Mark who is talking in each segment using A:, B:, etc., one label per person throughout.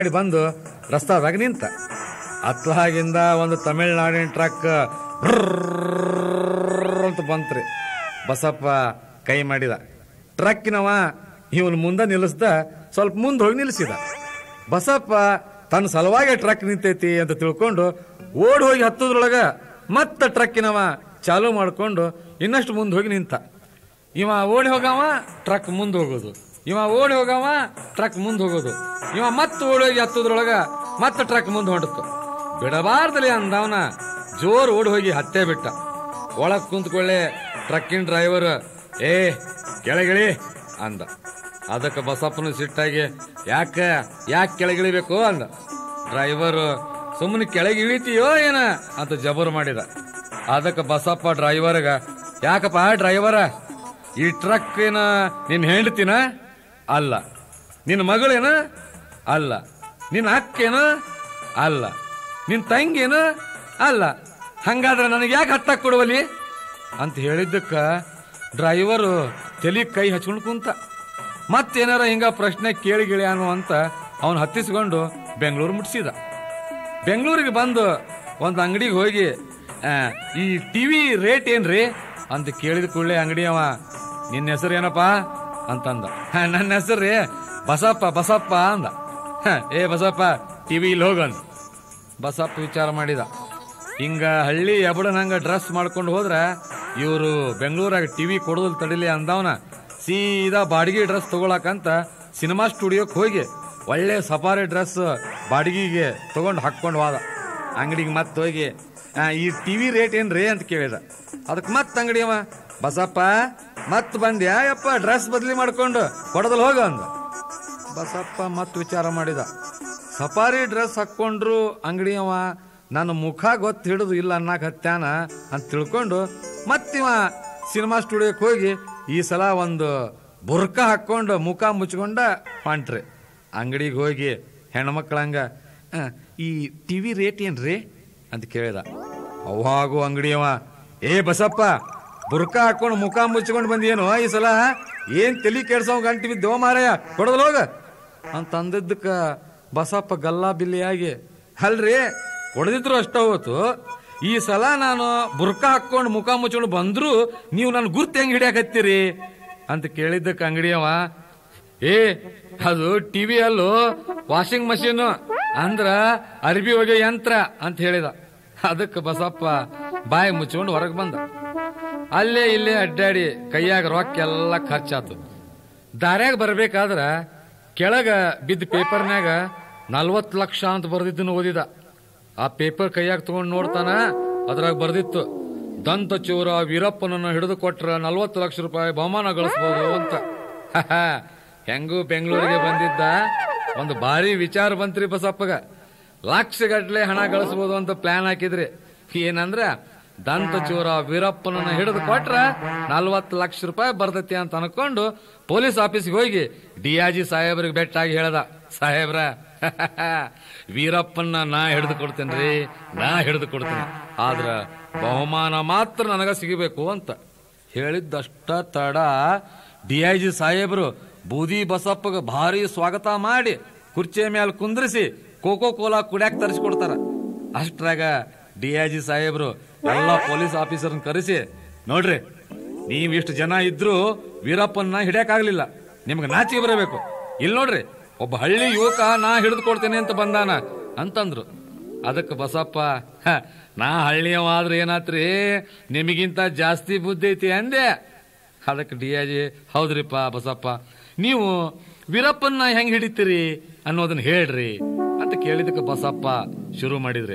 A: ಗಾಡಿ ಬಂದು ರಸ್ತಾದಾಗ ನಿಂತ ಅತ್ಲಾಗಿಂದ ಒಂದು ತಮಿಳ್ನಾಡಿನ ಟ್ರಕ್ ಅಂತ ಬಂತ್ರಿ ಬಸಪ್ಪ ಕೈ ಮಾಡಿದ ಟ್ರಕ್ಕಿನವ ಇವನ್ ಮುಂದೆ ನಿಲ್ಲಿಸ್ದ ಸ್ವಲ್ಪ ಮುಂದೆ ಹೋಗಿ ನಿಲ್ಲಿಸಿದ ಬಸಪ್ಪ ತನ್ನ ಸಲುವಾಗಿ ಟ್ರಕ್ ನಿಂತೈತಿ ಅಂತ ತಿಳ್ಕೊಂಡು ಓಡ್ ಹೋಗಿ ಹತ್ತದ್ರೊಳಗ ಮತ್ತೆ ಟ್ರಕ್ಕಿನವ ಚಾಲು ಮಾಡ್ಕೊಂಡು ಇನ್ನಷ್ಟು ಮುಂದೆ ಹೋಗಿ ನಿಂತ ಇವ ಓಡಿ ಹೋಗವ ಟ್ರಕ್ ಮುಂದೆ ಹೋಗೋದು ಇವ ಓಡಿ ಹೋಗವ ಟ್ರಕ್ ಮುಂದೆ ಹೋಗೋದು ಇವ ಮತ್ತೆ ಓಡಿ ಹೋಗಿ ಹತ್ತದ್ರೊಳಗ ಮತ್ತೆ ಟ್ರಕ್ ಮುಂದೆ ಹೊಂಟತ್ತು ಬಿಡಬಾರ್ದಲ್ಲಿ ಅಂದವನ ಜೋರ್ ಓಡಿ ಹೋಗಿ ಹತ್ತೆ ಬಿಟ್ಟ ಒಳಗ್ ಕುಂತ್ಕೊಳ್ಳೆ ಟ್ರಕ್ಕಿನ ಡ್ರೈವರ್ ಏ ಕೆಳಗಿಳಿ ಅಂದ ಅದಕ್ಕೆ ಬಸಪ್ಪನ ಸಿಟ್ಟಾಗಿ ಯಾಕ ಯಾಕೆ ಕೆಳಗಿಳಿಬೇಕು ಅಂದ ಡ್ರೈವರ್ ಸುಮ್ಮನೆ ಕೆಳಗೆ ಇಳಿತೀಯೋ ಏನ ಅಂತ ಜಬರ್ ಮಾಡಿದ ಅದಕ್ಕೆ ಬಸಪ್ಪ ಡ್ರೈವರ್ಗ ಯಾಕಪ್ಪ ಡ್ರೈವರ ಈ ಟ್ರಕ್ ಏನ ನಿನ್ ಹೆಂಡತಿನ ಅಲ್ಲ ನಿನ್ನ ಮಗಳೇನ ಅಲ್ಲ ನಿನ್ನ ಅಕ್ಕೇನ ಅಲ್ಲ ನಿನ್ ತಂಗೇನ ಅಲ್ಲ ಹಂಗಾದ್ರೆ ನನಗೆ ಯಾಕೆ ಹತ್ತಾಕ್ ಕೊಡುವಲ್ಲಿ ಅಂತ ಹೇಳಿದ್ದಕ್ಕ ಡ್ರೈವರು ತಲಿ ಕೈ ಹಚ್ಕೊಂಡು ಕುಂತ ಮತ್ತೇನಾರ ಹಿಂಗ ಪ್ರಶ್ನೆ ಕೇಳಿ ಗಿಳಿ ಅನ್ನೋ ಅಂತ ಅವನು ಹತ್ತಿಸ್ಕೊಂಡು ಬೆಂಗಳೂರು ಮುಟ್ಸಿದ ಬೆಂಗಳೂರಿಗೆ ಬಂದು ಒಂದು ಅಂಗಡಿಗೆ ಹೋಗಿ ಆ, ಈ ಟಿವಿ ರೇಟ್ ಏನ್ರಿ ಅಂತ ಕೇಳಿದ ಕೂಡಲೇ ಅಂಗಡಿಯವ ನಿನ್ನ ಹೆಸರು ಏನಪ್ಪ ಅಂತಂದ "ಹ, ನನ್ನ ಹೆಸರು ರೀ ಬಸಪ್ಪ ಬಸಪ್ಪ ಅಂದ "ಹ, ಏ ಬಸಪ್ಪ ಟಿವಿ ಇಲ್ಲಿ ಹೋಗಂದ ಬಸಪ್ಪ ವಿಚಾರ ಮಾಡಿದ ಹಿಂಗ ಹಳ್ಳಿ ಎಬಡನಂಗ ಡ್ರೆಸ್ ಮಾಡ್ಕೊಂಡು ಹೋದ್ರ ಇವರು ಬೆಂಗಳೂರಾಗ ಟಿವಿ ಕೊಡೋದಿಲ್ಲ ತಡಿಲಿ ಅಂದವನ ಸೀದಾ ಬಾಡಿಗೆ ಡ್ರೆಸ್ ತಗೊಳಕಂತ ಸಿನಿಮಾ ಸ್ಟುಡಿಯೋಕ್ ಹೋಗಿ ಒಳ್ಳೆ ಸಫಾರಿ ಡ್ರೆಸ್ ಬಾಡಿಗೆಗೆ ತಗೊಂಡು ಹಾಕೊಂಡು ಹೋದ ಅಂಗಡಿಗೆ ಮತ್ತೆ ಹೋಗಿ "ಆ, ಈ ಟಿವಿ ರೇಟ್ ಏನ್ರಿ ಅಂತ ಕೇಳಿದ ಅದಕ್ಕೆ ಮತ್ತೆ ಅಂಗಡಿಯವ ಬಸಪ್ಪ ಮತ್ ಬಂದ್ಯಾ ಯಪ್ಪ ಡ್ರೆಸ್ ಬದಲಿ ಮಾಡ್ಕೊಂಡು ಕೊಡದಲ್ ಹೋಗ ಅಂದ ಬಸಪ್ಪ ಮತ್ ವಿಚಾರ ಮಾಡಿದ ಸಫಾರಿ ಡ್ರೆಸ್ ಹಾಕ್ಕೊಂಡ್ರು ಅಂಗಡಿಯವ ನನ್ನ ಮುಖ ಗೊತ್ತು ಹಿಡಿದು ಇಲ್ಲ ಅನ್ನಕ್ ಹತ್ಯಾನ ಅಂತ ತಿಳ್ಕೊಂಡು ಮತ್ತಿವ ಸಿನಿಮಾ ಸ್ಟುಡಿಯೋಕ್ಕೆ ಹೋಗಿ ಈ ಸಲ ಒಂದು ಬುರ್ಕ ಹಾಕೊಂಡು ಮುಖ ಮುಚ್ಕೊಂಡ ಹೊಂಟ್ರಿ ಅಂಗಡಿಗೆ ಹೋಗಿ ಹೆಣ್ಮಕ್ಳಂಗ "ಆ, ಈ ಟಿವಿ ರೇಟ್ ಏನ್ರಿ ಅಂತ ಕೇಳಿದ ಅವಾಗೂ ಅಂಗಡಿಯವ ಏ ಬಸಪ್ಪ ಬುರ್ಕ ಹಾಕೊಂಡು ಮುಖ ಮುಚ್ಕೊಂಡು ಬಂದೇನು ಈ ಸಲ ಏನ್ ತಲಿ ಕೆಡ್ಸೋ ಗಂಟು ಬಿದ್ದೋ ಮಾರಾಯ ಕೊಡದಲ್ ಹೋಗ ಅಂತ ಅಂದಿದ್ದಕ್ಕ ಬಸಪ್ಪ ಗಲ್ಲಾ ಬಿಲ್ಲಿಯಾಗಿ ಅಲ್ರಿ ಕೊಡದಿದ್ರು ಅಷ್ಟ ಹೋತು ಈ ಸಲ ನಾನು ಬುರ್ಕ ಹಾಕೊಂಡು ಮುಖ ಮುಚ್ಕೊಂಡು ಬಂದ್ರು ನೀವು ನನ್ನ ಗುರ್ತು ಹೆಂಗ್ ಹಿಡಿಯಾಕತ್ತೀರಿ ಅಂತ ಕೇಳಿದ್ದಕ್ಕೆ ಅಂಗಡಿಯವ ಏ ಅದು ಟಿವಿ ಅಲ್ಲೂ ವಾಷಿಂಗ್ ಮಷೀನ್ ಅಂದ್ರ ಅರ್ಬಿ ಒಗೆ ಯಂತ್ರ ಅಂತ ಹೇಳಿದ ಅದಕ್ಕೆ ಬಸಪ್ಪ ಬಾಯಿ ಮುಚ್ಕೊಂಡು ಹೊರಗೆ ಬಂದ ಅಲ್ಲೇ ಇಲ್ಲೇ ಅಡ್ಡಾಡಿ ಕೈಯಾಗ ರೊಕ್ಕ ಎಲ್ಲ ಖರ್ಚಾತು ದಾರ್ಯಾಗ ಬರ್ಬೇಕಾದ್ರ ಕೆಳಗ ಬಿದ್ದ ಪೇಪರ್ನ್ಯಾಗ ನಲ್ವತ್ ಲಕ್ಷ ಅಂತ ಬರ್ದಿದ್ದನ್ನು ಓದಿದ ಆ ಪೇಪರ್ ಕೈಯಾಗ ತಗೊಂಡ್ ನೋಡ್ತಾನ ಅದ್ರಾಗ ಬರ್ದಿತ್ತು ದಂತ ಚೋರ ವೀರಪ್ಪನನ್ನ ಹಿಡಿದು ಕೊಟ್ರ ನಲ್ವತ್ತು ಲಕ್ಷ ರೂಪಾಯಿ ಬಹುಮಾನ ಗಳಿಸ್ಬೋದು ಅಂತ ಹೆಂಗೂ ಬೆಂಗಳೂರಿಗೆ ಬಂದಿದ್ದ ಒಂದು ಭಾರಿ ವಿಚಾರ ಬಂತ್ರಿ ಬಸಪ್ಪಗ ಲಕ್ಷ ಗಟ್ಲೆ ಹಣ ಗಳಿಸ್ಬೋದು ಅಂತ ಪ್ಲಾನ್ ಹಾಕಿದ್ರಿ ಏನಂದ್ರ ದಂತ ಚೋರ ವೀರಪ್ಪನನ್ನ ಹಿಡಿದು ಕೊಟ್ರ ನಲ್ವತ್ತು ಲಕ್ಷ ರೂಪಾಯಿ ಬರ್ತೈತಿ ಅಂತ ಅನ್ಕೊಂಡು ಪೊಲೀಸ್ ಆಫೀಸ್ಗೆ ಹೋಗಿ ಡಿಯಾಜಿ ಸಾಹೇಬ್ರಿಗೆ ಬೆಟ್ಟಾಗಿ ಹೇಳ್ದ ಸಾಹೇಬ್ರ ವೀರಪ್ಪನ್ನ ನಾ ಹಿಡಿದು ಕೊಡ್ತೇನ್ರಿ ನಾ ಹಿಡಿದು ಕೊಡ್ತೇನೆ ಆದ್ರ ಬಹುಮಾನ ಮಾತ್ರ ನನಗ ಸಿಗಬೇಕು ಅಂತ ಹೇಳಿದ್ದಷ್ಟ ತಡ ಡಿಐಜಿ ಸಾಹೇಬ್ರು ಬೂದಿ ಬಸಪ್ಪಗ ಭಾರಿ ಸ್ವಾಗತ ಮಾಡಿ ಕುರ್ಚಿಯ ಮೇಲೆ ಕುಂದ್ರಿಸಿ ಕೋಕೋ ಕೋಲಾ ಕುಡ್ಯಾಕ್ ತರಿಸ್ಕೊಡ್ತಾರ ಅಷ್ಟ್ರಾಗ ಡಿಐಜಿ ಸಾಹೇಬ್ರು ಎಲ್ಲ ಪೊಲೀಸ್ ಆಫೀಸರ್ನ ಕರೆಸಿ ನೋಡ್ರಿ ನೀವ್ ಇಷ್ಟು ಜನ ಇದ್ರು ವೀರಪ್ಪನ್ನ ಹಿಡಿಯಕ್ಕಾಗ್ಲಿಲ್ಲ ನಿಮ್ಗೆ ನಾಚಿಕೆ ಬರಬೇಕು ಇಲ್ಲಿ ನೋಡ್ರಿ ಒಬ್ಬ ಹಳ್ಳಿ ಯುವಕ ನಾ ಹಿಡಿದು ಕೊಡ್ತೇನೆ ಅಂತ ಬಂದಾನ ಅಂತಂದ್ರು ಅದಕ್ಕೆ ಬಸಪ್ಪ "ಹ, ನಾ ಹಳ್ಳಿಯವಾದ್ರೆ ಏನಾತ್ರಿ ನಿಮಗಿಂತ ಜಾಸ್ತಿ ಬುದ್ಧಿ ಐತಿ ಅಂದೆ ಅದಕ್ಕೆ ಡಿ ಜಿ ಹೌದ್ರಿಪ್ಪ ಬಸಪ್ಪ ನೀವು ವೀರಪ್ಪನ್ನ ಹೆಂಗ್ ಹಿಡಿತೀರಿ ಅನ್ನೋದನ್ನ ಹೇಳ್ರಿ ಅಂತ ಕೇಳಿದಕ್ಕೆ ಬಸಪ್ಪ ಶುರು ಮಾಡಿದ್ರಿ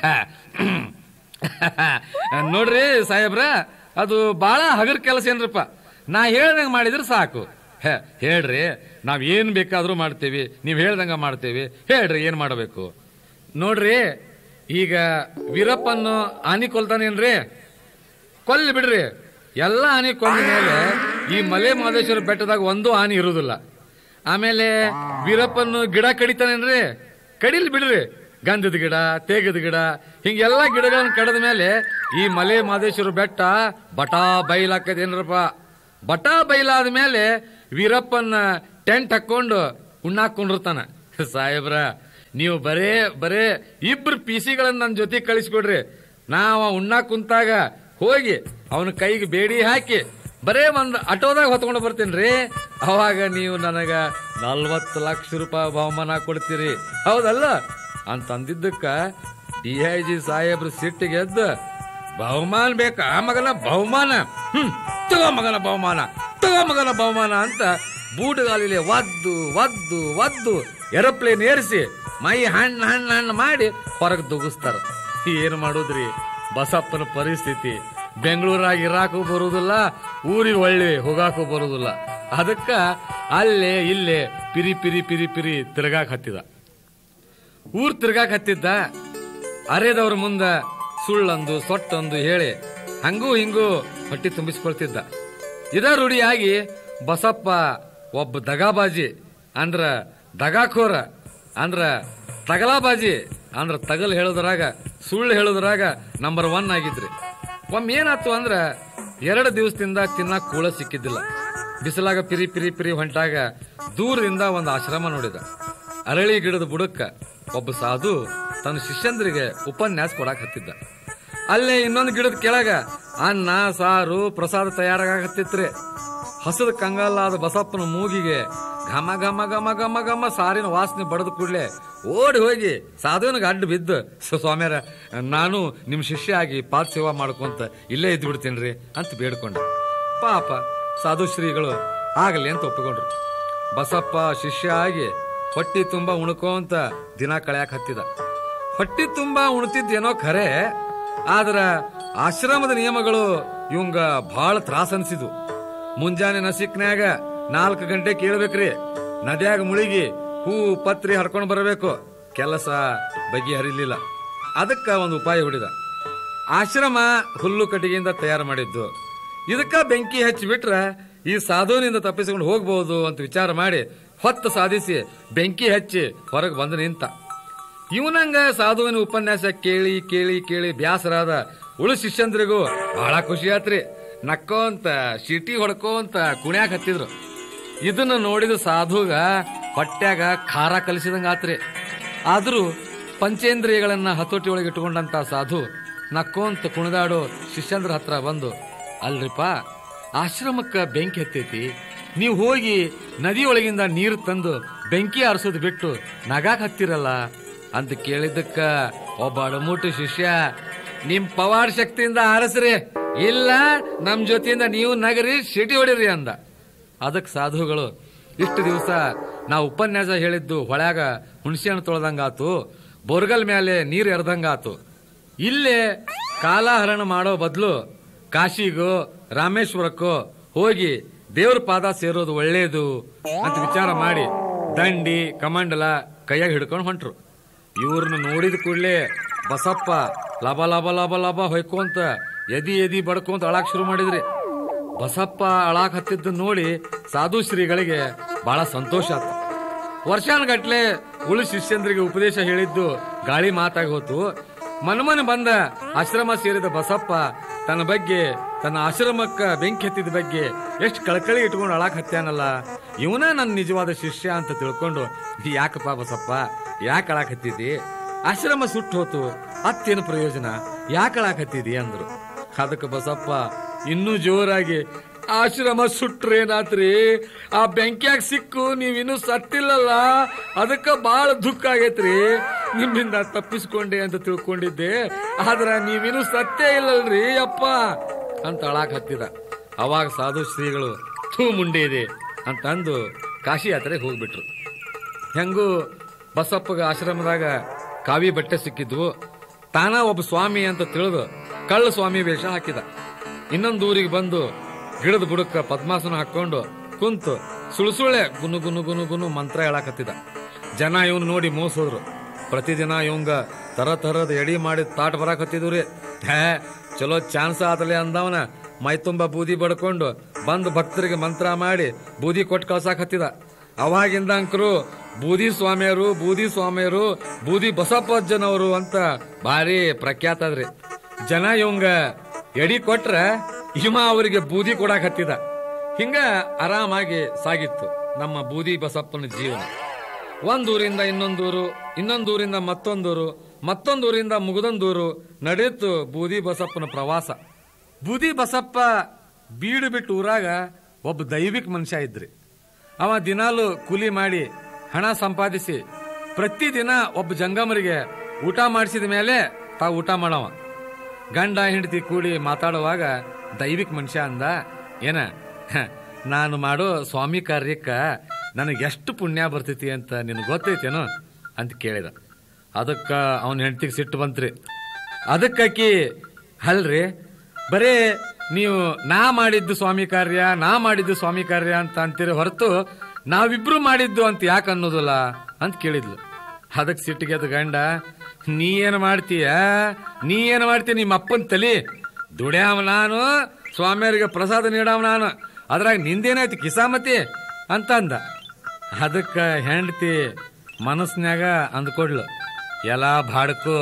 A: ನೋಡ್ರಿ ಸಾಹೇಬ್ರ ಅದು ಬಾಳ ಹಗರ್ ಕೆಲಸ ಏನ್ರಪ್ಪ ನಾ ಹೇಳ್ದಂಗ ಮಾಡಿದ್ರೆ ಸಾಕು ಹೇ, ಹೇಳ್ರಿ ನಾವ್ ಏನ್ ಬೇಕಾದ್ರೂ ಮಾಡ್ತೇವಿ ನೀವ್ ಹೇಳ್ದಂಗ ಮಾಡ್ತೇವಿ ಹೇಳ್ರಿ ಏನ್ ಮಾಡಬೇಕು ನೋಡ್ರಿ ಈಗ ವೀರಪ್ಪನ್ನು ಆನಿ ಕೊಲ್ತಾನೇನ್ರಿ ಕೊಲ್ಲಿ ಬಿಡ್ರಿ ಎಲ್ಲ ಆನಿ ಕೊಂದ ಮೇಲೆ ಈ ಮಲೆ ಮಹದೇಶ್ವರ ಬೆಟ್ಟದಾಗ ಒಂದು ಆನಿ ಇರುವುದಿಲ್ಲ ಆಮೇಲೆ ವೀರಪ್ಪನ್ನು ಗಿಡ ಕಡಿತಾನೇನ್ರಿ ಕಡಿಲ್ ಬಿಡ್ರಿ ಗಂಧದ ಗಿಡ ತೇಗದ ಗಿಡ ಹಿಂಗೆಲ್ಲ ಗಿಡಗಳನ್ನ ಕಡದ ಮೇಲೆ ಈ ಮಲೆ ಮಹದೇಶ್ವರ ಬೆಟ್ಟ ಬಟಾ ಬೈಲಾಕದೇನ್ರಪ್ಪ ಬಟಾ ಬೈಲಾದ ಮೇಲೆ ವೀರಪ್ಪನ ಟೆಂಟ್ ಹಾಕೊಂಡು ಉಣ್ಣಾಕೊಂಡಿರ್ತಾನ ಸಾಹೇಬ್ರ ನೀವು ಬರೇ ಬರೇ ಇಬ್ರು ಪಿಸಿಗಳನ್ನ ನನ್ನ ಜೊತೆ ಕಳಿಸ್ಕೊಡ್ರಿ ನಾವ ಉಣ್ಣಾ ಕುಂತಾಗ ಹೋಗಿ ಅವನ ಕೈಗೆ ಬೇಡಿ ಹಾಕಿ ಬರೇ ಒಂದ್ ಆಟೋದಾಗ ಹೊತ್ಕೊಂಡು ಬರ್ತೀನಿ ಅವಾಗ ನೀವು ನನಗ ನಲ್ವತ್ತು ಲಕ್ಷ ರೂಪಾಯಿ ಬಹುಮಾನ ಕೊಡ್ತೀರಿ ಹೌದಲ್ಲ ಅಂತಂದಿದ್ದಕ್ಕ ಡಿ ಐ ಜಿ ಸಾಹೇಬ್ರು ಸಿಟ್ಟಿಗೆ ಎದ್ದು ಬಹುಮಾನ ಬೇಕಾ ಮಗನ ಬಹುಮಾನ ಹ್ಮ್ ತಗೋ ಮಗನ ಬಹುಮಾನ ತಗೋ ಮಗನ ಬಹುಮಾನ ಅಂತ ಬೂಟುಗಾಲಿಲೆ ಒದ್ದು ಒದ್ದು ಒದ್ದು ಏರೋಪ್ಲೇನ್ ಏರಿಸಿ ಮೈ ಹಣ್ಣು ಹಣ್ಣು ಹಣ್ಣು ಮಾಡಿ ಹೊರಗೆ ದುಗಿಸ್ತಾರ ಏನು ಮಾಡೋದ್ರಿ ಬಸಪ್ಪನ ಪರಿಸ್ಥಿತಿ ಬೆಂಗಳೂರಾಗ ಇರಾಕು ಬರುವುದಿಲ್ಲ ಊರಿಗೆ ಒಳ್ಳೆ ಹೋಗಾಕು ಬರುವುದಿಲ್ಲ ಅದಕ್ಕ ಅಲ್ಲೇ ಇಲ್ಲೇ ಪಿರಿ ಪಿರಿ ಪಿರಿ ಪಿರಿ ತಿರ್ಗಾಕ್ ಹತ್ತಿದ ಊರ್ ತಿರ್ಗಾಕ್ ಹತ್ತಿದ್ದ ಅರೆದವ್ರ ಮುಂದ ಸುಳ್ಳೊಂದು ಸೊಟ್ಟೊಂದು ಹೇಳಿ ಹಂಗೂ ಹಿಂಗೂ ಹೊಟ್ಟಿ ತುಂಬಿಸ್ಕೊಳ್ತಿದ್ದ ಇದ ರೂಢಿಯಾಗಿ ಬಸಪ್ಪ ಒಬ್ಬ ದಗಾಬಾಜಿ ಅಂದ್ರ ದಗಾಖೋರ ಅಂದ್ರ ತಗಲಾಬಾಜಿ ಅಂದ್ರ ತಗಲ್ ಹೇಳೋದ್ರಾಗ ಸುಳ್ಳು ಹೇಳೋದ್ರಾಗ ನಂಬರ್ ಒನ್ ಆಗಿದ್ರಿ ಒಮ್ಮೆ ಏನಾತು ಅಂದ್ರ ಎರಡು ದಿವಸದಿಂದ ತಿನ್ನಕ್ ಕೂಳ ಸಿಕ್ಕಿದ್ದಿಲ್ಲ ಬಿಸಿಲಾಗ ಪಿರಿ ಪಿರಿ ಪಿರಿ ಹೊಂಟಾಗ ದೂರದಿಂದ ಒಂದು ಆಶ್ರಮ ನೋಡಿದ ಅರಳಿ ಗಿಡದ ಬುಡಕ್ಕ ಒಬ್ಬ ಸಾಧು ತನ್ನ ಶಿಷ್ಯಂದ್ರಿಗೆ ಉಪನ್ಯಾಸ ಕೊಡಾಕ್ ಹತ್ತಿದ್ದ ಅಲ್ಲೇ ಇನ್ನೊಂದು ಗಿಡದ ಕೆಳಗ ಅನ್ನ ಸಾರು ಪ್ರಸಾದ ತಯಾರಾಗತ್ತಿತ್ರಿ ಹಸದ ಕಂಗಾಲಾದ ಬಸಪ್ಪನ ಮೂಗಿಗೆ ಘಮ ಘಮ ಘಮ ಘಮ ಘಮ ಸಾರಿನ ವಾಸನೆ ಬಡದ ಕೂಡ್ಲೆ ಓಡಿ ಹೋಗಿ ಸಾಧುವಿನಿಗೆ ಅಡ್ಡ ಬಿದ್ದು "ಸ- ಸ್ವಾಮ್ಯಾರ ನಾನು ನಿಮ್ ಶಿಷ್ಯ ಆಗಿ ಪಾದ ಸೇವಾ ಮಾಡ್ಕೊಂತ ಇಲ್ಲೇ ಇದ್ದು ಬಿಡ್ತೇನ್ರಿ ಅಂತ ಬೇಡ್ಕೊಂಡ ಪಾಪ ಸಾಧು ಶ್ರೀಗಳು ಆಗಲಿ ಅಂತ ಒಪ್ಪಿಕೊಂಡ್ರು ಬಸಪ್ಪ ಶಿಷ್ಯ ಆಗಿ ಹೊಟ್ಟಿ ತುಂಬಾ ಉಣ್ಕೋಂತ ದಿನ ಕಳೆಯಕ್ ಹತ್ತಿದ ಹೊಟ್ಟಿ ತುಂಬಾ ಉಣ್ತಿದ್ದೇನೋ ಖರೆ ಆದ್ರ ಆಶ್ರಮದ ನಿಯಮಗಳು ಇವಂಗ ಬಹಳ ತ್ರಾಸ ಅನ್ಸಿದ್ವು ಮುಂಜಾನೆ ನಸಿಕ್ನ್ಯಾಗ ನಾಲ್ಕು ಗಂಟೆ ಕೇಳ್ಬೇಕ್ರಿ ನದ್ಯಾಗ ಮುಳುಗಿ ಹೂ ಪತ್ರಿ ಹರ್ಕೊಂಡು ಬರಬೇಕು ಕೆಲಸ ಬಗೆಹರಿಲಿಲ್ಲ ಅದಕ್ಕ ಒಂದು ಉಪಾಯ ಹುಡಿದ ಆಶ್ರಮ ಹುಲ್ಲು ಕಟ್ಟಿಗೆಯಿಂದ ತಯಾರು ಮಾಡಿದ್ದು ಇದಕ್ಕ ಬೆಂಕಿ ಹಚ್ಚಿಬಿಟ್ರ ಈ ಸಾಧುವಿನಿಂದ ತಪ್ಪಿಸಿಕೊಂಡು ಹೋಗ್ಬಹುದು ಅಂತ ವಿಚಾರ ಮಾಡಿ ಹೊತ್ತು ಸಾಧಿಸಿ ಬೆಂಕಿ ಹಚ್ಚಿ ಹೊರಗೆ ಬಂದು ನಿಂತ ಇವನಂಗ ಸಾಧುವಿನ ಉಪನ್ಯಾಸ ಕೇಳಿ ಕೇಳಿ ಕೇಳಿ ಬ್ಯಾಸರಾದ ಉಳು ಶಿಷ್ಯಂದ್ರಿಗೂ ಬಹಳ ಖುಷಿ ಆತ್ರಿ ನಕ್ಕೋಂತ ಶಿಟಿ ಹೊಡ್ಕೋಂತ ಕುಣ್ಯಾಕ್ ಹತ್ತಿದ್ರು ಇದನ್ನ ನೋಡಿದ ಸಾಧುಗ ಹೊಟ್ಯಾಗ ಖಾರ ಕಲಿಸಿದಂಗ ಆತ್ರಿ ಆದ್ರೂ ಪಂಚೇಂದ್ರಿಯಗಳನ್ನ ಹತೋಟಿ ಒಳಗೆ ಇಟ್ಟುಕೊಂಡಂತ ಸಾಧು ನಕ್ಕೋಂತ ಕುಣಿದಾಡೋ ಶಿಷ್ಯಂದ್ರ ಹತ್ರ ಬಂದು ಅಲ್ರಿಪ್ಪ ಆಶ್ರಮಕ್ಕ ಬೆಂಕಿ ಹತ್ತೈತಿ ನೀವು ಹೋಗಿ ನದಿಯೊಳಗಿಂದ ನೀರು ತಂದು ಬೆಂಕಿ ಆರಿಸೋದು ಬಿಟ್ಟು ನಗಾಕ್ ಹತ್ತಿರಲ್ಲ ಅಂತ ಕೇಳಿದ್ದಕ್ಕ ಒಬ್ಬ ಅಡಮೂಟು ಶಿಷ್ಯ ನಿಮ್ ಪವಾಡ ಶಕ್ತಿಯಿಂದ ಆರಿಸ್ರಿ ಇಲ್ಲ ನಮ್ ಜೊತೆಯಿಂದ ನೀವು ನಗರಿ ಸಿಟಿ ಹೊಡಿರಿ ಅಂದ ಅದಕ್ ಸಾಧುಗಳು ಇಷ್ಟು ದಿವಸ ನಾವು ಉಪನ್ಯಾಸ ಹೇಳಿದ್ದು ಹೊಳ್ಯಾಗ ಹುಣಸೆ ಹಣ್ಣು ತೊಳೆದಂಗಾತು ಬೋರ್ಗಲ್ ಮೇಲೆ ನೀರು ಎರೆದಂಗಾತು ಇಲ್ಲೇ ಕಾಲಹರಣ ಮಾಡೋ ಬದಲು ಕಾಶಿಗೋ ರಾಮೇಶ್ವರಕ್ಕೋ ಹೋಗಿ ದೇವ್ರ ಪಾದ ಸೇರೋದು ಒಳ್ಳೇದು ಅಂತ ವಿಚಾರ ಮಾಡಿ ದಂಡಿ ಕಮಂಡಲ ಕೈಯಾಗ ಹಿಡ್ಕೊಂಡು ಹೊಂಟ್ರು ಇವ್ರನ್ನ ನೋಡಿದ ಕೂಡಲೇ ಬಸಪ್ಪ ಲಬ ಲಬ ಲಬ ಲಬ ಹೊಯ್ಕೊಂತ ಎದಿ ಎದಿ ಬಡ್ಕೊಂತ ಅಳಾಕ್ ಶುರು ಮಾಡಿದ್ರಿ ಬಸಪ್ಪ ಅಳಾಕ್ ಹತ್ತಿದ್ದು ನೋಡಿ ಸಾಧು ಶ್ರೀಗಳಿಗೆ ಬಹಳ ಸಂತೋಷ ಆಯ್ತು ವರ್ಷಾನ್ಗಟ್ಲೆ ಉಳು ಶಿಷ್ಯಂದ್ರಿಗೆ ಉಪದೇಶ ಹೇಳಿದ್ದು ಗಾಳಿ ಮಾತಾಗಿ ಹೋತು ಮನ್ಮನ ಬಂದ ಆಶ್ರಮ ಸೇರಿದ ಬಸಪ್ಪ ತನ್ನ ಬಗ್ಗೆ ತನ್ನ ಆಶ್ರಮಕ್ಕ ಬೆಂಕಿ ಹತ್ತಿದ ಬಗ್ಗೆ ಎಷ್ಟು ಕಳಕಳಿ ಇಟ್ಕೊಂಡು ಅಳಾಕ್ ಹತ್ಯಾನಲ್ಲ ಇವನ ನನ್ನ ನಿಜವಾದ ಶಿಷ್ಯ ಅಂತ ತಿಳ್ಕೊಂಡು ಯಾಕಪ್ಪ ಬಸಪ್ಪ ಯಾಕೆ ಅಳಾಕ್ ಹತ್ತಿದಿ ಆಶ್ರಮ ಸುಟ್ಟು ಹೋತು ಅತ್ತೇನು ಪ್ರಯೋಜನ ಯಾಕೆ ಅಳಾಕ್ ಹತ್ತಿದಿ ಅಂದ್ರು ಅದಕ್ಕೆ ಬಸಪ್ಪ ಇನ್ನೂ ಜೋರಾಗಿ ಆಶ್ರಮ ಸುಟ್ರೇನಾತ್ರಿ ಆ ಬೆಂಕಿಯಾಗ ಸಿಕ್ಕು ನೀವಿನ್ನೂ ಸತ್ತಿಲ್ಲಲ್ಲ ಅದಕ್ಕ ಬಾಳ ದುಃಖ ಆಗೈತ್ರಿ ನಿಮ್ಮಿಂದ ತಪ್ಪಿಸ್ಕೊಂಡೆ ಅಂತ ತಿಳ್ಕೊಂಡಿದ್ದೆ ಆದ್ರ ನೀವಿನ್ನೂ ಸತ್ತೇ ಇಲ್ಲಲ್ರಿ ಅಪ್ಪ ಅಂತ ಅಳಾಕ್ ಹತ್ತಿದ ಅವಾಗ ಸಾಧು ಶ್ರೀಗಳು ಥೂ ಮುಂಡೆ ಇದೆ ಅಂತ ಅಂದು ಕಾಶಿ ಯಾತ್ರೆಗೆ ಹೋಗ್ಬಿಟ್ರು ಹೆಂಗೂ ಬಸಪ್ಪಗ ಆಶ್ರಮದಾಗ ಕಾವಿ ಬಟ್ಟೆ ಸಿಕ್ಕಿದ್ವು ತಾನ ಒಬ್ಬ ಸ್ವಾಮಿ ಅಂತ ತಿಳಿದು ಕಳ್ಳ ಸ್ವಾಮಿ ವೇಷ ಹಾಕಿದ ಇನ್ನೊಂದು ಊರಿಗೆ ಬಂದು ಗಿಡದ ಬುಡಕ್ಕ ಪದ್ಮಾಸನ ಹಾಕೊಂಡು ಕುಂತು ಸುಳ್ಸುಳ್ಳೆ ಗುನು ಗುನು ಗುನು ಗುನು ಮಂತ್ರ ಹೇಳಾಕತ್ತಿದ ಜನ ಇವನು ನೋಡಿ ಮೋಸೋದ್ರು ಪ್ರತಿದಿನ ಇವಂಗ ತರ ತರದ ಎಡಿ ಮಾಡಿ ತಾಟ್ ಬರಾಕತ್ತಿದ್ರಿ ಹೇ ಚಲೋ ಚಾನ್ಸ್ ಆತಲೆ ಅಂದವನ ಮೈ ತುಂಬ ಬೂದಿ ಬಡ್ಕೊಂಡು ಬಂದು ಭಕ್ತರಿಗೆ ಮಂತ್ರ ಮಾಡಿ ಬೂದಿ ಕೊಟ್ಟು ಕಳ್ಸಾಕತ್ತಿದ ಅವಾಗಿಂದ ಅಂಕರು ಬೂದಿ ಸ್ವಾಮಿಯರು ಬೂದಿ ಸ್ವಾಮಿಯರು ಬೂದಿ ಬಸಪ್ಪಜ್ಜನವರು ಅಂತ ಭಾರಿ ಪ್ರಖ್ಯಾತ ಅದ್ರಿ ಜನ ಇವಂಗ ಎಡಿ ಕೊಟ್ರ ಹಿಮ ಅವರಿಗೆ ಬೂದಿ ಕೊಡಾಕ್ ಹತ್ತಿದ ಹಿಂಗ ಆರಾಮಾಗಿ ಸಾಗಿತ್ತು ನಮ್ಮ ಬೂದಿ ಬಸಪ್ಪನ ಜೀವನ ಒಂದೂರಿಂದ ಇನ್ನೊಂದೂರು ಇನ್ನೊಂದೂರಿಂದ ಮತ್ತೊಂದೂರು ಮತ್ತೊಂದೂರಿಂದ ಮುಗುದೊಂದೂರು ನಡೆಯಿತು ಬೂದಿ ಬಸಪ್ಪನ ಪ್ರವಾಸ ಬೂದಿ ಬಸಪ್ಪ ಬೀಡು ಬಿಟ್ಟು ಊರಾಗ ಒಬ್ಬ ದೈವಿಕ ಮನುಷ್ಯ ಇದ್ರಿ ಅವ ದಿನಾಲು ಕೂಲಿ ಮಾಡಿ ಹಣ ಸಂಪಾದಿಸಿ ಪ್ರತಿದಿನ ಒಬ್ಬ ಜಂಗಮರಿಗೆ ಊಟ ಮಾಡಿಸಿದ ಮೇಲೆ ತಾವು ಊಟ ಮಾಡವ ಗಂಡ ಹೆಂಡತಿ ಕೂಡಿ ಮಾತಾಡುವಾಗ ದೈವಿಕ ಮನುಷ್ಯ ಅಂದ ಏನ ಹ, ನಾನು ಮಾಡೋ ಸ್ವಾಮಿ ಕಾರ್ಯಕ್ಕ ನನಗೆ ಎಷ್ಟು ಪುಣ್ಯ ಬರ್ತೈತಿ ಅಂತ ನಿನಗೆ ಗೊತ್ತೈತೇನು ಅಂತ ಕೇಳಿದ ಅದಕ್ಕ ಅವನ ಹೆಂಡತಿಗೆ ಸಿಟ್ಟು ಬಂತ್ರಿ ಅದಕ್ಕಾಕಿ ಅಲ್ರಿ ಬರೇ ನೀವು ನಾ ಮಾಡಿದ್ದು ಸ್ವಾಮಿ ಕಾರ್ಯ ನಾ ಮಾಡಿದ್ದು ಸ್ವಾಮಿ ಕಾರ್ಯ ಅಂತ ಅಂತೀರಿ ಹೊರತು ನಾವಿಬ್ರು ಮಾಡಿದ್ದು ಅಂತ ಯಾಕೆ ಅನ್ನೋದಿಲ್ಲ ಅಂತ ಕೇಳಿದ್ಲು ಅದಕ್ಕೆ ಸಿಟ್ಟಿಗೆದ ಗಂಡ ನೀ ಏನು ಮಾಡ್ತೀಯ ನೀ ಏನು ಮಾಡ್ತೀಯ ನಿಮ್ಮ ಅಪ್ಪನ ತಲಿ ದುಡ್ಯಾವ ನಾನು ಸ್ವಾಮಿಯರಿಗೆ ಪ್ರಸಾದ ನೀಡಾವ ನಾನು ಅದ್ರಾಗ ನಿಂದೇನಾಯ್ತು ಕಿಸಾಮತಿ ಅಂತ ಅಂದ ಅದಕ್ಕ ಹೆಂಡತಿ ಮನಸ್ನ್ಯಾಗ ಅಂದ್ಕೊಡ್ಲು ಎಲ್ಲ ಬಾಡ್ಕೋ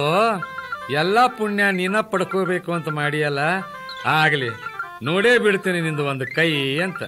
A: ಎಲ್ಲ ಪುಣ್ಯ ನೀನ ಪಡ್ಕೋಬೇಕು ಅಂತ ಮಾಡಿಯಲ್ಲ ಆಗ್ಲಿ ನೋಡೇ ಬಿಡ್ತೇನೆ ನಿಂದು ಒಂದು ಕೈ ಅಂತ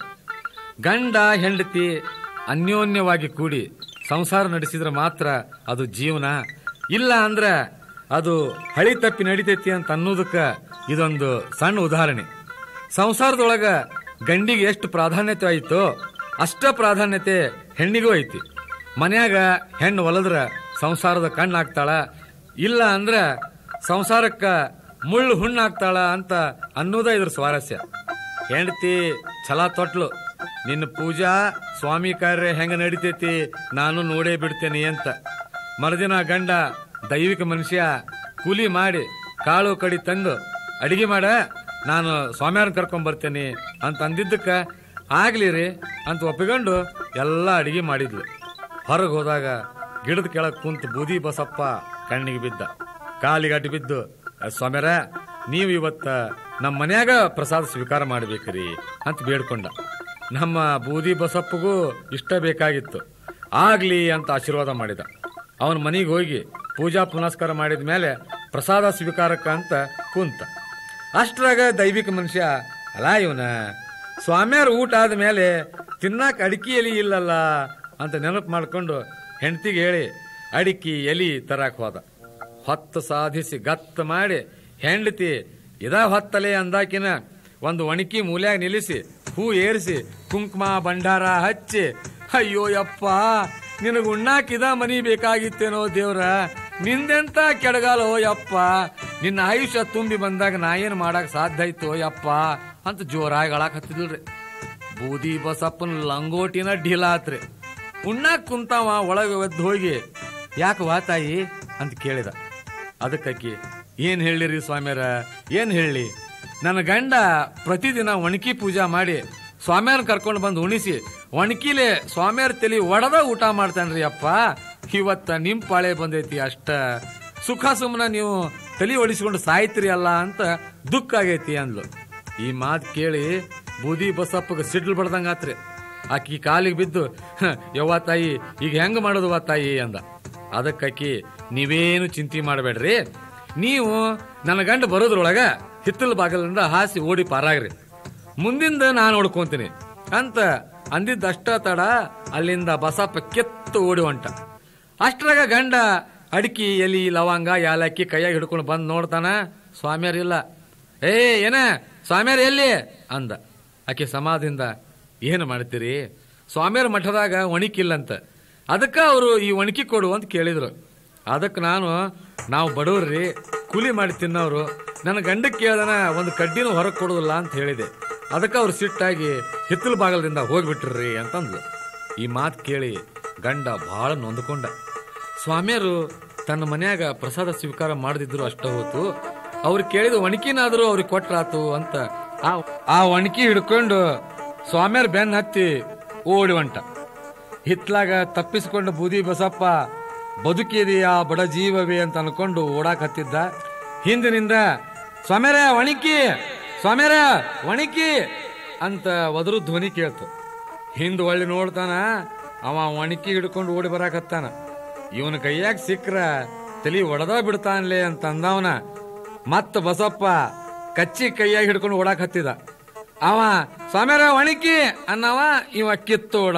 A: ಗಂಡ ಹೆಂಡತಿ ಅನ್ಯೋನ್ಯವಾಗಿ ಕೂಡಿ ಸಂಸಾರ ನಡೆಸಿದ್ರೆ ಮಾತ್ರ ಅದು ಜೀವನ ಇಲ್ಲ ಅಂದ್ರ ಅದು ಹಳಿ ತಪ್ಪಿ ನಡಿತೈತಿ ಅಂತ ಅನ್ನೋದಕ್ಕ ಇದೊಂದು ಸಣ್ಣ ಉದಾಹರಣೆ ಸಂಸಾರದೊಳಗ ಗಂಡಿಗೆ ಎಷ್ಟು ಪ್ರಾಧಾನ್ಯತೆ ಆಯ್ತೋ ಅಷ್ಟ ಪ್ರಾಧಾನ್ಯತೆ ಹೆಣ್ಣಿಗೂ ಐತಿ ಮನ್ಯಾಗ ಹೆಣ್ಣು ಒಲದ್ರ ಸಂಸಾರದ ಕಣ್ಣಾಗ್ತಾಳ ಇಲ್ಲ ಅಂದ್ರ ಸಂಸಾರಕ್ಕ ಮುಳ್ಳು ಹುಣ್ಣಾಗ್ತಾಳ ಅಂತ ಅನ್ನೋದ ಇದ್ರ ಸ್ವಾರಸ್ಯ ಹೆಂಡತಿ ಛಲ ತೊಟ್ಲು ನಿನ್ನ ಪೂಜಾ ಸ್ವಾಮಿ ಕಾರ್ಯ ಹೆಂಗ ನಡಿತೈತಿ ನಾನು ನೋಡೇ ಬಿಡ್ತೇನೆ ಅಂತ ಮರುದಿನ ಗಂಡ ದೈವಿಕ ಮನುಷ್ಯ ಕೂಲಿ ಮಾಡಿ ಕಾಳು ಕಡಿ ತಂದು ಅಡಿಗೆ ಮಾಡ ನಾನು ಸ್ವಾಮಿಯಾರನ್ನ ಕರ್ಕೊಂಡ್ ಬರ್ತೇನೆ ಅಂತ ಅಂದಿದ್ದಕ್ಕ ಆಗ್ಲಿ ರೀ ಅಂತ ಒಪ್ಪಿಕೊಂಡು ಎಲ್ಲ ಅಡಿಗೆ ಮಾಡಿದ್ಲು ಹೊರಗೆ ಹೋದಾಗ ಗಿಡದ ಕೆಳಗೆ ಕುಂತು ಬೂದಿ ಬಸಪ್ಪ ಕಣ್ಣಿಗೆ ಬಿದ್ದ ಕಾಲಿಗೆ ಅಡ್ಡ ಬಿದ್ದು ಸ್ವಾಮ್ಯಾರ ನೀವು ಇವತ್ತ ನಮ್ಮ ಮನ್ಯಾಗ ಪ್ರಸಾದ ಸ್ವೀಕಾರ ಮಾಡ್ಬೇಕ್ರಿ ಅಂತ ಬೇಡ್ಕೊಂಡ ನಮ್ಮ ಬೂದಿ ಬಸಪ್ಪಗೂ ಇಷ್ಟ ಬೇಕಾಗಿತ್ತು ಆಗ್ಲಿ ಅಂತ ಆಶೀರ್ವಾದ ಮಾಡಿದ ಅವನ ಮನೆಗೆ ಹೋಗಿ ಪೂಜಾ ಪುನಸ್ಕಾರ ಮಾಡಿದ ಮೇಲೆ ಪ್ರಸಾದ ಸ್ವೀಕಾರಕ್ಕ ಅಂತ ಕುಂತ ಅಷ್ಟ್ರಾಗ ದೈವಿಕ ಮನುಷ್ಯ ಅಲ್ಲ ಇವನ ಸ್ವಾಮ್ಯಾರ ಊಟ ಆದ ಮೇಲೆ ತಿನ್ನಾಕ ಅಡಿಕೆ ಎಲಿ ಇಲ್ಲಲ್ಲ ಅಂತ ನೆನಪು ಮಾಡ್ಕೊಂಡು ಹೆಂಡತಿಗೆ ಹೇಳಿ ಅಡಿಕೆ ಎಲಿ ತರಾಕ್ ಹೋದ ಹೊತ್ತು ಸಾಧಿಸಿ ಗತ್ತ ಮಾಡಿ ಹೆಂಡತಿ ಇದ ಹೊತ್ತಲೆ ಅಂದಾಕಿನ ಒಂದು ಒಣಕಿ ಮೂಲ್ಯಾಗ ನಿಲ್ಲಿಸಿ ಹೂ ಏರಿಸಿ ಕುಂಕುಮ ಭಂಡಾರ ಹಚ್ಚಿ ಅಯ್ಯೋ ಯಪ್ಪ ನಿನಗೆ ಉಣ್ಣಾಕಿದ ಮನಿ ಬೇಕಾಗಿತ್ತೇನೋ ದೇವ್ರ ನಿಂದೆಂತ ಕೆಡಗಾಲೋ ಯಪ್ಪ ನಿನ್ನ ಆಯುಷ್ಯ ತುಂಬಿ ಬಂದಾಗ ನಾ ಏನು ಮಾಡಕ್ ಸಾಧ್ಯ ಆಯ್ತು ಯಪ್ಪ ಅಂತ ಜೋರಾಗಿ ಅಳಾಕ್ ಹತ್ತಿದ್ರಿ ಬೂದಿ ಬಸಪ್ಪನ ಲಂಗೋಟಿನ ಢೀಲ ಆತ್ರಿ ಉಣ್ಣಾಕ್ ಕುಂತಾವ ಒಳಗೆ ಒದ್ದು ಹೋಗಿ ಯಾಕೆ ವಾ ತಾಯಿ ಅಂತ ಕೇಳಿದ ಅದಕ್ಕಿ ಏನ್ ಹೇಳಿರಿ ಸ್ವಾಮ್ಯಾರ ಏನ್ ಹೇಳಿ ನನ್ನ ಗಂಡ ಪ್ರತಿದಿನ ಒಣಕಿ ಪೂಜಾ ಮಾಡಿ ಸ್ವಾಮ್ಯಾರ ಕರ್ಕೊಂಡು ಬಂದು ಉಣಿಸಿ ಒಣಕಿಲೆ ಸ್ವಾಮ್ಯಾರ ತಲಿ ಒಡದ ಊಟ ಮಾಡ್ತಾನ್ರಿ ಅಪ್ಪ ಇವತ್ತ ನಿಮ್ ಪಾಳೆ ಬಂದೈತಿ ಅಷ್ಟ ಸುಖ ಸುಮ್ಮನ ನೀವು ತಲಿ ಒಡಿಸ್ಕೊಂಡು ಸಾಯ್ತಿರಿ ಅಲ್ಲ ಅಂತ ದುಃಖ ಆಗೈತಿ ಅಂದ್ಲು ಈ ಮಾತು ಕೇಳಿ ಬೂದಿ ಬಸಪ್ಪಗ ಸಿಡ್ಲು ಬಡ್ದಂಗಾತ್ರಿ ಆಕಿ ಕಾಲಿಗೆ ಬಿದ್ದು "ಹ, ಯವ್ವ ತಾಯಿ ಈಗ ಹೆಂಗ್ ಮಾಡೋದವ್ವ ತಾಯಿ ಅಂದ ಅದಕ್ಕಾಕಿ ನೀವೇನು ಚಿಂತೆ ಮಾಡಬೇಡ್ರಿ ನೀವು ನನ್ನ ಗಂಡ ಬರೋದ್ರೊಳಗ ಹಿತ್ತಲ ಬಾಗಿಲಿಂದ ಹಾಸಿ ಓಡಿ ಪಾರಾಗ್ರಿ ಮುಂದಿಂದ ನಾನು ನೋಡ್ಕೊಂತೀನಿ ಅಂತ ಅಂದಿದ್ದಷ್ಟ ತಡ ಅಲ್ಲಿಂದ ಬಸಪ್ಪ ಕೆತ್ತು ಓಡಿ ಹೊಂಟ ಅಷ್ಟ್ರಾಗ ಗಂಡ ಅಡಿಕೆ ಎಲಿ ಲವಂಗ ಯಾಲಕ್ಕಿ ಕೈಯಾಗ ಹಿಡ್ಕೊಂಡು ಬಂದ್ ನೋಡ್ತಾನ ಸ್ವಾಮಿಯರಿಲ್ಲ ಏ ಏನ ಸ್ವಾಮಿಯರ್ ಎಲ್ಲಿ ಅಂದ ಆಕೆ ಸಮಾಧಿಯಿಂದ ಏನು ಮಾಡ್ತೀರಿ ಸ್ವಾಮಿಯರ ಮಠದಾಗ ಒಣಕಿಲ್ಲಂತ ಅದಕ್ಕ ಅವರು ಈ ಒಣಕಿ ಕೊಡು ಅಂತ ಕೇಳಿದ್ರು ಅದಕ್ಕೆ ನಾನು ನಾವು ಬಡವ್ರಿ ಕೂಲಿ ಮಾಡಿ ತಿನ್ನೋರು ನನ್ನ ಗಂಡಕ್ಕೆ ಕೇಳ್ದನ ಒಂದು ಕಡ್ಡಿನೂ ಹೊರಗೆ ಕೊಡೋದಿಲ್ಲ ಅಂತ ಹೇಳಿದೆ ಅದಕ್ಕೆ ಅವ್ರು ಸಿಟ್ಟಾಗಿ ಹಿತ್ತಲ ಬಾಗಲದಿಂದ ಹೋಗ್ಬಿಟ್ರಿ ಅಂತಂದ್ಲು ಈ ಮಾತು ಕೇಳಿ ಗಂಡ ಬಹಳ ನೊಂದ್ಕೊಂಡ ಸ್ವಾಮಿಯರು ತನ್ನ ಮನ್ಯಾಗ ಪ್ರಸಾದ ಸ್ವೀಕಾರ ಮಾಡದಿದ್ರು ಅಷ್ಟ ಹೊತ್ತು ಅವ್ರು ಕೇಳಿದ ಒಣಕಿನಾದ್ರೂ ಅವ್ರಿಗೆ ಕೊಟ್ರಾತು ಅಂತ ಆ- ಆ ಒಣಕಿ ಹಿಡ್ಕೊಂಡು ಸ್ವಾಮಿಯರ್ ಬೆನ್ ಹತ್ತಿ ಓಡಿ ಹೊಂಟ ಹಿತ್ಲಾಗ ತಪ್ಪಿಸಿಕೊಂಡ ಬೂದಿ ಬಸಪ್ಪ ಬದುಕಿದೆಯಾ ಬಡ ಜೀವವೇ ಅಂತ ಅನ್ಕೊಂಡು ಓಡಾಕ್ ಹತ್ತಿದ್ದ ಹಿಂದಿನಿಂದ ಸ್ವಾಮ್ಯಾರ ಒಣಕಿ ಸ್ವಾಮ್ಯಾರ ಒಣಕಿ ಅಂತ ಒದರು ಧ್ವನಿ ಕೇಳ್ತು ಹಿಂದ್ ಒಳ್ಳೆ ನೋಡ್ತಾನ ಅವ ಒಣಕಿ ಹಿಡ್ಕೊಂಡು ಓಡಿ ಬರಾಕತ್ತಾನ ಇವನ ಕೈಯಾಗ ಸಿಕ್ರ ತಲಿ ಒಡದ ಬಿಡ್ತಾನ್ಲೆ ಅಂತ ಅಂದವನ ಮತ್ತ ಬಸಪ್ಪ ಕಚ್ಚಿ ಕೈಯಾಗ ಹಿಡ್ಕೊಂಡು ಓಡಾಕ್ ಹತ್ತಿದ ಅವ ಸ್ವಾಮ್ಯಾರ ಒಣಕಿ ಅನ್ನವ ಇವ ಕಿತ್ತು ಓಡವ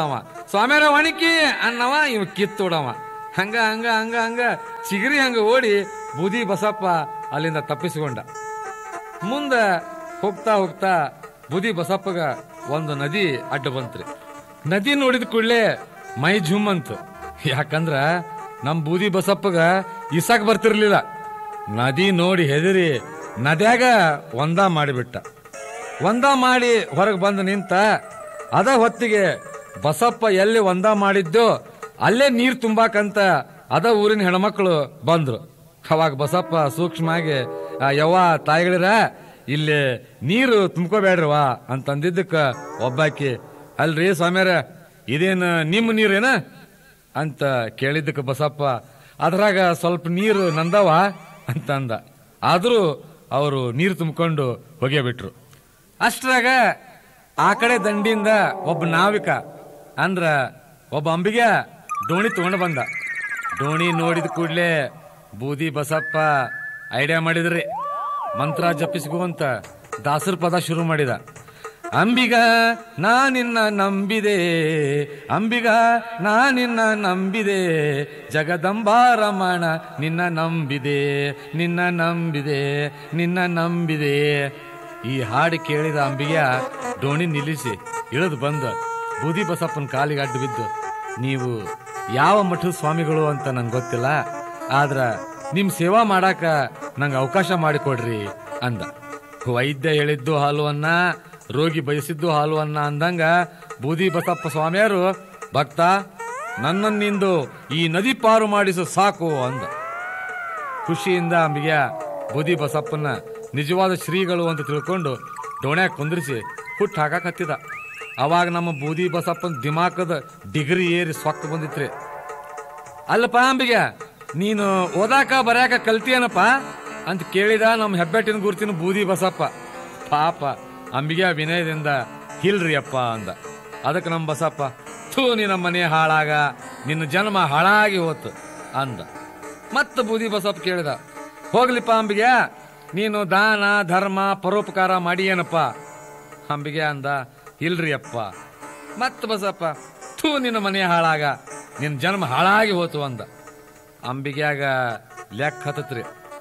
A: ಸ್ವಾಮ್ಯಾರ ಒಣಕಿ ಅನ್ನವ ಇವ ಕಿತ್ತೋಡವ ಹಂಗ ಹಂಗ ಹಂಗ ಹಂಗ ಚಿಗರಿ ಹಂಗ ಓಡಿ ಬೂದಿ ಬಸಪ್ಪ ಅಲ್ಲಿಂದ ತಪ್ಪಿಸಿಕೊಂಡ ಮುಂದ ಹೋಗ್ತಾ ಹೋಗ್ತಾ ಬುದಿ ಬಸಪ್ಪಗ ಒಂದು ನದಿ ಅಡ್ಡ ಬಂತ್ರಿ ನದಿ ನೋಡಿದ ಕೂಡಲೇ ಮೈ ಝುಮ್ ಅಂತು ಯಾಕಂದ್ರ ನಮ್ ಬೂದಿ ಬಸಪ್ಪಗ ಇಸಾಕ್ ಬರ್ತಿರ್ಲಿಲ್ಲ ನದಿ ನೋಡಿ ಹೆದರಿ ನದ್ಯಾಗ ಒಂದ ಮಾಡಿಬಿಟ್ಟ ಒಂದ ಮಾಡಿ ಹೊರಗೆ ಬಂದು ನಿಂತ ಅದ ಹೊತ್ತಿಗೆ ಬಸಪ್ಪ ಎಲ್ಲಿ ಒಂದ ಮಾಡಿದ್ದೋ ಅಲ್ಲೇ ನೀರ್ ತುಂಬಾಕಂತ ಅದ ಊರಿನ ಹೆಣ್ಮಕ್ಳು ಬಂದ್ರು ಅವಾಗ ಬಸಪ್ಪ ಸೂಕ್ಷ್ಮಾಗಿ "ಆ, ಯವ್ವ ತಾಯಿಗಳಿರ ಇಲ್ಲಿ ನೀರು ತುಂಬ್ಕೋಬೇಡ್ರವಾ ಅಂತಂದಿದ್ದಕ್ಕ ಒಬ್ಬಾಕಿ ಅಲ್ರಿ ಸ್ವಾಮ್ಯಾರ ಇದೇನು ನಿಮ್ಮ ನೀರೇನ ಅಂತ ಕೇಳಿದ್ದಕ್ಕೆ ಬಸಪ್ಪ ಅದ್ರಾಗ ಸ್ವಲ್ಪ ನೀರು ನಂದವ ಅಂತ ಅಂದ ಆದ್ರೂ ಅವರು ನೀರು ತುಂಬಿಕೊಂಡು ಹೋಗೇ ಬಿಟ್ರು ಅಷ್ಟ್ರಾಗ ಆ ಕಡೆ ದಂಡಿಯಿಂದ ಒಬ್ಬ ನಾವಿಕ ಅಂದ್ರ ಒಬ್ಬ ಅಂಬಿಗೆ ದೋಣಿ ತಗೊಂಡು ಬಂದ ದೋಣಿ ನೋಡಿದ ಕೂಡ್ಲೆ ಬೂದಿ ಬಸಪ್ಪ ಐಡಿಯಾ ಮಾಡಿದ್ರಿ ಮಂತ್ರ ಜಪಿಸ್ಕುವಂತ ದಾಸರ ಪದ ಶುರು ಮಾಡಿದ ಅಂಬಿಗ ನಾ ನಿನ್ನ ನಂಬಿದೆ ಅಂಬಿಗ ನಾ ನಿನ್ನ ನಂಬಿದೆ ಜಗದಂಬಾರಮಣ ನಿನ್ನ ನಂಬಿದೆ ನಿನ್ನ ನಂಬಿದೆ ನಿನ್ನ ನಂಬಿದೆ ಈ ಹಾಡು ಕೇಳಿದ ಅಂಬಿಗ ಡೋಣಿ ನಿಲ್ಲಿಸಿ ಇಳಿದು ಬಂದ ಬೂದಿ ಬಸಪ್ಪನ ಕಾಲಿಗೆ ಅಡ್ಡು ಬಿದ್ದು ನೀವು ಯಾವ ಮಠದ ಸ್ವಾಮಿಗಳು ಅಂತ ನಂಗೆ ಗೊತ್ತಿಲ್ಲ ಆದ್ರ ನಿಮ್ ಸೇವಾ ಮಾಡಾಕ ನಂಗೆ ಅವಕಾಶ ಮಾಡಿಕೊಡ್ರಿ ಅಂದ ವೈದ್ಯ ಹೇಳಿದ್ದು ಹಾಲು ಅನ್ನ ರೋಗಿ ಬಯಸಿದ್ದು ಹಾಲು ಅನ್ನ ಅಂದಂಗ ಬೂದಿ ಬಸಪ್ಪ ಸ್ವಾಮಿಯರು ಭಕ್ತ ನನ್ನನ್ನಿಂದು ಈ ನದಿ ಪಾರು ಮಾಡಿಸು ಸಾಕು ಅಂದ ಖುಷಿಯಿಂದ ಅಂಬಿಗೆ ಬೂದಿ ಬಸಪ್ಪನ ನಿಜವಾದ ಶ್ರೀಗಳು ಅಂತ ತಿಳ್ಕೊಂಡು ಡೋಣ್ಯಾಗ ಕುಂದ್ರಿಸಿ ಹುಟ್ಟು ಹಾಕಾಕತ್ತಿದ ಅವಾಗ ನಮ್ಮ ಬೂದಿ ಬಸಪ್ಪನ ದಿಮಾಕದ ಡಿಗ್ರಿ ಏರಿ ಸೊಕ್ಕ ಬಂದಿತ್ರಿ ಅಲ್ಲಪ್ಪ ಅಂಬಿಗೆ ನೀನು ಓದಾಕ ಬರ್ಯಾಕ ಕಲ್ತಿಯೇನಪ್ಪ ಅಂತ ಕೇಳಿದ ನಮ್ಮ ಹೆಬ್ಬೆಟ್ಟಿನ ಗುರುತಿನ ಬೂದಿ ಬಸಪ್ಪ ಪಾಪ ಅಂಬಿಗೆ ವಿನಯದಿಂದ ಇಲ್ರಿ ಅಪ್ಪ ಅಂದ ಅದಕ್ಕೆ ನಮ್ಮ ಬಸಪ್ಪ ಥೂ ನಿನ್ನ ಮನೆ ಹಾಳಾಗ ನಿನ್ನ ಜನ್ಮ ಹಾಳಾಗಿ ಹೋತು ಅಂದ ಮತ್ತೆ ಬೂದಿ ಬಸಪ್ಪ ಕೇಳಿದ ಹೋಗ್ಲಿಪ್ಪ ಅಂಬಿಗೆ ನೀನು ದಾನ ಧರ್ಮ ಪರೋಪಕಾರ ಮಾಡಿಯೇನಪ್ಪ ಅಂಬಿಗೆ ಅಂದ ಇಲ್ರಿ ಅಪ್ಪ ಮತ್ತ ಬಸಪ್ಪ ಥೂ ನಿನ್ನ ಮನೆ ಹಾಳಾಗ ನಿನ್ನ ಜನ್ಮ ಹಾಳಾಗಿ ಹೋತು ಅಂದ ಅಂಬಿಗ್ಯಾಗ ಲೆಕ್ಕ ಹತ್ತತ್ರಿ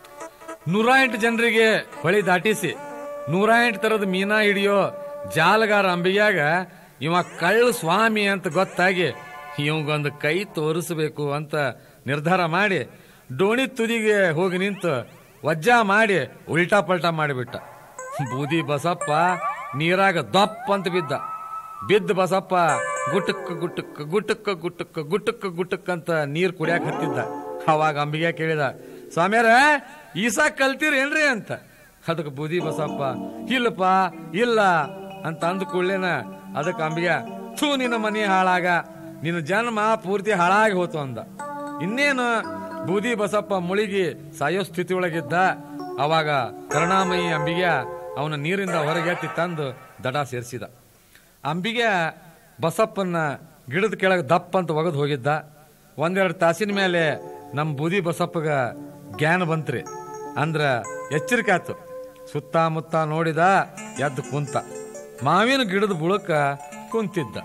A: ನೂರ ಎಂಟು ಜನರಿಗೆ ಹೊಳಿ ದಾಟಿಸಿ ನೂರ ಎಂಟು ತರದ ಮೀನಾ ಹಿಡಿಯೋ ಜಾಲಗಾರ ಅಂಬಿಗ್ಯಾಗ ಇವ ಕಳ್ಳು ಸ್ವಾಮಿ ಅಂತ ಗೊತ್ತಾಗಿ ಇವಂಗೊಂದು ಕೈ ತೋರಿಸಬೇಕು ಅಂತ ನಿರ್ಧಾರ ಮಾಡಿ ಡೋಣಿ ತುದಿಗೆ ಹೋಗಿ ನಿಂತು ವಜ್ಜ ಮಾಡಿ ಉಲ್ಟಾ ಪಲ್ಟಾ ಮಾಡಿಬಿಟ್ಟ ಬೂದಿ ಬಸಪ್ಪ ನೀರಾಗ ದಪ್ಪ ಅಂತ ಬಿದ್ದ ಬಿದ್ದ ಬಸಪ್ಪ ಗುಟುಕ್ ಗುಟುಕ್ ಗುಟುಕ್ ಗುಟುಕ್ ಗುಟುಕ್ ಗುಟುಕ್ ಅಂತ ನೀರ್ ಕುಡಿಯಾಕ ಹತ್ತಿದ್ದ ಅವಾಗ ಅಂಬಿಗೆ ಕೇಳಿದ ಸ್ವಾಮ್ಯಾರ ಈಸಾ ಕಲ್ತೀರೇನ್ರಿ ಅಂತ ಅದಕ್ಕೆ ಬೂದಿ ಬಸಪ್ಪ ಇಲ್ಲಪ್ಪ ಇಲ್ಲ ಅಂತ ಅಂದ ಕೂಡ್ಲೇನ ಅದಕ್ಕೆ ಅಂಬಿಗೆ ಥೂ ನಿನ್ನ ಮನೆ ಹಾಳಾಗ ನಿನ್ನ ಜನ್ಮ ಪೂರ್ತಿ ಹಾಳಾಗಿ ಹೋತು ಅಂದ ಇನ್ನೇನು ಬೂದಿ ಬಸಪ್ಪ ಮುಳುಗಿ ಸಾಯೋ ಸ್ಥಿತಿ ಒಳಗಿದ್ದ ಅವಾಗ ಕರುಣಾಮಯಿ ಅಂಬಿಗೆ ಅವನ ನೀರಿಂದ ಹೊರಗೆ ಎತ್ತಿ ತಂದು ದಡ ಸೇರಿಸಿದ ಅಂಬಿಗೆ ಬಸಪ್ಪನ ಗಿಡದ ಕೆಳಗೆ ದಪ್ಪ ಅಂತ ಒಗದು ಹೋಗಿದ್ದ ಒಂದೆರಡು ತಾಸಿನ ಮೇಲೆ ನಮ್ಮ ಬೂದಿ ಬಸಪ್ಪಗ ಜ್ಞಾನ ಬಂತ್ರಿ ಅಂದ್ರ ಎಚ್ಚರಿಕೆ ಆತು ಸುತ್ತಮುತ್ತ ನೋಡಿದ ಎದ್ದು ಕುಂತ ಮಾವಿನ ಗಿಡದ ಬುಳಕ ಕುಂತಿದ್ದ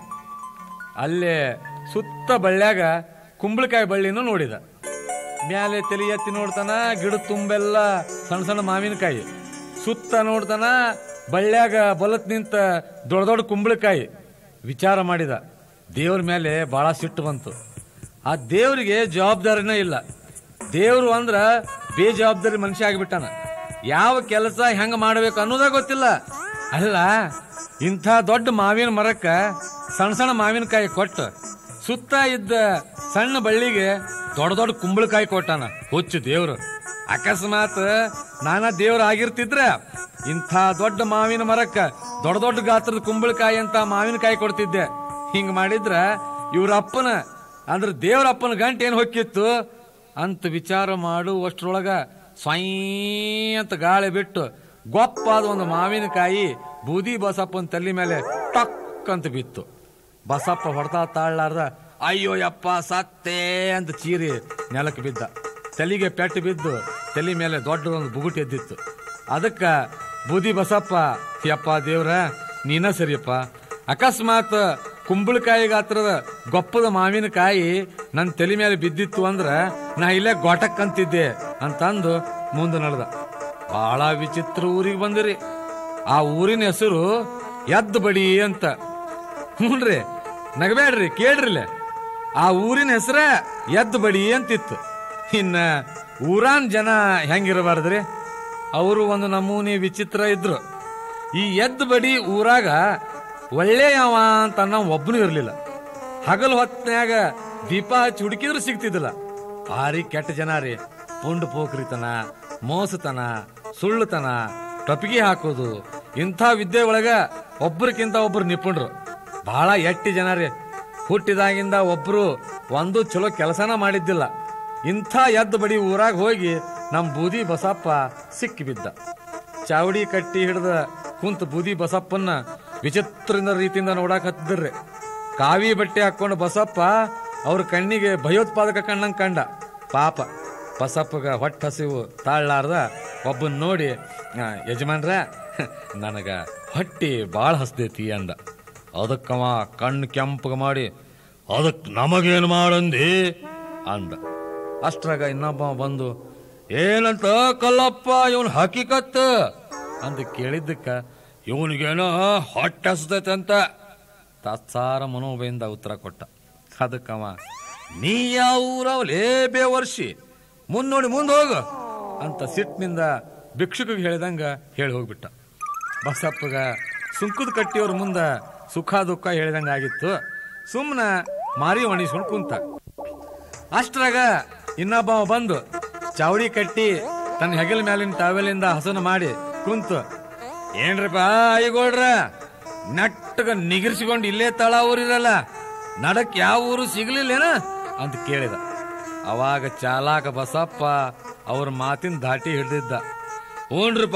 A: ಅಲ್ಲೇ ಸುತ್ತ ಬಳ್ಳ್ಯಾಗ ಕುಂಬಳಕಾಯಿ ಬಳ್ಳಿನೂ ನೋಡಿದ ಮ್ಯಾಲೆ ತಲೆ ಎತ್ತಿ ನೋಡ್ತಾನ ಗಿಡ ತುಂಬೆಲ್ಲ ಸಣ್ಣ ಸಣ್ಣ ಮಾವಿನಕಾಯಿ ಸುತ್ತ ನೋಡ್ತಾನ ಬಳ್ಳ್ಯಾಗ ಬಲತ್ ನಿಂತ ದೊಡ್ಡ ದೊಡ್ಡ ಕುಂಬಳಕಾಯಿ ವಿಚಾರ ಮಾಡಿದ ದೇವ್ರ ಮೇಲೆ ಬಹಳ ಸಿಟ್ಟು ಬಂತು ಆ ದೇವ್ರಿಗೆ ಜವಾಬ್ದಾರಿನೇ ಇಲ್ಲ ದೇವ್ರು ಅಂದ್ರ ಬೇಜವಾಬ್ದಾರಿ ಮನುಷ್ಯ ಆಗಿಬಿಟ್ಟಾನ ಯಾವ ಕೆಲಸ ಹೆಂಗ ಮಾಡಬೇಕು ಅನ್ನೋದೇ ಗೊತ್ತಿಲ್ಲ ಅಲ್ಲ ಇಂಥ ದೊಡ್ಡ ಮಾವಿನ ಮರಕ್ಕ ಸಣ್ಣ ಸಣ್ಣ ಮಾವಿನಕಾಯಿ ಕೊಟ್ಟು ಸುತ್ತ ಇದ್ದ ಸಣ್ಣ ಬಳ್ಳಿಗೆ ದೊಡ್ಡ ದೊಡ್ಡ ಕುಂಬಳಕಾಯಿ ಕೊಟ್ಟಾನ ಹುಚ್ಚು ದೇವ್ರು ಅಕಸ್ಮಾತ್ ನಾನಾ ದೇವ್ರ ಆಗಿರ್ತಿದ್ರ ಇಂಥ ದೊಡ್ಡ ಮಾವಿನ ಮರಕ್ಕ ದೊಡ್ಡ ದೊಡ್ಡ ಗಾತ್ರದ ಕುಂಬಳಕಾಯಿ ಅಂತ ಮಾವಿನಕಾಯಿ ಕೊಡ್ತಿದ್ದೆ ಹಿಂಗ್ ಮಾಡಿದ್ರ ಇವ್ರ ಅಪ್ಪನ ಅಂದ್ರ ದೇವ್ರ ಅಪ್ಪನ ಗಂಟೆ ಏನ್ ಹೊಕ್ಕಿತ್ತು ಅಂತ ವಿಚಾರ ಮಾಡುವಷ್ಟ್ರೊಳಗ ಸ್ವೈ ಅಂತ ಗಾಳಿ ಬಿಟ್ಟು ಗೊಪ್ಪಾದ ಒಂದು ಮಾವಿನಕಾಯಿ ಬೂದಿ ಬಸಪ್ಪನ ತಲೆ ಮೇಲೆ ಟಕ್ ಅಂತ ಬಿತ್ತು ಬಸಪ್ಪ ಹೊಡ್ತಾ ತಾಳ್ಲಾರ್ದ ಅಯ್ಯೋ ಯಪ್ಪ ಸತ್ತೇ ಅಂತ ಚೀರಿ ನೆಲಕ್ಕೆ ಬಿದ್ದ ತಲೆಗೆ ಪೆಟ್ಟು ಬಿದ್ದು ತಲೆ ಮೇಲೆ ದೊಡ್ಡದೊಂದು ಬುಗುಟ್ ಎದ್ದಿತ್ತು ಅದಕ್ಕ ಬೂದಿ ಬಸಪ್ಪ ಯಪ್ಪ ದೇವ್ರ ನೀನ ಸರಿಯಪ್ಪ ಅಕಸ್ಮಾತ್ ಕುಂಬಳಕಾಯಿ ಗಾತ್ರದ ಗೊಪ್ಪದ ಮಾವಿನಕಾಯಿ ನನ್ನ ತಲೆ ಮೇಲೆ ಬಿದ್ದಿತ್ತು ಅಂದ್ರ ನಾ ಇಲ್ಲೇ ಗೋಟಕ್ ಅಂತಿದ್ದೆ ಅಂತಂದು ಮುಂದೆ ನಡೆದ ಬಹಳ ವಿಚಿತ್ರ ಊರಿಗೆ ಬಂದಿರಿ ಆ ಊರಿನ ಹೆಸರು ಎದ್ದು ಬಡಿ ಅಂತ ಹ್ಞೂನ್ರಿ ನಗಬೇಡ್ರಿ ಕೇಳ್ರಿಲೆ ಆ ಊರಿನ ಹೆಸರ ಎದ್ದು ಬಡಿ ಅಂತಿತ್ತು ಇನ್ನ ಊರಾನ್ ಜನ ಹೆಂಗಿರಬಾರ್ದ್ರಿ ಅವರು ಒಂದು ನಮೂನಿ ವಿಚಿತ್ರ ಇದ್ರು ಈ ಎದ್ದು ಬಡಿ ಊರಾಗ ಒಳ್ಳೆಯವ ಅಂತ ಅನ್ನೋ ಒಬ್ಬನು ಇರಲಿಲ್ಲ ಹಗಲು ಹೊತ್ನ್ಯಾಗ ದೀಪ ಹಚ್ಚಿ ಹುಡುಕಿದ್ರು ಸಿಗ್ತಿದ್ದಿಲ್ಲ ಭಾರಿ ಕೆಟ್ಟ ಜನ ರೀ ಪುಂಡ್ ಪೋಖ್ರಿತನ ಮೋಸತನ ಸುಳ್ಳುತನ ಟೊಪಿಗೆ ಹಾಕೋದು ಇಂಥ ವಿದ್ಯೆ ಒಳಗ ಒಬ್ರಕ್ಕಿಂತ ಒಬ್ರು ನಿಪುಣರು ಬಹಳ ಎಟ್ಟಿ ಜನ ರೀ ಹುಟ್ಟಿದಾಗಿಂದ ಒಬ್ರು ಒಂದು ಚಲೋ ಕೆಲಸನ ಮಾಡಿದ್ದಿಲ್ಲ ಇಂಥ ಎದ್ದು ಬಡಿ ಊರಾಗ ಹೋಗಿ ನಮ್ ಬೂದಿ ಬಸಪ್ಪ ಸಿಕ್ಕಿ ಬಿದ್ದ ಚಾವಡಿ ಕಟ್ಟಿ ಹಿಡ್ದ ಕುಂತ ಬೂದಿ ಬಸಪ್ಪನ್ನ ವಿಚಿತ್ರದಿಂದ ರೀತಿಯಿಂದ ನೋಡಾಕ್ ಹತ್ತಿದ್ರಿ ಕಾವಿ ಬಟ್ಟೆ ಹಾಕೊಂಡು ಬಸಪ್ಪ ಅವ್ರ ಕಣ್ಣಿಗೆ ಭಯೋತ್ಪಾದಕ ಕಣ್ಣಂಗ್ ಕಂಡ ಪಾಪ ಬಸಪ್ಪಗ ಹೊಟ್ಟೆ ಹಸಿವು ತಾಳ್ಲಾರ್ದ ಒಬ್ಬನ್ ನೋಡಿ "ಆ, ಯಜಮಾನ್ರ ನನಗ ಹೊಟ್ಟಿ ಬಾಳ ಹಸ್ದೈತಿ ಅಂದ ಅದಕ್ಕವ ಕಣ್ಣು ಕೆಂಪಗ ಮಾಡಿ ಅದಕ್ ನಮಗೇನು ಮಾಡಂದಿ ಅಂದ ಅಷ್ಟ್ರಾಗ ಇನ್ನೊಬ್ಬ ಬಂದು ಏನಂತ ಕಲ್ಲಪ್ಪ ಇವನ್ ಹಕಿಕತ್ ಅಂತ ಕೇಳಿದ್ದಕ್ಕ ಇವನಿಗೇನೋ ಹೊಟ್ಟೆ ಹಸ್ದೈತೆ ಅಂತ ತಾತ್ಸಾರ ಮನೋಭಯಿಂದ ಉತ್ತರ ಕೊಟ್ಟ ಅದಕ್ಕವ ನೀ ಯಾವ ಊರವಲೇ ಬೇವರ್ಷಿ ಮುಂದ್ ನೋಡಿ ಮುಂದ್ ಹೋಗು ಅಂತ ಸಿಟ್ಟಿನಿಂದ ಭಿಕ್ಷುಕಿಗೆ ಹೇಳಿದಂಗ ಹೇಳಿ ಹೋಗ್ಬಿಟ್ಟ ಬಸಪ್ಪಗ ಸುಂಕದ ಕಟ್ಟಿಯವ್ರ ಮುಂದ ಸುಖ ದುಃಖ ಹೇಳಿದಂಗ ಆಗಿತ್ತು ಸುಮ್ಮನ ಮಾರಿ ಒಣಿಸ್ಕೊಂಡು ಕುಂತ ಅಷ್ಟ್ರಾಗ ಇನ್ನೊಬ್ಬ ಬಂದು ಚಾವಡಿ ಕಟ್ಟಿ ತನ್ನ ಹೆಗಲ ಮ್ಯಾಲಿನ ಟಾವೆಲಿಂದ ಹಸನ ಮಾಡಿ ಕುಂತು ಏನ್ರಪ್ಪ ಐಗೋಳ್ರ ನಟ್ಟಗ ನಿಗಿರ್ಸಿಕೊಂಡು ಇಲ್ಲೇ ತಳ ಊರಿರಲ್ಲ ನಡಕ್ ಯಾವ ಊರು ಸಿಗ್ಲಿಲ್ಲೇನ ಅಂತ ಕೇಳಿದ ಅವಾಗ ಚಾಲಾಕ ಬಸಪ್ಪ ಅವ್ರ ಮಾತಿನ ದಾಟಿ ಹಿಡ್ದಿದ್ದ ಹ್ಞೂನ್ರಿಪ್ಪ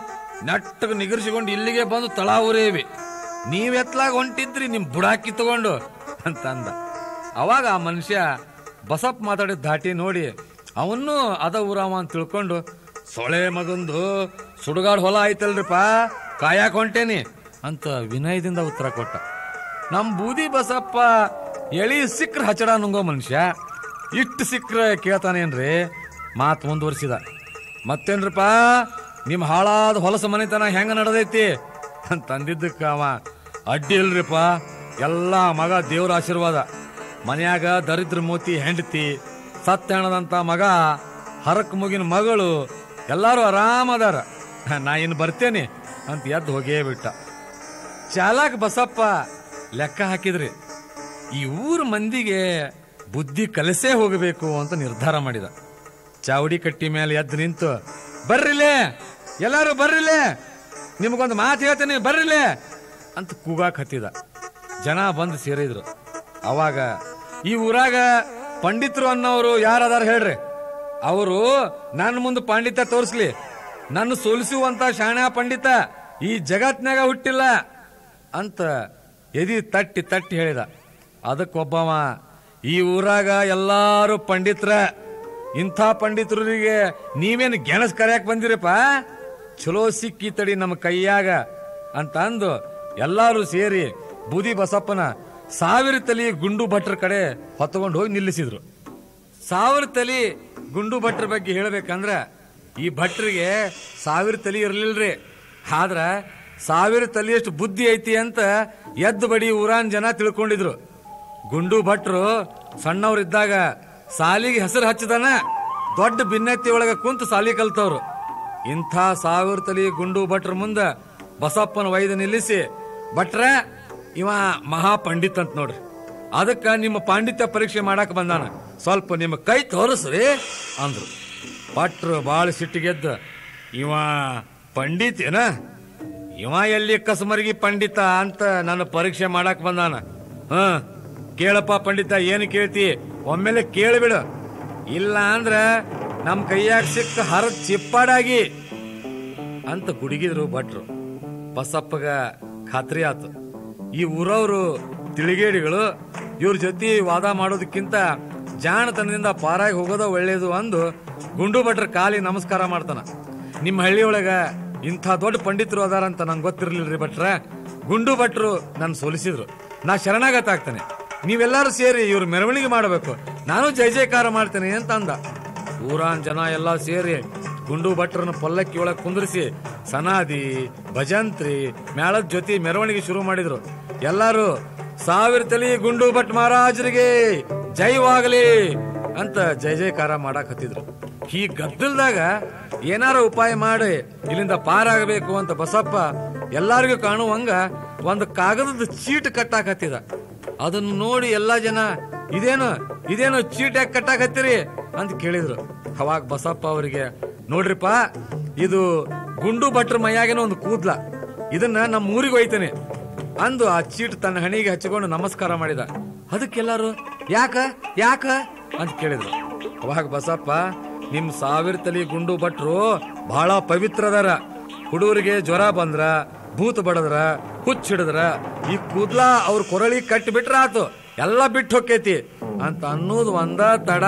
A: ನಟ್ಟಗ ನಿಗರ್ಸಿಕೊಂಡು ಇಲ್ಲಿಗೆ ಬಂದು ತಳ ಊರೇವಿ ನೀವೆತ್ಲಾಗ ಹೊಂಟಿದ್ರಿ ನಿಮ್ ಬುಡಾಕಿ ತಗೊಂಡು ಅಂತ ಅಂದ ಅವಾಗ ಆ ಮನುಷ್ಯ ಬಸಪ್ಪ ಮಾತಾಡಿದ ದಾಟಿ ನೋಡಿ ಅವನು ಅದ ಊರವ ಅಂತ ತಿಳ್ಕೊಂಡು ಸೊಳೆ ಮಗಂದು ಸುಡುಗಾಡ್ ಹೊಲ ಆಯ್ತಲ್ರಿಪ್ಪ ಕಾಯಕ್ ಹೊಂಟೇನಿ ಅಂತ ವಿನಯದಿಂದ ಉತ್ತರ ಕೊಟ್ಟ ನಮ್ ಬೂದಿ ಬಸಪ್ಪ ಎಳಿ ಸಿಕ್ಕ್ರ ಹಚ್ಚಡ ನುಂಗೋ ಮನುಷ್ಯ ಇಟ್ಟು ಸಿಕ್ಕ್ರ ಕೇಳ್ತಾನೇನ್ರಿ ಮಾತ್ ಮುಂದುವರ್ಸಿದ ಮತ್ತೇನ್ರಿಪ್ಪ ನಿಮ್ ಹಾಳಾದ ಹೊಲಸ ಮನೆತನ ಹೆಂಗ ನಡೆದೈತಿ ಅಂತ ಅಂದಿದ್ದಕ್ಕ ಅವ ಅಡ್ಡಿ ಇಲ್ರಿಪ್ಪ ಎಲ್ಲ ಮಗ ದೇವ್ರ ಆಶೀರ್ವಾದ ಮನ್ಯಾಗ ದರಿದ್ರ ಮೋತಿ ಹೆಂಡತಿ ಸತ್ತ ಹೆಣದಂತ ಮಗ ಹರಕ್ ಮುಗಿನ ಮಗಳು ಎಲ್ಲಾರು ಆರಾಮದಾರ ನಾ ಇನ್ನು ಬರ್ತೇನೆ ಅಂತ ಎದ್ದು ಹೋಗೇ ಬಿಟ್ಟ ಚಾಲಕ್ ಬಸಪ್ಪ ಲೆಕ್ಕ ಹಾಕಿದ್ರಿ ಈ ಊರ್ ಮಂದಿಗೆ ಬುದ್ಧಿ ಕಲಸೇ ಹೋಗಬೇಕು ಅಂತ ನಿರ್ಧಾರ ಮಾಡಿದ ಚಾವಡಿ ಕಟ್ಟಿ ಮೇಲೆ ಎದ್ದು ನಿಂತು ಬರ್ರಿಲೇ ಎಲ್ಲಾರು ಬರ್ರಿಲೇ ನಿಮಗೊಂದು ಮಾತು ಹೇಳ್ತೇನೆ ಬರ್ರಿಲೇ ಅಂತ ಕೂಗಾಕ್ ಹತ್ತಿದ ಜನ ಬಂದು ಸೇರಿದ್ರು ಅವಾಗ ಈ ಊರಾಗ ಪಂಡಿತರು ಅನ್ನೋರು ಯಾರದಾರ ಹೇಳ್ರಿ ಅವರು ನನ್ನ ಮುಂದೆ ಪಾಂಡಿತ್ಯ ತೋರಿಸ್ಲಿ ನನ್ನ ಸೋಲಿಸುವಂತ ಶಾಣ್ಯ ಪಂಡಿತ ಈ ಜಗತ್ನಾಗ ಹುಟ್ಟಿಲ್ಲ ಅಂತ ಎದಿ ತಟ್ಟಿ ತಟ್ಟಿ ಹೇಳಿದ ಅದಕ್ಕೊಬ್ಬವ ಈ ಊರಾಗ ಎಲ್ಲಾರು ಪಂಡಿತ್ರ ಇಂಥ ಪಂಡಿತರಿಗೆ ನೀವೇನು ಗೆಣಸ್ ಕರೆಯಕ್ ಬಂದಿರಪ್ಪ ಚಲೋ ಸಿಕ್ಕಿ ತಡಿ ನಮ್ಮ ಕೈಯಾಗ ಅಂತ ಅಂದು ಎಲ್ಲಾರು ಸೇರಿ ಬೂದಿ ಬಸಪ್ಪನ ಸಾವಿರ ತಲಿ ಗುಂಡು ಭಟ್ರ ಕಡೆ ಹೊತ್ತಕೊಂಡು ಹೋಗಿ ನಿಲ್ಲಿಸಿದ್ರು ಸಾವಿರ ತಲಿ ಗುಂಡು ಭಟ್ರ ಬಗ್ಗೆ ಹೇಳ್ಬೇಕಂದ್ರ ಈ ಭಟ್ರಿಗೆ ಸಾವಿರ ತಲಿ ಇರ್ಲಿಲ್ರಿ ಆದ್ರ ಸಾವಿರ ತಲಿಯಷ್ಟು ಬುದ್ಧಿ ಐತಿ ಅಂತ ಎದ್ದು ಬಡಿ ಊರಾನ್ ಜನ ತಿಳ್ಕೊಂಡಿದ್ರು ಗುಂಡು ಭಟ್ರು ಸಣ್ಣವ್ರಿದ್ದಾಗ ಸಾಲಿಗೆ ಹೆಸರು ಹಚ್ಚದನ ದೊಡ್ಡ ಭಿನ್ನತಿ ಒಳಗ ಕುಂತು ಸಾಲಿ ಕಲ್ತವ್ರು ಇಂಥ ಸಾವಿರ ತಲಿ ಗುಂಡು ಭಟ್ರ ಮುಂದ ಬಸಪ್ಪನ ವೈದ್ಯ ನಿಲ್ಲಿಸಿ ಭಟ್ರ ಇವ ಮಹಾ ಪಂಡಿತ್ ಅಂತ ನೋಡ್ರಿ ಅದಕ್ಕ ನಿಮ್ಮ ಪಾಂಡಿತ್ಯ ಪರೀಕ್ಷೆ ಮಾಡಕ್ ಬಂದಾನ ಸ್ವಲ್ಪ ನಿಮ್ಮ ಕೈ ತೋರಿಸ್ರಿ ಅಂದ್ರು ಭಟ್ರು ಬಾಳ ಸಿಟ್ಟಿಗೆದ್ದ ಇವ ಪಂಡಿತ್ ಏನ ಇವ ಎಲ್ಲಿ ಕಸಮರ್ಗಿ ಪಂಡಿತ ಅಂತ ನನ್ನ ಪರೀಕ್ಷೆ ಮಾಡಕ್ ಬಂದಾನ ಹ ಕೇಳಪ್ಪ ಪಂಡಿತ ಏನು ಕೇಳ್ತಿ ಒಮ್ಮೆಲೆ ಕೇಳಿಬಿಡು ಇಲ್ಲ ಅಂದ್ರ ನಮ್ ಕೈಯಾಗ ಸಿಕ್ಕ ಹರ ಚಿಪ್ಪಾಡಾಗಿ ಅಂತ ಗುಡುಗಿದ್ರು ಭಟ್ರು ಬಸಪ್ಪಗ ಖಾತ್ರಿ ಆತು ಈ ಊರವರು ತಿಳಿಗೇಡಿಗಳು ಇವ್ರ ಜೊತೆ ವಾದ ಮಾಡೋದಕ್ಕಿಂತ ಜಾಣತನದಿಂದ ಪಾರಾಗಿ ಹೋಗೋದ ಒಳ್ಳೇದು ಅಂದು ಗುಂಡು ಭಟ್ರ ಕಾಲಿ ನಮಸ್ಕಾರ ಮಾಡ್ತಾನ ನಿಮ್ಮ ಹಳ್ಳಿಯೊಳಗ ಇಂಥ ದೊಡ್ಡ ಪಂಡಿತರು ಅದಾರಂತ ನಂಗೆ ಗೊತ್ತಿರ್ಲಿಲ್ರಿ ಭಟ್ರ ಗುಂಡು ಭಟ್ರು ನನ್ ಸೋಲಿಸಿದ್ರು ನಾ ಶರಣಾಗತ ಆಗ್ತೇನೆ ನೀವೆಲ್ಲರೂ ಸೇರಿ ಇವ್ರ ಮೆರವಣಿಗೆ ಮಾಡಬೇಕು ನಾನು ಜಯ ಜಯಕಾರ ಮಾಡ್ತೇನೆ ಅಂತ ಅಂದ ಊರಾನ್ ಜನ ಎಲ್ಲ ಸೇರಿ ಗುಂಡು ಭಟ್ರನ್ನ ಪಲ್ಲಕ್ಕಿ ಒಳಗೆ ಕುಂದ್ರಿಸಿ ಸನಾದಿ ಭಜಂತ್ರಿ ಮೇಳದ ಜೊತೆ ಮೆರವಣಿಗೆ ಶುರು ಮಾಡಿದ್ರು ಎಲ್ಲಾರು ಸಾವಿರ ತಲಿ ಗುಂಡು ಭಟ್ ಮಹಾರಾಜರಿಗೆ ಜೈವಾಗಲಿ ಅಂತ ಜಯ ಜಯಕಾರ ಮಾಡಕ್ ಹತ್ತಿದ್ರು ಈ ಗದ್ದಲ್ದಾಗ ಏನಾರ ಉಪಾಯ ಮಾಡಿ ಇಲ್ಲಿಂದ ಪಾರಾಗಬೇಕು ಅಂತ ಬಸಪ್ಪ ಎಲ್ಲಾರಿಗೂ ಕಾಣುವಂಗ ಒಂದು ಕಾಗದದ ಚೀಟ್ ಕಟ್ಟಾಕತ್ತಿದ ಅದನ್ನ ನೋಡಿ ಎಲ್ಲಾ ಜನ ಇದೇನು ಇದೇನು ಚೀಟ್ ಯಾಕೆ ಕಟ್ಟಾಕತ್ತೀರಿ ಅಂತ ಕೇಳಿದ್ರು ಅವಾಗ ಬಸಪ್ಪ ಅವರಿಗೆ ನೋಡ್ರಿಪ್ಪ ಇದು ಗುಂಡು ಭಟ್ರ ಮೈಯಾಗೇನೋ ಒಂದು ಕೂದ್ಲ ಇದನ್ನ ನಮ್ಮ ಊರಿಗೆ ಒಯ್ತೇನೆ ಅಂದು ಆ ಚೀಟ್ ತನ್ನ ಹಣಿಗೆ ಹಚ್ಚಿಕೊಂಡು ನಮಸ್ಕಾರ ಮಾಡಿದ ಅದಕ್ಕೆಲ್ಲರೂ ಯಾಕ ಯಾಕ ಅಂತ ಕೇಳಿದ್ರು ಅವಾಗ ಬಸಪ್ಪ ನಿಮ್ ಸಾವಿರ ತಲಿ ಗುಂಡು ಭಟ್ರು ಬಹಳ ಪವಿತ್ರದಾರ ಹುಡುಗರಿಗೆ ಜ್ವರ ಬಂದ್ರ ಭೂತ ಬಡದ್ರ ಹುಚ್ಚ ಹಿಡಿದ್ರ ಈ ಕೂದ್ಲ ಅವ್ರ ಕೊರಳಿ ಕಟ್ಟಿ ಬಿಟ್ರ ಆತು ಎಲ್ಲ ಬಿಟ್ಟು ಹೊಕ್ಕೈತಿ ಅಂತ ಅನ್ನೋದು ಒಂದ ತಡ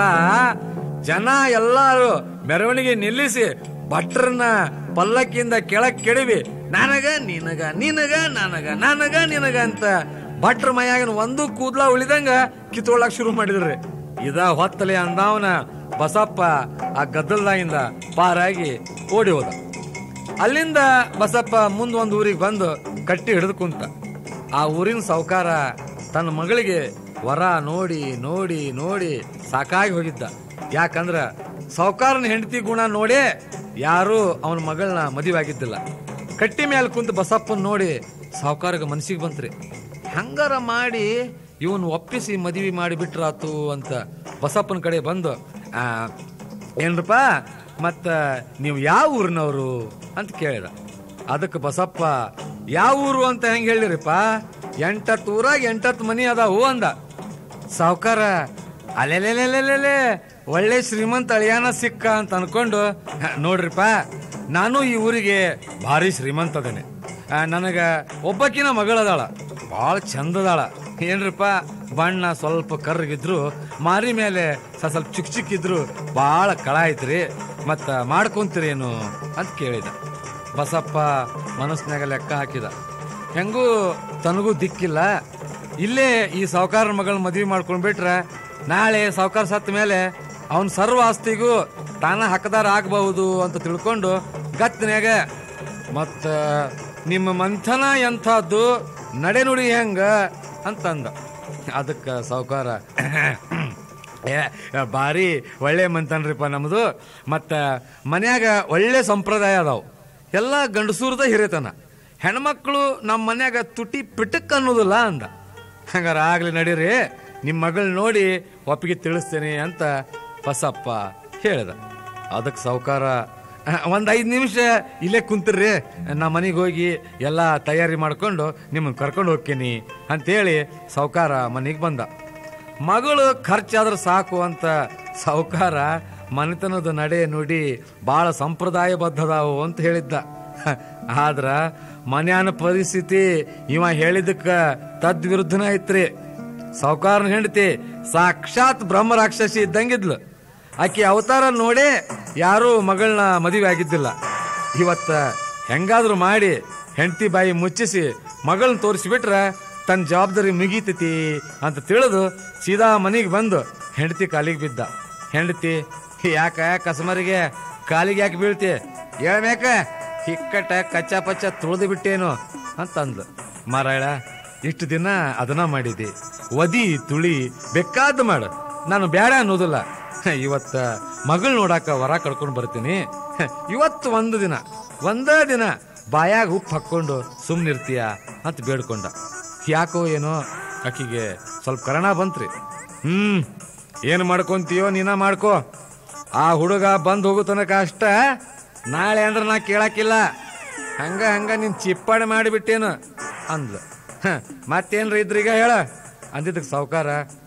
A: ಜನ ಎಲ್ಲಾರು ಮೆರವಣಿಗೆ ನಿಲ್ಲಿಸಿ ಭಟ್ರನ್ನ ಪಲ್ಲಕ್ಕಿಂದ ಕೆಳಕ್ ಕೆಡವಿ ನನಗ ನಿನಗ ನಿನಗ ನನಗ ನನಗ ನಿನಗ ಅಂತ ಭಟ್ರ ಮೈಯಾಗಿನ ಒಂದು ಕೂದ್ಲ ಉಳಿದಂಗ ಕಿತ್ಕೊಳ್ಳಕ್ ಶುರು ಮಾಡಿದ್ರಿ ಇದ ಹೊತ್ತಲೆ ಅಂದವನ ಬಸಪ್ಪ ಆ ಗದ್ದಲ್ದಾಗಿಂದ ಪಾರಾಗಿ ಓಡಿ ಹೋದ ಅಲ್ಲಿಂದ ಬಸಪ್ಪ ಮುಂದ್ ಒಂದ್ ಊರಿಗೆ ಬಂದು ಕಟ್ಟಿ ಹಿಡಿದು ಕುಂತ ಆ ಊರಿನ ಸಾವುಕಾರ ತನ್ನ ಮಗಳಿಗೆ ವರ ನೋಡಿ ನೋಡಿ ನೋಡಿ ಸಾಕಾಗಿ ಹೋಗಿದ್ದ ಯಾಕಂದ್ರ ಸಾವುಕಾರನ ಹೆಂಡತಿ ಗುಣ ನೋಡೇ ಯಾರು ಅವನ ಮಗಳನ್ನ ಮದುವೆ ಆಗಿದ್ದಿಲ್ಲ ಕಟ್ಟಿ ಮೇಲೆ ಕುಂತ ಬಸಪ್ಪನ್ ನೋಡಿ ಸಾವುಕಾರಗ ಮನಸ್ಸಿಗೆ ಬಂತ್ರಿ ಹಂಗಾರ ಮಾಡಿ ಇವನ್ ಒಪ್ಪಿಸಿ ಮದುವೆ ಮಾಡಿ ಬಿಟ್ರಾತು ಅಂತ ಬಸಪ್ಪನ ಕಡೆ ಬಂದು ಆ, ಏನ್ರಪ್ಪ ಮತ್ತ ನೀವು ಯಾವ ಊರಿನವರು ಅಂತ ಕೇಳಿದ ಅದಕ್ಕೆ ಬಸಪ್ಪ ಯಾವ ಊರು ಅಂತ ಹೆಂಗ್ ಹೇಳಿರಿಪ್ಪ ಎಂಟತ್ತು ಊರಾಗ ಎಂಟತ್ತು ಮನಿ ಅದಾವು ಅಂದ ಸಾವುಕಾರ ಅಲೆಲೆಲೆಲೆಲೆ ಒಳ್ಳೆ ಶ್ರೀಮಂತ ಅಳಿಯಾನ ಸಿಕ್ಕ ಅಂತ ಅನ್ಕೊಂಡು "ಹ, ನೋಡ್ರಿಪ್ಪ ನಾನು ಈ ಊರಿಗೆ ಭಾರಿ ಶ್ರೀಮಂತ ಅದೇನೆ ಆ, ನನಗ ಒಬ್ಬಕಿನ ಮಗಳದಾಳ ಭಾಳ ಚಂದದಾಳ ಏನ್ರಿಪ್ಪ ಬಣ್ಣ ಸ್ವಲ್ಪ ಕರ್ರಗಿದ್ರು ಮಾರಿ ಮೇಲೆ ಸ ಸ್ವಲ್ಪ ಚಿಕ್ಕ ಚಿಕ್ಕಿದ್ರು ಭಾಳ ಕಳ ಐತ್ರಿ ಮತ್ತ ಮಾಡ್ಕೊಂತೀರೇನು ಅಂತ ಕೇಳಿದ ಬಸಪ್ಪ ಮನಸ್ಸಿನಾಗ ಲೆಕ್ಕ ಹಾಕಿದ ಹೆಂಗೂ ತನಗೂ ದಿಕ್ಕಿಲ್ಲ ಇಲ್ಲೇ ಈ ಸಾವುಕಾರ ಮಗಳ ಮದ್ವಿ ಮಾಡ್ಕೊಂಡ್ಬಿಟ್ರೆ ನಾಳೆ ಸಾವುಕಾರ ಸತ್ತ ಮೇಲೆ ಅವನ ಸರ್ವ ಆಸ್ತಿಗೂ ತಾನ ಹಕ್ಕದಾರ ಆಗಬಹುದು ಅಂತ ತಿಳ್ಕೊಂಡು ಗತ್ತಿನ್ಯಾಗ ಮತ್ತ ನಿಮ್ಮ ಮಂಥನ ಎಂಥದ್ದು ನಡೆನುಡಿ ಹೆಂಗ ಅಂತಂದ ಅದಕ್ಕ ಸಾವುಕಾರ ಏ ಭಾರಿ ಒಳ್ಳೆ ಮಂತನ್ರಿಪ್ಪ ನಮ್ದು ಮತ್ತ ಮನ್ಯಾಗ ಒಳ್ಳೆ ಸಂಪ್ರದಾಯ ಅದಾವು ಎಲ್ಲ ಗಂಡಸೂರ್ದ ಹಿರೇತನ ಹೆಣ್ಮಕ್ಳು ನಮ್ಮ ಮನ್ಯಾಗ ತುಟಿ ಪಿಟಕ್ ಅನ್ನೋದಿಲ್ಲ ಅಂದ ಹಂಗಾರ ಆಗ್ಲಿ ನಡೀರಿ ನಿಮ್ಮ ಮಗಳು ನೋಡಿ ಒಪ್ಪಿಗೆ ತಿಳಿಸ್ತೇನೆ ಅಂತ ಬಸಪ್ಪ ಹೇಳ್ದ ಅದಕ್ಕೆ ಸಾವುಕಾರ ಒಂದು ಐದು ನಿಮಿಷ ಇಲ್ಲೇ ಕುಂತಿರ್ರಿ ನಾ ಮನೆಗೆ ಹೋಗಿ ಎಲ್ಲ ತಯಾರಿ ಮಾಡ್ಕೊಂಡು ನಿಮ್ಮನ್ನು ಕರ್ಕೊಂಡು ಹೋಗ್ತೀನಿ ಅಂತೇಳಿ ಸಾವುಕಾರ ಮನೆಗೆ ಬಂದ ಮಗಳು ಖರ್ಚಾದ್ರೆ ಸಾಕು ಅಂತ ಸಾವುಕಾರ ಮನೆತನದ ನಡೆ ನುಡಿ ಬಹಳ ಸಂಪ್ರದಾಯಬದ್ಧದಾವು ಅಂತ ಹೇಳಿದ್ದ ಆದ್ರ ಮನ್ಯಾನ ಪರಿಸ್ಥಿತಿ ಇವ ಹೇಳಿದಕ್ಕ ತದ್ವಿರುದ್ಧನ ಐತ್ರಿ ಸಾವುಕಾರನ ಹೆಂಡತಿ ಸಾಕ್ಷಾತ್ ಬ್ರಹ್ಮ ರಾಕ್ಷಸಿ ಇದ್ದಂಗಿದ್ಲು ಆಕೆ ಅವತಾರ ನೋಡೇ ಯಾರೂ ಮಗಳನ್ನ ಮದುವೆ ಆಗಿದ್ದಿಲ್ಲ ಇವತ್ತ ಹೆಂಗಾದ್ರೂ ಮಾಡಿ ಹೆಂಡತಿ ಬಾಯಿ ಮುಚ್ಚಿಸಿ ಮಗಳನ್ನ ತೋರಿಸಿಬಿಟ್ರ ತನ್ನ ಜವಾಬ್ದಾರಿ ಮುಗೀತೈತಿ ಅಂತ ತಿಳಿದು ಸೀದಾ ಮನೆಗೆ ಬಂದು ಹೆಂಡತಿ ಕಾಲಿಗೆ ಬಿದ್ದ ಹೆಂಡತಿ ಯಾಕ ಕಸಮರಿಗೆ ಕಾಲಿಗೆ ಯಾಕೆ ಬೀಳ್ತಿ ಹೇಳ್ಬೇಕ ಹಿಕ್ಕಟ ಕಚ್ಚಾ ಪಚ್ಚ ತುಳಿದು ಬಿಟ್ಟೇನು ಅಂತಂದ್ಲು ಮಾರಾಯಣ ಇಷ್ಟು ದಿನ ಅದನ್ನ ಮಾಡಿದೆ ಒದಿ ತುಳಿ ಬೇಕಾದ ಮಾಡು ನಾನು ಬೇಡ ಅನ್ನೋದಿಲ್ಲ ಇವತ್ತ ಮಗಳು ನೋಡಾಕ ವರ ಕಳ್ಕೊಂಡು ಬರ್ತೀನಿ ಇವತ್ತು ಒಂದು ದಿನ ಒಂದೇ ದಿನ ಬಾಯಾಗ ಉಪ್ಪು ಹಾಕ್ಕೊಂಡು ಸುಮ್ಮನಿರ್ತೀಯ ಅಂತ ಬೇಡ್ಕೊಂಡ ಯಾಕೋ ಏನೋ ಆಕಿಗೆ ಸ್ವಲ್ಪ ಕರೋಣ ಬಂತ್ರಿ ಹ್ಮ್ ಏನು ಮಾಡ್ಕೊಂತೀಯೋ ನೀನ ಮಾಡ್ಕೋ ಆ ಹುಡುಗ ಬಂದ್ ಹೋಗೋ ತನಕ ಅಷ್ಟ ನಾಳೆ ಅಂದ್ರೆ ನಾ ಕೇಳಕ್ಕಿಲ್ಲ ಹಂಗ ಹಂಗ ನೀನ್ ಚಿಪ್ಪಾಡಿ ಮಾಡಿಬಿಟ್ಟೇನು ಅಂದ್ಲು ಹ, ಮತ್ತೇನ್ರ ಇದ್ರೀಗ ಹೇಳ ಅಂದಿದ್ದಕ್ಕೆ ಸಾವುಕಾರ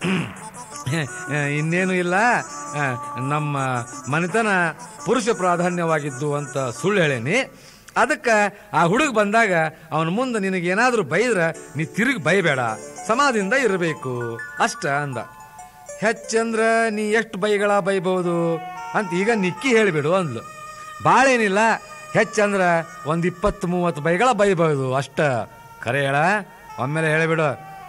A: ಇನ್ನೇನು ಇಲ್ಲ ಆ, ನಮ್ಮ ಮನೆತನ ಪುರುಷ ಪ್ರಾಧಾನ್ಯವಾಗಿದ್ದು ಅಂತ ಸುಳ್ಳು ಹೇಳೇನಿ ಅದಕ್ಕೆ ಆ ಹುಡುಗ ಬಂದಾಗ ಅವನ ಮುಂದೆ ನಿನಗೇನಾದ್ರೂ ಬೈದ್ರ ನೀ ತಿರುಗಿ ಬೈಬೇಡ ಸಮಾಧಿಯಿಂದ ಇರಬೇಕು ಅಷ್ಟ ಅಂದ ಹೆಚ್ಚಂದ್ರ ನೀ ಎಷ್ಟು ಬೈಗಳ ಬೈಬಹುದು ಅಂತ ಈಗ ನಿಕ್ಕಿ ಹೇಳಿಬಿಡು ಅಂದ್ಲು ಬಾಳೇನಿಲ್ಲ ಹೆಚ್ಚಂದ್ರ ಒಂದ್ ಇಪ್ಪತ್ತು ಮೂವತ್ತು ಬೈಗಳ ಬೈಬಹುದು ಅಷ್ಟ ಖರೆ ಹೇಳ ಒಮ್ಮೆಲೆ ಹೇಳಿಬಿಡು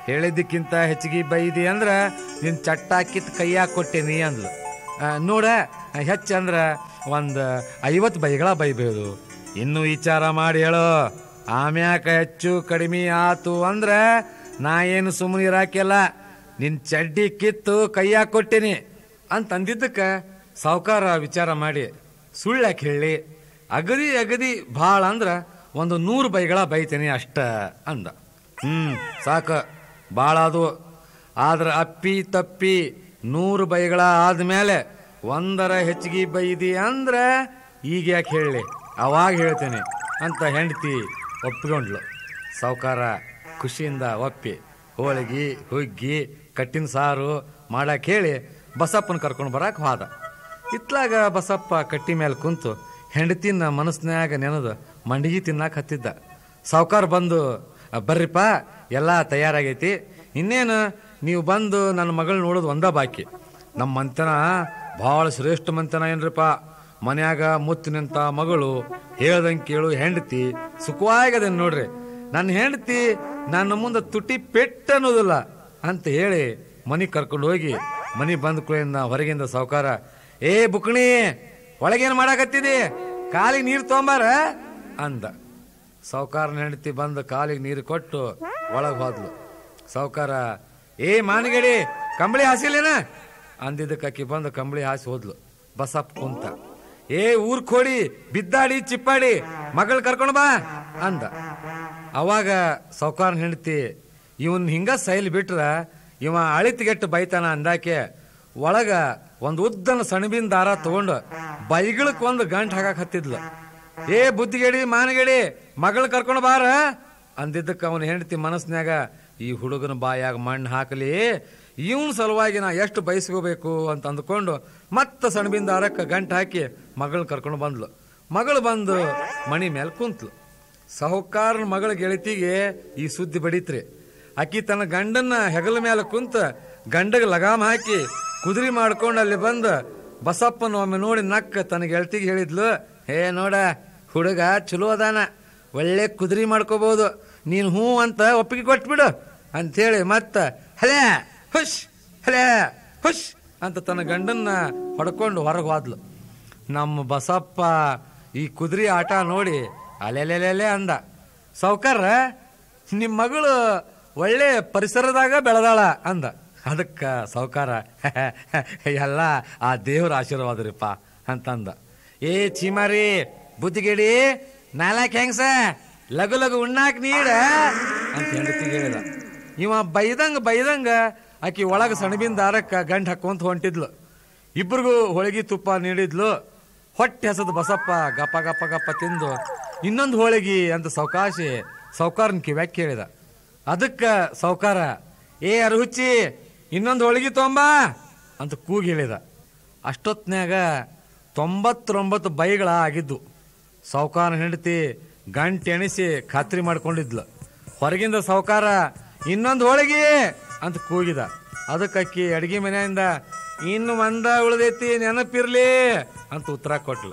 A: ಹೇಳಿದ್ದಕ್ಕಿಂತ ಹೆಚ್ಚಿಗೆ ಬೈದಿ ಅಂದ್ರ ನಿನ್ ಚಟ್ಟ ಕಿತ್ ಕೈಯಾಗ ಕೊಟ್ಟೇನಿ ಅಂದ್ಲು ಆ, ನೋಡ ಹೆಚ್ಚ ಅಂದ್ರ ಒಂದ್ ಐವತ್ತು ಬೈಗಳ ಬೈಬೋದು ಇನ್ನು ವಿಚಾರ ಮಾಡಿ ಹೇಳು ಆಮ್ಯಾಕ ಹೆಚ್ಚು ಕಡಿಮೆ ಆತು ಅಂದ್ರ ನಾ ಏನು ಸುಮ್ಮನೆ ಇರಾಕಿಲ್ಲ ನಿನ್ ಚಡ್ಡಿ ಕಿತ್ತು ಕೈಯಾಗ ಕೊಟ್ಟೇನಿ ಅಂತ ಅಂದಿದ್ದಕ್ಕ ಸಾವುಕಾರ ವಿಚಾರ ಮಾಡಿ ಸುಳ್ಳ್ಯಾಕೆ ಹೇಳಿ ಅಗದಿ ಅಗದಿ ಭಾಳ ಅಂದ್ರ ಒಂದು ನೂರು ಬೈಗಳ ಬೈತೇನೆ ಅಷ್ಟ ಅಂದ ಹ್ಮ್ ಸಾಕ ಭಾಳ ಅದು ಆದ್ರ ಅಪ್ಪಿ ತಪ್ಪಿ ನೂರು ಬೈಗಳ ಆದ್ಮೇಲೆ ಒಂದರ ಹೆಚ್ಚಿಗೆ ಬೈದಿ ಅಂದ್ರ ಈಗ ಯಾಕೆ ಹೇಳಿ ಅವಾಗ ಹೇಳ್ತೇನೆ ಅಂತ ಹೆಂಡತಿ ಒಪ್ಪಿಕೊಂಡ್ಲು ಸಾವುಕಾರ ಖುಷಿಯಿಂದ ಒಪ್ಪಿ ಹೋಳಿಗೆ ಹುಗ್ಗಿ ಕಟ್ಟಿನ ಸಾರು ಮಾಡಕ್ ಹೇಳಿ ಬಸಪ್ಪನ ಕರ್ಕೊಂಡು ಬರಕ್ ಹೋದ ಇತ್ಲಾಗ ಬಸಪ್ಪ ಕಟ್ಟಿ ಮೇಲೆ ಕುಂತು ಹೆಂಡತಿನ ಮನಸ್ನ್ಯಾಗ ನೆನದು ಮಂಡಿಗೆ ತಿನ್ನಾಕ ಹತ್ತಿದ್ದ ಸಾವುಕಾರ ಬಂದು "ಅ, ಬರ್ರಿಪ್ಪ ಎಲ್ಲ ತಯಾರಾಗೈತಿ ಇನ್ನೇನು ನೀವು ಬಂದು ನನ್ನ ಮಗಳು ನೋಡೋದು ಒಂದ ಬಾಕಿ ನಮ್ಮ ಮಂತನ ಭಾಳ ಶ್ರೇಷ್ಠ ಮಂತನ ಏನ್ರಿಪ್ಪ ಮನ್ಯಾಗ ಮುತ್ತು ನಿಂತ ಮಗಳು ಹೇಳ್ದಂಗೆ ಕೇಳು ಹೆಂಡತಿ ಸುಖವಾಗದ ನೋಡ್ರಿ ನನ್ನ ಹೆಂಡತಿ ನನ್ನ ಮುಂದೆ ತುಟಿ ಪೆಟ್ಟ ಅನ್ನೋದಿಲ್ಲ ಅಂತ ಹೇಳಿ ಮನಿ ಕರ್ಕೊಂಡು ಹೋಗಿ ಮನಿ ಬಂದ ಕೂಡಲಿಂದ ಹೊರಗಿಂದ ಸಾವುಕಾರ ಏ ಬುಕ್ಣಿ ಒಳಗೇನ್ ಮಾಡಾಕತ್ತಿದಿ ಕಾಲಿಗೆ ನೀರು ತೊಂಬಾರ ಅಂದ ಸಾವುಕಾರನ ಹೆಂಡತಿ ಬಂದು ಕಾಲಿಗೆ ನೀರು ಕೊಟ್ಟು ಒಳಗೆ ಹೋದ್ಲು ಸಾವುಕಾರ ಏ ಮಾನಗಡಿ ಕಂಬಳಿ ಹಾಸಿಲ್ಲೇನ ಅಂದಿದ್ದಕ್ಕೆ ಆಕಿ ಬಂದು ಕಂಬಳಿ ಹಾಸಿ ಹೋದ್ಲು ಬಸಪ್ಪ ಕುಂತ ಏ ಊರ್ ಕೋಡಿ ಬಿದ್ದಾಡಿ ಚಿಪ್ಪಾಡಿ ಮಗಳು ಕರ್ಕೊಂಡು ಬಾ ಅಂದ ಅವಾಗ ಸಾವುಕಾರನ ಹೆಂಡತಿ ಇವನ್ ಹಿಂಗ ಸೈಲ್ ಬಿಟ್ರ ಇವ ಅಳಿತಿಗೆಟ್ಟು ಬೈತಾನ ಅಂದಾಕೆ ಒಳಗ ಒಂದು ಉದ್ದನ ಸಣಬಿನ ದಾರ ತಗೊಂಡು ಬೈಗಳಕ್ ಒಂದು ಗಂಟ್ ಹಾಕಕ್ ಹತ್ತಿದ್ಲು ಏ ಬುದ್ಧಿಗೇಡಿ ಮಾನಗೇಡಿ ಮಗಳು ಕರ್ಕೊಂಡು ಬಾರ ಅಂದಿದ್ದಕ್ಕೆ ಅವನ ಹೆಂಡತಿ ಮನಸ್ನ್ಯಾಗ ಈ ಹುಡುಗನ ಬಾಯಾಗ ಮಣ್ಣು ಹಾಕಲಿ ಇವನ್ ಸಲುವಾಗಿ ನಾ ಎಷ್ಟು ಬಯಸ್ಕೋಬೇಕು ಅಂತ ಅಂದ್ಕೊಂಡು ಮತ್ತ ಸಣಬಿನ ದಾರಕ್ಕೆ ಗಂಟ್ ಹಾಕಿ ಮಗಳ್ ಕರ್ಕೊಂಡು ಬಂದ್ಲು ಮಗಳು ಬಂದು ಮಣಿ ಮೇಲೆ ಕುಂತ್ಲು ಸಾಹುಕಾರನ ಮಗಳ ಗೆಳತಿಗೆ ಈ ಸುದ್ದಿ ಬಡೀತ್ರಿ ಆಕಿ ತನ್ನ ಗಂಡನ್ನ ಹೆಗಲ ಮೇಲೆ ಕುಂತ ಗಂಡಗ ಲಗಾಮ್ ಹಾಕಿ ಕುದುರೆ ಮಾಡ್ಕೊಂಡು ಅಲ್ಲಿ ಬಂದ ಬಸಪ್ಪನ ಒಮ್ಮೆ ನೋಡಿ ನಕ್ಕ ತನ್ನ ಗೆಳತಿಗೆ ಹೇಳಿದ್ಲು ಹೇ ನೋಡ ಹುಡುಗ ಚಲೋ ಅದಾನ ಒಳ್ಳೆ ಕುದುರೆ ಮಾಡ್ಕೋಬಹುದು ನೀನು ಹ್ಞೂ ಅಂತ ಒಪ್ಪಿಗೆ ಕೊಟ್ಬಿಡು ಅಂಥೇಳಿ ಮತ್ತ ಹಲೇ ಹುಷ್ ಹಲೇ ಹುಷ್ ಅಂತ ತನ್ನ ಗಂಡನ್ನ ಹೊಡ್ಕೊಂಡು ಹೊರಗೆ ಹೋದ್ಲು ನಮ್ಮ ಬಸಪ್ಪ ಈ ಕುದುರೆ ಆಟ ನೋಡಿ ಅಲೆಲೆಲೆಲೆ ಅಂದ ಸಾವ್ಕಾರ ನಿಮ್ಮ ಮಗಳು ಒಳ್ಳೆ ಪರಿಸರದಾಗ ಬೆಳೆದಾಳ ಅಂದ ಅದಕ್ಕ ಸಾವ್ಕಾರ ಎಲ್ಲ ಆ ದೇವ್ರ ಆಶೀರ್ವಾದ ರೀಪ್ಪ ಅಂತಂದ ಏ ಚೀಮಾರಿ ಬುದ್ಧಿಗೇಡಿ ನಾಲ್ಕು ಹೆಂಗ್ಸ ಲಗು ಲಗು ಉಣ್ಣಾಕ್ ನೀಡ ಅಂತ ಹೆಂಡತಿಗೆ ಹೇಳಿದ ಇವ ಬೈದಂಗ ಬೈದಂಗ ಆಕಿ ಒಳಗ ಸಣಬಿನ ದಾರಕ್ಕ ಗಂಟ್ ಹಾಕೊಂತ ಹೊಂಟಿದ್ಲು ಇಬ್ರಿಗೂ ಹೋಳಿಗೆ ತುಪ್ಪ ನೀಡಿದ್ಲು ಹೊಟ್ಟೆ ಹಸದ ಬಸಪ್ಪ ಗಪ್ಪ ಗಪ್ಪ ಗಪ್ಪ ತಿಂದು ಇನ್ನೊಂದು ಹೋಳಿಗೆ ಅಂತ ಸೌಕಾಶಿ ಸೌಕಾರನ್ ಕಿವ್ಯಾಕ್ ಕೇಳಿದ ಅದಕ್ಕ ಸೌಕಾರ ಏ ಅರಹುಚ್ಚಿ ಇನ್ನೊಂದು ಹೋಳಿಗೆ ತೊಂಬ ಅಂತ ಕೂಗಿ ಹೇಳಿದ ಅಷ್ಟೊತ್ನ್ಯಾಗ ತೊಂಬತ್ತೊಂಬತ್ತು ಬೈಗಳ ಆಗಿದ್ದು ಸಾವುಕಾರ ಹೆಂಡತಿ ಗಂಟೆ ಎಣಿಸಿ ಖಾತ್ರಿ ಮಾಡ್ಕೊಂಡಿದ್ಲು ಹೊರಗಿಂದ ಸಾವುಕಾರ ಇನ್ನೊಂದು ಹೋಳಿಗೆ ಅಂತ ಕೂಗಿದ ಅದಕ್ಕೆ ಅಕ್ಕಿ ಅಡಿಗೆ ಮನೆಯಿಂದ ಇನ್ನು ಒಂದ ಉಳ್ದೈತಿ ನೆನಪಿರ್ಲಿ ಅಂತ ಉತ್ತರ ಕೊಟ್ಲು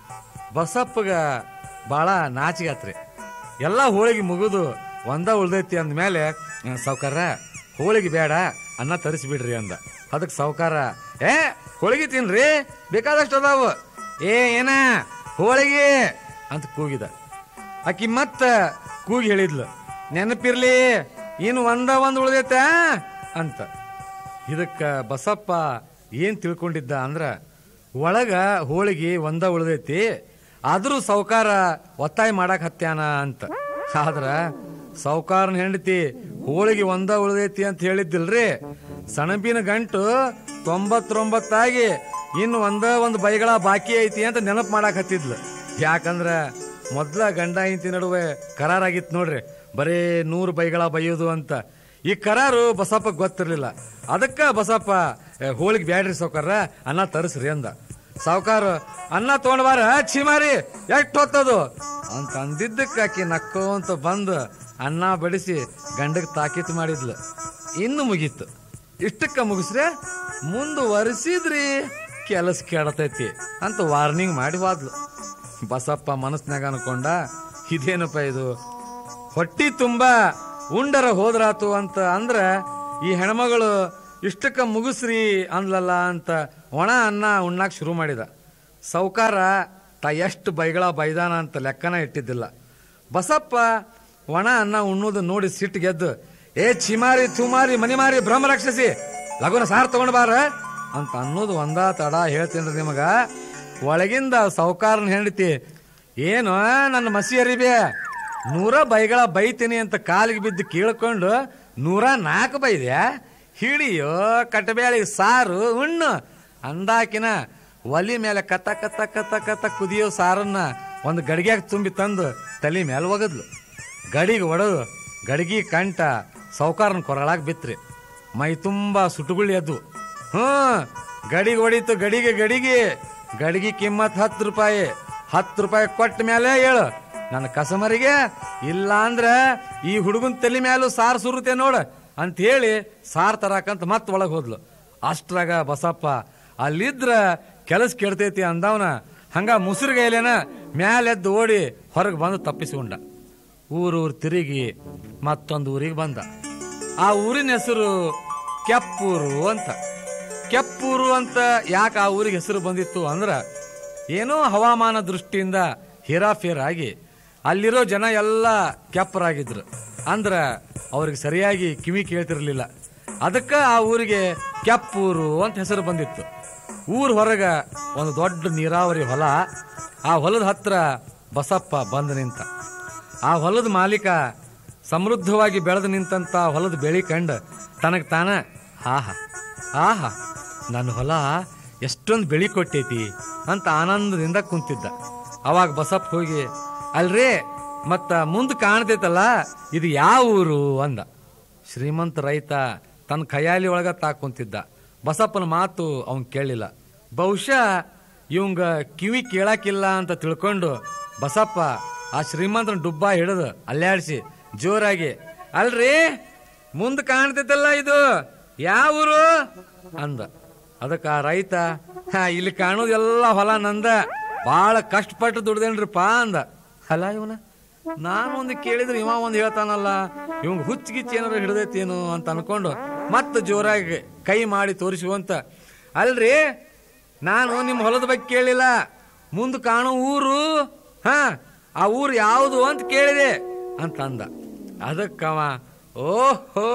A: ಬಸಪ್ಪಗ ಭಾಳ ನಾಚಿಗಾತ್ರಿ ಎಲ್ಲ ಹೋಳಿಗೆ ಮುಗಿದು ಒಂದ ಉಳ್ದೈತಿ ಅಂದ್ಮೇಲೆ ಸಾವುಕಾರ ಹೋಳಿಗೆ ಬೇಡ ಅನ್ನ ತರಿಸ್ಬಿಡ್ರಿ ಅಂದ ಅದಕ್ಕೆ ಸಾವುಕಾರ ಏ ಹೋಳಿಗೆ ತಿನ್ರಿ ಬೇಕಾದಷ್ಟು ಅದಾವು ಏ ಏನ ಹೋಳಿಗೆ ಅಂತ ಕೂಗಿದ ಆಕಿ ಮತ್ತ ಕೂಗಿ ಹೇಳಿದ್ಲು ನೆನಪಿರ್ಲಿ ಇನ್ನು ಒಂದ ಒಂದ್ ಉಳ್ದೈತ ಅಂತ ಇದಕ್ಕ ಬಸಪ್ಪ ಏನ್ ತಿಳ್ಕೊಂಡಿದ್ದ ಅಂದ್ರ ಒಳಗ ಹೋಳಿಗೆ ಒಂದ ಉಳ್ದೈತಿ ಆದ್ರೂ ಸಾವುಕಾರ ಒತ್ತಾಯ ಮಾಡಕ್ ಹತ್ಯಾನ ಅಂತ ಆದ್ರ ಸಾವುಕಾರನ ಹೆಂಡತಿ ಹೋಳಿಗೆ ಒಂದ ಉಳ್ದೈತಿ ಅಂತ ಹೇಳಿದ್ದಿಲ್ರಿ ಸಣಬಿನ ಗಂಟು ತೊಂಬತ್ತೊಂಬತ್ತಾಗಿ ಇನ್ನು ಒಂದ ಒಂದು ಬೈಗಳ ಬಾಕಿ ಐತಿ ಅಂತ ನೆನಪು ಮಾಡಕ್ ಹತ್ತಿದ್ಲು ಯಾಕಂದ್ರ ಮೊದ್ಲ ಗಂಡ ಹೆಂಡತಿ ನಡುವೆ ಕರಾರಾಗಿತ್ತು ನೋಡ್ರಿ ಬರೇ ನೂರು ಬೈಗಳ ಬೈಯೋದು ಅಂತ ಈ ಕರಾರು ಬಸಪ್ಪ ಗೊತ್ತಿರ್ಲಿಲ್ಲ ಅದಕ್ಕ ಬಸಪ್ಪ "ಏ, ಹೋಳಿಗೆ ಬ್ಯಾಡ್ರಿ ಸಾವ್ಕಾರ ಅನ್ನ ತರಿಸ್ರಿ ಅಂದ ಸಾವ್ಕಾರ ಅನ್ನ ತಗೊಂಡ್ ಬಾರ ಚಿಮಾರಿ ಎಷ್ಟು ಹೊತ್ತದು ಅಂತ ಅಂದಿದ್ದಕ್ಕೆ ಆಕಿ ನಕ್ಕೋಂತ ಬಂದು ಅನ್ನ ಬಡಿಸಿ ಗಂಡಗ್ ತಾಕೀತು ಮಾಡಿದ್ಲು ಇನ್ನು ಮುಗೀತು ಇಷ್ಟಕ್ಕ ಮುಗಿಸ್ರೆ ಮುಂದುವರಿಸಿದ್ರಿ ಕೆಲಸ ಕೆಡತೈತಿ ಅಂತ ವಾರ್ನಿಂಗ್ ಮಾಡಿ ಹೋದ್ಲು ಬಸಪ್ಪ ಮನಸ್ನಾಗ ಅನ್ಕೊಂಡ ಇದೇನಪ್ಪ ಇದು ಹೊಟ್ಟಿ ತುಂಬ ಉಂಡರ ಹೋದ್ರಾತು ಅಂತ ಅಂದ್ರ ಈ ಹೆಣ್ಮಗಳು ಇಷ್ಟಕ್ಕ ಮುಗಿಸ್ರಿ ಅಂದ್ಲಲ್ಲ ಅಂತ ಒಣ ಅನ್ನ ಉಣ್ಣಾಕ್ ಶುರು ಮಾಡಿದ ಸೌಕಾರ ತ ಎಷ್ಟು ಬೈಗಳ ಬೈದಾನ ಅಂತ ಲೆಕ್ಕನ ಇಟ್ಟಿದ್ದಿಲ್ಲ ಬಸಪ್ಪ ಒಣ ಅನ್ನ ಉಣ್ಣೋದು ನೋಡಿ ಸಿಟ್ಟು ಗೆದ್ದು ಏ ಚಿಮಾರಿ ತುಮಾರಿ ಮನಿಮಾರಿ ಬ್ರಹ್ಮ ರಾಕ್ಷಸಿ ಲಗುನ ಸಾರ್ ತಗೊಂಡ್ ಬಾರ ಅಂತ ಅನ್ನೋದು ಒಂದ ತಡ ಹೇಳ್ತೇನ್ರಿ ನಿಮಗ ಒಳಗಿಂದ ಸೌಕಾರನ ಹೆಂಡತಿ ಏನು ನನ್ನ ಮಸಿ ಅರಿಬೆ ನೂರ ಬೈಗಳ ಬೈತೀನಿ ಅಂತ ಕಾಲಿಗೆ ಬಿದ್ದು ಕೇಳ್ಕೊಂಡು ನೂರ ನಾಲ್ಕು ಬೈದ್ಯಾ ಹಿಡಿಯೋ ಕಟ್ಟಬೇಳಿ ಸಾರು ಉಣ್ಣು ಅಂದಾಕಿನ ಒಲಿ ಮೇಲೆ ಕತ್ತ ಕತ್ತ ಕತ್ತ ಕತ್ತ ಕುದಿಯೋ ಸಾರನ್ನ ಒಂದು ಗಡಿಗ್ಯಾಗ ತುಂಬಿ ತಂದು ತಲೆ ಮೇಲೆ ಒಗದ್ಲು ಗಡಿಗೆ ಒಡೆದು ಗಡಿಗೆ ಕಂಟ ಸೌಕಾರನ ಕೊರಳಾಗ ಬಿತ್ರಿ ಮೈ ತುಂಬಾ ಸುಟುಗುಳಿ ಎದ್ದು ಹ್ಮ್ ಗಡಿಗೆ ಹೊಡಿತು ಗಡಿಗೆ ಗಡಿಗೆ ಗಡಿಗೆ ಕಿಮ್ಮತ್ ಹತ್ತು ರೂಪಾಯಿ ಹತ್ತು ರೂಪಾಯಿ ಕೊಟ್ಟ ಮೇಲೆ ಹೇಳು ನನ್ನ ಕಸಮರಿಗೆ ಇಲ್ಲ ಅಂದ್ರ ಈ ಹುಡುಗನ್ ತಲೆ ಮ್ಯಾಲೂ ಸಾರ್ ಸುರುತ್ತೆ ನೋಡ ಅಂತ ಹೇಳಿ ಸಾರ್ ತರಾಕಂತ ಮತ್ ಒಳಗ್ ಹೋದ್ಲು ಅಷ್ಟ್ರಾಗ ಬಸಪ್ಪ ಅಲ್ಲಿದ್ರ ಕೆಲಸ ಕೆಡ್ತೈತಿ ಅಂದವನ ಹಂಗ ಮುಸುರುಗೈಲೇನ ಮ್ಯಾಲೆದ್ದು ಓಡಿ ಹೊರಗೆ ಬಂದು ತಪ್ಪಿಸಿಕೊಂಡ ಊರೂರು ತಿರುಗಿ ಮತ್ತೊಂದು ಊರಿಗೆ ಬಂದ ಆ ಊರಿನ ಹೆಸರು ಕೆಪ್ಪೂರು ಅಂತ ಕೆಪ್ಪೂರು ಅಂತ ಯಾಕೆ ಆ ಊರಿಗೆ ಹೆಸರು ಬಂದಿತ್ತು ಅಂದ್ರ ಏನೋ ಹವಾಮಾನ ದೃಷ್ಟಿಯಿಂದ ಹೇರಾಫೇರ್ ಆಗಿ ಅಲ್ಲಿರೋ ಜನ ಎಲ್ಲ ಕೆಪ್ಪರಾಗಿದ್ರು ಅಂದ್ರ ಅವ್ರಿಗೆ ಸರಿಯಾಗಿ ಕಿವಿ ಕೇಳ್ತಿರ್ಲಿಲ್ಲ ಅದಕ್ಕ ಆ ಊರಿಗೆ ಕೆಪ್ಪೂರು ಅಂತ ಹೆಸರು ಬಂದಿತ್ತು ಊರ್ ಹೊರಗ ಒಂದು ದೊಡ್ಡ ನೀರಾವರಿ ಹೊಲ ಆ ಹೊಲದ ಹತ್ರ ಬಸಪ್ಪ ಬಂದು ನಿಂತ ಆ ಹೊಲದ ಮಾಲೀಕ ಸಮೃದ್ಧವಾಗಿ ಬೆಳೆದು ನಿಂತಂತ ಹೊಲದ ಬೆಳಿ ಕಂಡು ತನಗೆ ತಾನ ಆಹಾ ಆಹಾ ನನ್ನ ಹೊಲ ಎಷ್ಟೊಂದು ಬೆಳಿ ಕೊಟ್ಟೈತಿ ಅಂತ ಆನಂದದಿಂದ ಕುಂತಿದ್ದ ಅವಾಗ ಬಸಪ್ಪ ಹೋಗಿ ಅಲ್ರೇ ಮತ್ತ ಮುಂದೆ ಕಾಣ್ತೈತಲ್ಲ ಇದು ಯಾವ ಊರು ಅಂದ ಶ್ರೀಮಂತ ರೈತ ತನ್ನ ಕೈಯಾಲಿ ಒಳಗ ತಾಕುಂತಿದ್ದ ಬಸಪ್ಪನ ಮಾತು ಅವನ್ ಕೇಳಲಿಲ್ಲ ಬಹುಶಃ ಇವಂಗ ಕಿವಿ ಕೇಳಾಕಿಲ್ಲ ಅಂತ ತಿಳ್ಕೊಂಡು ಬಸಪ್ಪ ಆ ಶ್ರೀಮಂತನ ಡುಬ್ಬ ಹಿಡಿದು ಅಲ್ಲಾಡಿಸಿ ಜೋರಾಗಿ ಅಲ್ರಿ ಮುಂದೆ ಕಾಣ್ತೈತಲ್ಲ ಇದು ಯಾವ ಊರು ಅಂದ ಅದಕ್ಕ ಆ ರೈತ "ಹಾ, ಇಲ್ಲಿ ಕಾಣೋದೆಲ್ಲ ಹೊಲ ನಂದ ಬಾಳ ಕಷ್ಟಪಟ್ಟು ದುಡ್ದೇನ್ರಿಪ್ಪ ಅಂದ ಅಲ್ಲ ಇವನ ನಾನು ಒಂದು ಕೇಳಿದ್ರೆ ಇವ ಒಂದು ಹೇಳ್ತಾನಲ್ಲ ಇವಂಗ ಹುಚ್ಚಿಗಿಚ್ಚಿ ಏನಾರ ಹಿಡ್ದೈತೇನು ಅಂತ ಅನ್ಕೊಂಡು ಮತ್ತೆ ಜೋರಾಗಿ ಕೈ ಮಾಡಿ ತೋರಿಸುವಂತ ಅಲ್ರಿ ನಾನು ನಿಮ್ಮ ಹೊಲದ ಬಗ್ಗೆ ಕೇಳಿಲ್ಲ ಮುಂದೆ ಕಾಣೋ ಊರು ಹಾ ಆ ಊರು ಯಾವುದು ಅಂತ ಕೇಳಿದೆ ಅಂತ ಅಂದ ಅದಕ್ಕವ ಓಹೋ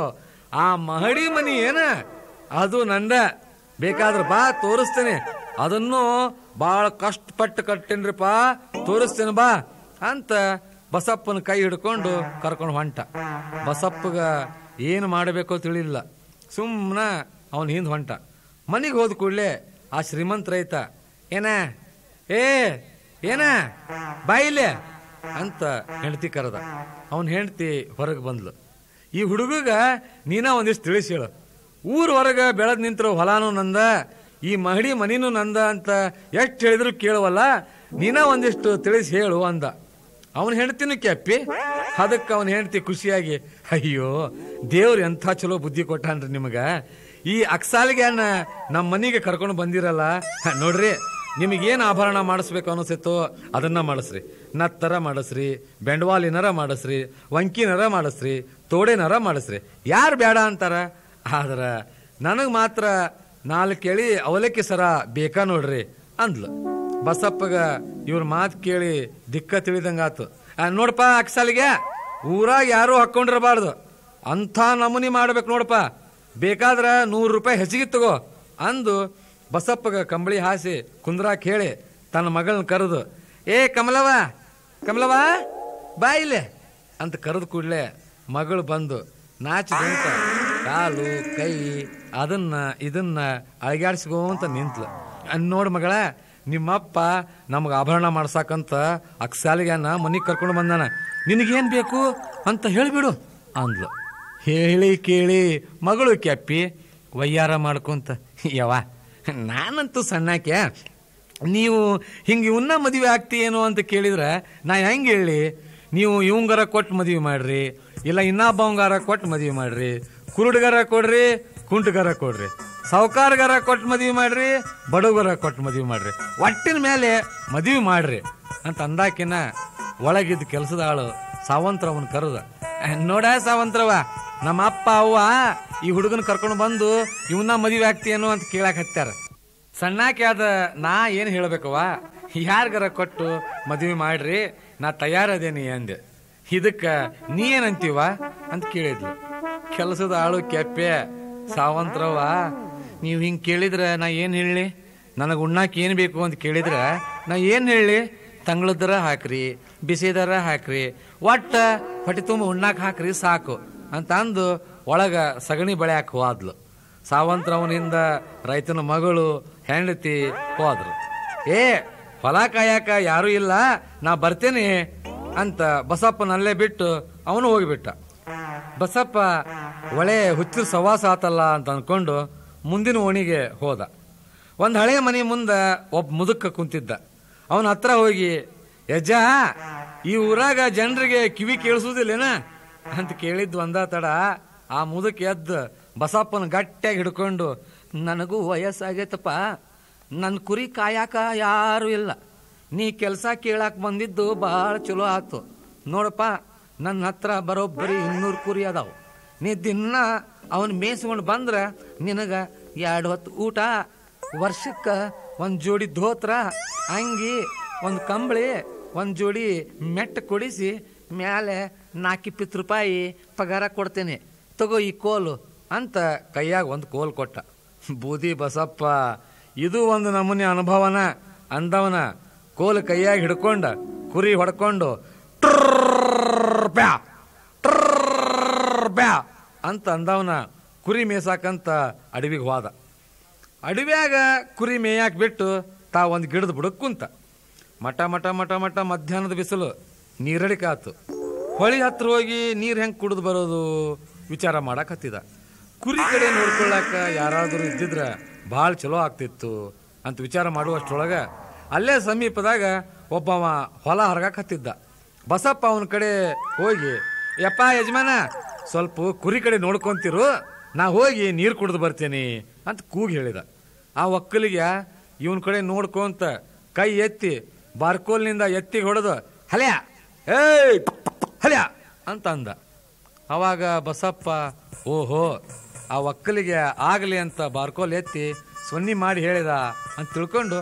A: ಆ ಮಹಡಿ ಮನಿ ಏನ ಅದು ನಂದ ಬೇಕಾದ್ರೆ ಬಾ ತೋರಿಸ್ತೇನೆ ಅದನ್ನು ಬಹಳ ಕಷ್ಟಪಟ್ಟು ಕಟ್ಟೇನ್ರಿಪ್ಪ ತೋರಿಸ್ತೇನೆ ಬಾ ಅಂತ ಬಸಪ್ಪನ ಕೈ ಹಿಡ್ಕೊಂಡು ಕರ್ಕೊಂಡು ಹೊಂಟ ಬಸಪ್ಪಗ ಏನು ಮಾಡಬೇಕೋ ತಿಳಿಲಿಲ್ಲ ಸುಮ್ಮನ ಅವನ ಹಿಂದೆ ಹೊಂಟ ಮನೆಗೆ ಹೋದ ಕೂಡಲೇ ಆ ಶ್ರೀಮಂತ ರೈತ ಏನ ಏ ಏನ ಬಾಯಿಲೆ ಅಂತ ಹೆಂಡತಿ ಕರೆದ ಅವನ ಹೆಂಡತಿ ಹೊರಗೆ ಬಂದ್ಲು ಈ ಹುಡುಗಗ ನೀನ ಒಂದಿಷ್ಟು ತಿಳಿಸಿ ಹೇಳು ಊರ್ ಹೊರಗ ಬೆಳೆದ್ ನಿಂತಿರೋ ಹೊಲಾನು ನಂದ ಈ ಮಹಡಿ ಮನಿನೂ ನಂದ ಅಂತ ಎಷ್ಟು ಹೇಳಿದ್ರು ಕೇಳುವಲ್ಲ ನೀನ ಒಂದಿಷ್ಟು ತಿಳಿಸಿ ಹೇಳು ಅಂದ ಅವನ ಹೆಂಡತಿನೂ ಕೆಪ್ಪಿ ಅದಕ್ಕೆ ಅವನ ಹೆಂಡತಿ ಖುಷಿಯಾಗಿ ಅಯ್ಯೋ ದೇವ್ರು ಎಂಥ ಚಲೋ ಬುದ್ಧಿ ಕೊಟ್ಟಾನ್ರಿ ನಿಮಗ ಈ ಅಕ್ಸಾಲಿಗೆ ನಮ್ಮ ಮನೆಗೆ ಕರ್ಕೊಂಡು ಬಂದಿರಲ್ಲ ಹ, ನೋಡ್ರಿ ನಿಮಗೇನು ಆಭರಣ ಮಾಡಿಸ್ಬೇಕು ಅನಿಸುತ್ತೋ ಅದನ್ನ ಮಾಡಿಸ್ರಿ ನತ್ತರ ಮಾಡಿಸ್ರಿ ಬೆಂಡವಾಲಿನರ ಮಾಡಿಸ್ರಿ ವಂಕಿನರ ಮಾಡಿಸ್ರಿ ತೋಡೆನರ ಮಾಡಿಸ್ರಿ ಯಾರು ಬೇಡ ಅಂತಾರ ಆದ್ರ ನನಗೆ ಮಾತ್ರ ನಾಲ್ಕು ಕೇಳಿ ಅವಲಕ್ಕಿ ಸರ ಬೇಕಾ ನೋಡ್ರಿ ಅಂದ್ಲು ಬಸಪ್ಪಗ ಇವ್ರ ಮಾತು ಕೇಳಿ ದಿಕ್ಕ ತಿಳಿದಂಗಾತು ಆ, ನೋಡಪ್ಪ ಅಕ್ಸಾಲಿಗೆ ಊರಾಗ ಯಾರು ಹಾಕೊಂಡಿರಬಾರ್ದು ಅಂಥ ನಮೂನಿ ಮಾಡ್ಬೇಕು ನೋಡಪ್ಪ ಬೇಕಾದ್ರ ನೂರು ರೂಪಾಯಿ ಹೆಚ್ಚಿಗೆ ತಗೋ ಅಂದು ಬಸಪ್ಪಗ ಕಂಬಳಿ ಹಾಸಿ ಕುಂದ್ರಾಕ್ ಹೇಳಿ ತನ್ನ ಮಗಳನ್ನ ಕರೆದು ಏ ಕಮಲವ ಕಮಲವ ಬಾ ಇಲ್ಲೇ ಅಂತ ಕರೆದು ಕೂಡಲೇ ಮಗಳು ಬಂದು ನಾಚಿ ನಿಂತ ಕಾಲು ಕೈ ಅದನ್ನ ಇದನ್ನ ಅಳಗಾಡ್ಸ್ಕೊಂತ ನಿಂತ್ಲು ಅನ್ ನೋಡ್ ಮಗಳ ನಿಮ್ಮಪ್ಪ ನಮ್ಗೆ ಆಭರಣ ಮಾಡ್ಸಾಕಂತ ಅಕ್ಸಾಲಿಗೆನ ಮನಿಗೆ ಕರ್ಕೊಂಡು ಬಂದಾನ ನಿನಗೇನ್ ಬೇಕು ಅಂತ ಹೇಳಿಬಿಡು ಅಂದ್ಲು ಹೇಳಿ ಕೇಳಿ ಮಗಳು ಕೆಪ್ಪಿ ವಯ್ಯಾರ ಮಾಡ್ಕೊಂತ ಯವ್ವ ನಾನಂತೂ ಸಣ್ಣಾಕೆ ನೀವು ಹಿಂಗೆ ಇವನ್ನ ಮದುವೆ ಆಗ್ತೀಯೇನೋ ಅಂತ ಕೇಳಿದ್ರೆ ನಾ ಹೆಂಗೆ ಹೇಳಿ ನೀವು ಇವಂಗಾರ ಕೊಟ್ಟು ಮದುವೆ ಮಾಡ್ರಿ ಇಲ್ಲ ಇನ್ನೊಬ್ಬವಂಗಾರ ಕೊಟ್ಟು ಮದುವೆ ಮಾಡ್ರಿ ಕುರುಡ್ಗಾರ ಕೊಡ್ರಿ ಕುಂಟಗಾರ ಕೊಡ್ರಿ ಸಾವುಕಾರಗಾರ ಕೊಟ್ಟು ಮದುವೆ ಮಾಡ್ರಿ ಬಡವಗಾರ ಕೊಟ್ಟು ಮದುವೆ ಮಾಡ್ರಿ ಒಟ್ಟಿನ ಮೇಲೆ ಮದುವೆ ಮಾಡ್ರಿ ಅಂತ ಅಂದಾಕಿನ ಒಳಗಿದ್ದ ಕೆಲಸದ ಆಳು ಸಾವಂತ್ರ ಅವನ್ ಕರೆದ ನೋಡ ಸಾವಂತ್ರವ ನಮ್ಮ ಅಪ್ಪ ಅವ್ವ ಈ ಹುಡುಗನ ಕರ್ಕೊಂಡು ಬಂದು ಇವನ್ನ ಮದುವೆ ಆಗ್ತೀಯೇನೋ ಅಂತ ಕೇಳಾಕ್ ಹತ್ತಾರ ಸಣ್ಣಾಕೆ ಆದ ನಾ ಏನ್ ಹೇಳ್ಬೇಕವ್ವ ಯಾರಿಗಾರ ಕೊಟ್ಟು ಮದುವೆ ಮಾಡ್ರಿ ನಾ ತಯಾರದೇನಿ ಅಂದೆ ಇದಕ್ಕ ನೀ ಏನಂತೀವ ಅಂತ ಕೇಳಿದ್ಲು ಕೆಲಸದ ಆಳು ಕೆಪ್ಪೆ ಸಾವಂತ್ರವ ನೀವು ಹಿಂಗ್ ಕೇಳಿದ್ರ ನಾ ಏನ್ ಹೇಳಿ ನನಗೆ ಉಣ್ಣಾಕ ಏನ್ ಬೇಕು ಅಂತ ಕೇಳಿದ್ರ ನಾ ಏನ್ ಹೇಳಿ ತಂಗಳದರ ಹಾಕ್ರಿ ಬಿಸಿದರ ಹಾಕ್ರಿ ಒಟ್ಟ ಹೊಟ್ಟೆ ತುಂಬ ಉಣ್ಣಾಕ ಹಾಕ್ರಿ ಸಾಕು ಅಂತ ಅಂದು ಒಳಗ ಸಗಣಿ ಬೆಳೆಯಾಕ ಹೋದ್ಲು ಸಾವಂತ್ರವನಿಂದ ರೈತನ ಮಗಳು ಹೆಂಡತಿ ಹೋದ್ರು ಏ ಹೊಲ ಕಾಯಕ ಯಾರು ಇಲ್ಲ ನಾ ಬರ್ತೇನೆ ಅಂತ ಬಸಪ್ಪನಲ್ಲೇ ಬಿಟ್ಟು ಅವನು ಹೋಗಿಬಿಟ್ಟ ಬಸಪ್ಪ ಒಳ್ಳೆ ಹುಚ್ಚು ಸವಾಸ ಆತಲ್ಲ ಅಂತ ಅನ್ಕೊಂಡು ಮುಂದಿನ ಓಣಿಗೆ ಹೋದ ಒಂದ್ ಹಳೆ ಮನೆ ಮುಂದ ಒಬ್ಬ ಮುದುಕ ಕುಂತಿದ್ದ ಅವನ ಹತ್ರ ಹೋಗಿ ಯಜ್ಜ ಈ ಊರಾಗ ಜನರಿಗೆ ಕಿವಿ ಕೇಳಿಸುವುದಿಲ್ಲೇನ ಅಂತ ಕೇಳಿದ್ ಒಂದ ತಡ ಆ ಮುದುಕ ಎದ್ದು ಬಸಪ್ಪನ ಗಟ್ಟಿಯಾಗಿ ಹಿಡ್ಕೊಂಡು ನನಗೂ ವಯಸ್ಸಾಗೈತಪ್ಪ ನನ್ನ ಕುರಿ ಕಾಯಾಕ ಯಾರು ಇಲ್ಲ ನೀ ಕೆಲಸ ಕೇಳಾಕ್ ಬಂದಿದ್ದು ಭಾಳ ಚಲೋ ಆತು ನೋಡಪ್ಪ ನನ್ನ ಹತ್ರ ಬರೋಬ್ಬರಿ ಇನ್ನೂರು ಕುರಿ ಅದಾವು ನೀ ದಿನ ಅವನ್ ಮೇಯಿಸ್ಕೊಂಡು ಬಂದ್ರ ನಿನಗ ಎರಡು ಹೊತ್ತು ಊಟ ವರ್ಷಕ್ಕ ಒಂದ್ ಜೋಡಿ ಧೋತ್ರ ಅಂಗಿ ಒಂದು ಕಂಬಳಿ ಒಂದ್ ಜೋಡಿ ಮೆಟ್ಟ ಕೊಡಿಸಿ ಮ್ಯಾಲೆ ನಾಲ್ಕಿಪ್ಪತ್ತು ರೂಪಾಯಿ ಪಗಾರ ಕೊಡ್ತೇನೆ ತಗೋ ಈ ಕೋಲು ಅಂತ ಕೈಯಾಗ ಒಂದು ಕೋಲ್ ಕೊಟ್ಟ ಬೂದಿ ಬಸಪ್ಪ ಇದು ಒಂದು ನಮೂನೆ ಅನುಭವನ ಅಂದವನ ಕೋಲು ಕೈಯಾಗ ಹಿಡ್ಕೊಂಡ ಕುರಿ ಹೊಡ್ಕೊಂಡು ಟ್ರರ್ ಬ್ಯಾ ಟ್ರರ್ ಬ್ಯಾ ಅಂತ ಅಂದವನ ಕುರಿ ಮೇಸಾಕಂತ ಅಡವಿಗೆ ಹೋದ ಅಡವ್ಯಾಗ ಕುರಿ ಮೇಯಾಕ್ ಬಿಟ್ಟು ತಾ ಒಂದು ಗಿಡದ ಬುಡಕ್ ಕುಂತ ಮಟ ಮಟ ಮಟ ಮಟ ಮಧ್ಯಾಹ್ನದ ಬಿಸಿಲು ನೀರಡಿಕಾತು ಹೊಳಿ ಹತ್ರ ಹೋಗಿ ನೀರ್ ಹೆಂಗ್ ಕುಡಿದು ಬರೋದು ವಿಚಾರ ಮಾಡಕ್ ಹತ್ತಿದ ಕುರಿ ಕಡೆ ನೋಡ್ಕೊಳ್ಳಾಕ ಯಾರಾದರೂ ಇದ್ದಿದ್ರ ಭಾಳ ಚಲೋ ಆಗ್ತಿತ್ತು ಅಂತ ವಿಚಾರ ಮಾಡುವಷ್ಟರೊಳಗ ಅಲ್ಲೇ ಸಮೀಪದಾಗ ಒಬ್ಬವ ಹೊಲ ಹರಗಾಕ್ ಹತ್ತಿದ್ದ ಬಸಪ್ಪ ಅವನ ಕಡೆ ಹೋಗಿ ಯಪ್ಪ ಯಜಮಾನ ಸ್ವಲ್ಪ ಕುರಿ ಕಡೆ ನೋಡ್ಕೊಂತಿರು ನಾ ಹೋಗಿ ನೀರು ಕುಡಿದು ಬರ್ತೀನಿ ಅಂತ ಕೂಗಿ ಹೇಳಿದ ಆ ಒಕ್ಕಲಿಗೆ ಇವನ್ ಕಡೆ ನೋಡ್ಕೊಂತ ಕೈ ಎತ್ತಿ ಬಾರ್ಕೋಲ್ನಿಂದ ಎತ್ತಿ ಹೊಡೆದು ಹಲ್ಯಾ ಏಯ್ ಹಲ್ಯಾ ಅಂತ ಅಂದ ಅವಾಗ ಬಸಪ್ಪ ಓಹೋ ಆ ಒಕ್ಕಲಿಗೆ ಆಗಲಿ ಅಂತ ಬಾರ್ಕೋಲ್ ಎತ್ತಿ ಸೊನ್ನಿ ಮಾಡಿ ಹೇಳಿದ ಅಂತ ತಿಳ್ಕೊಂಡು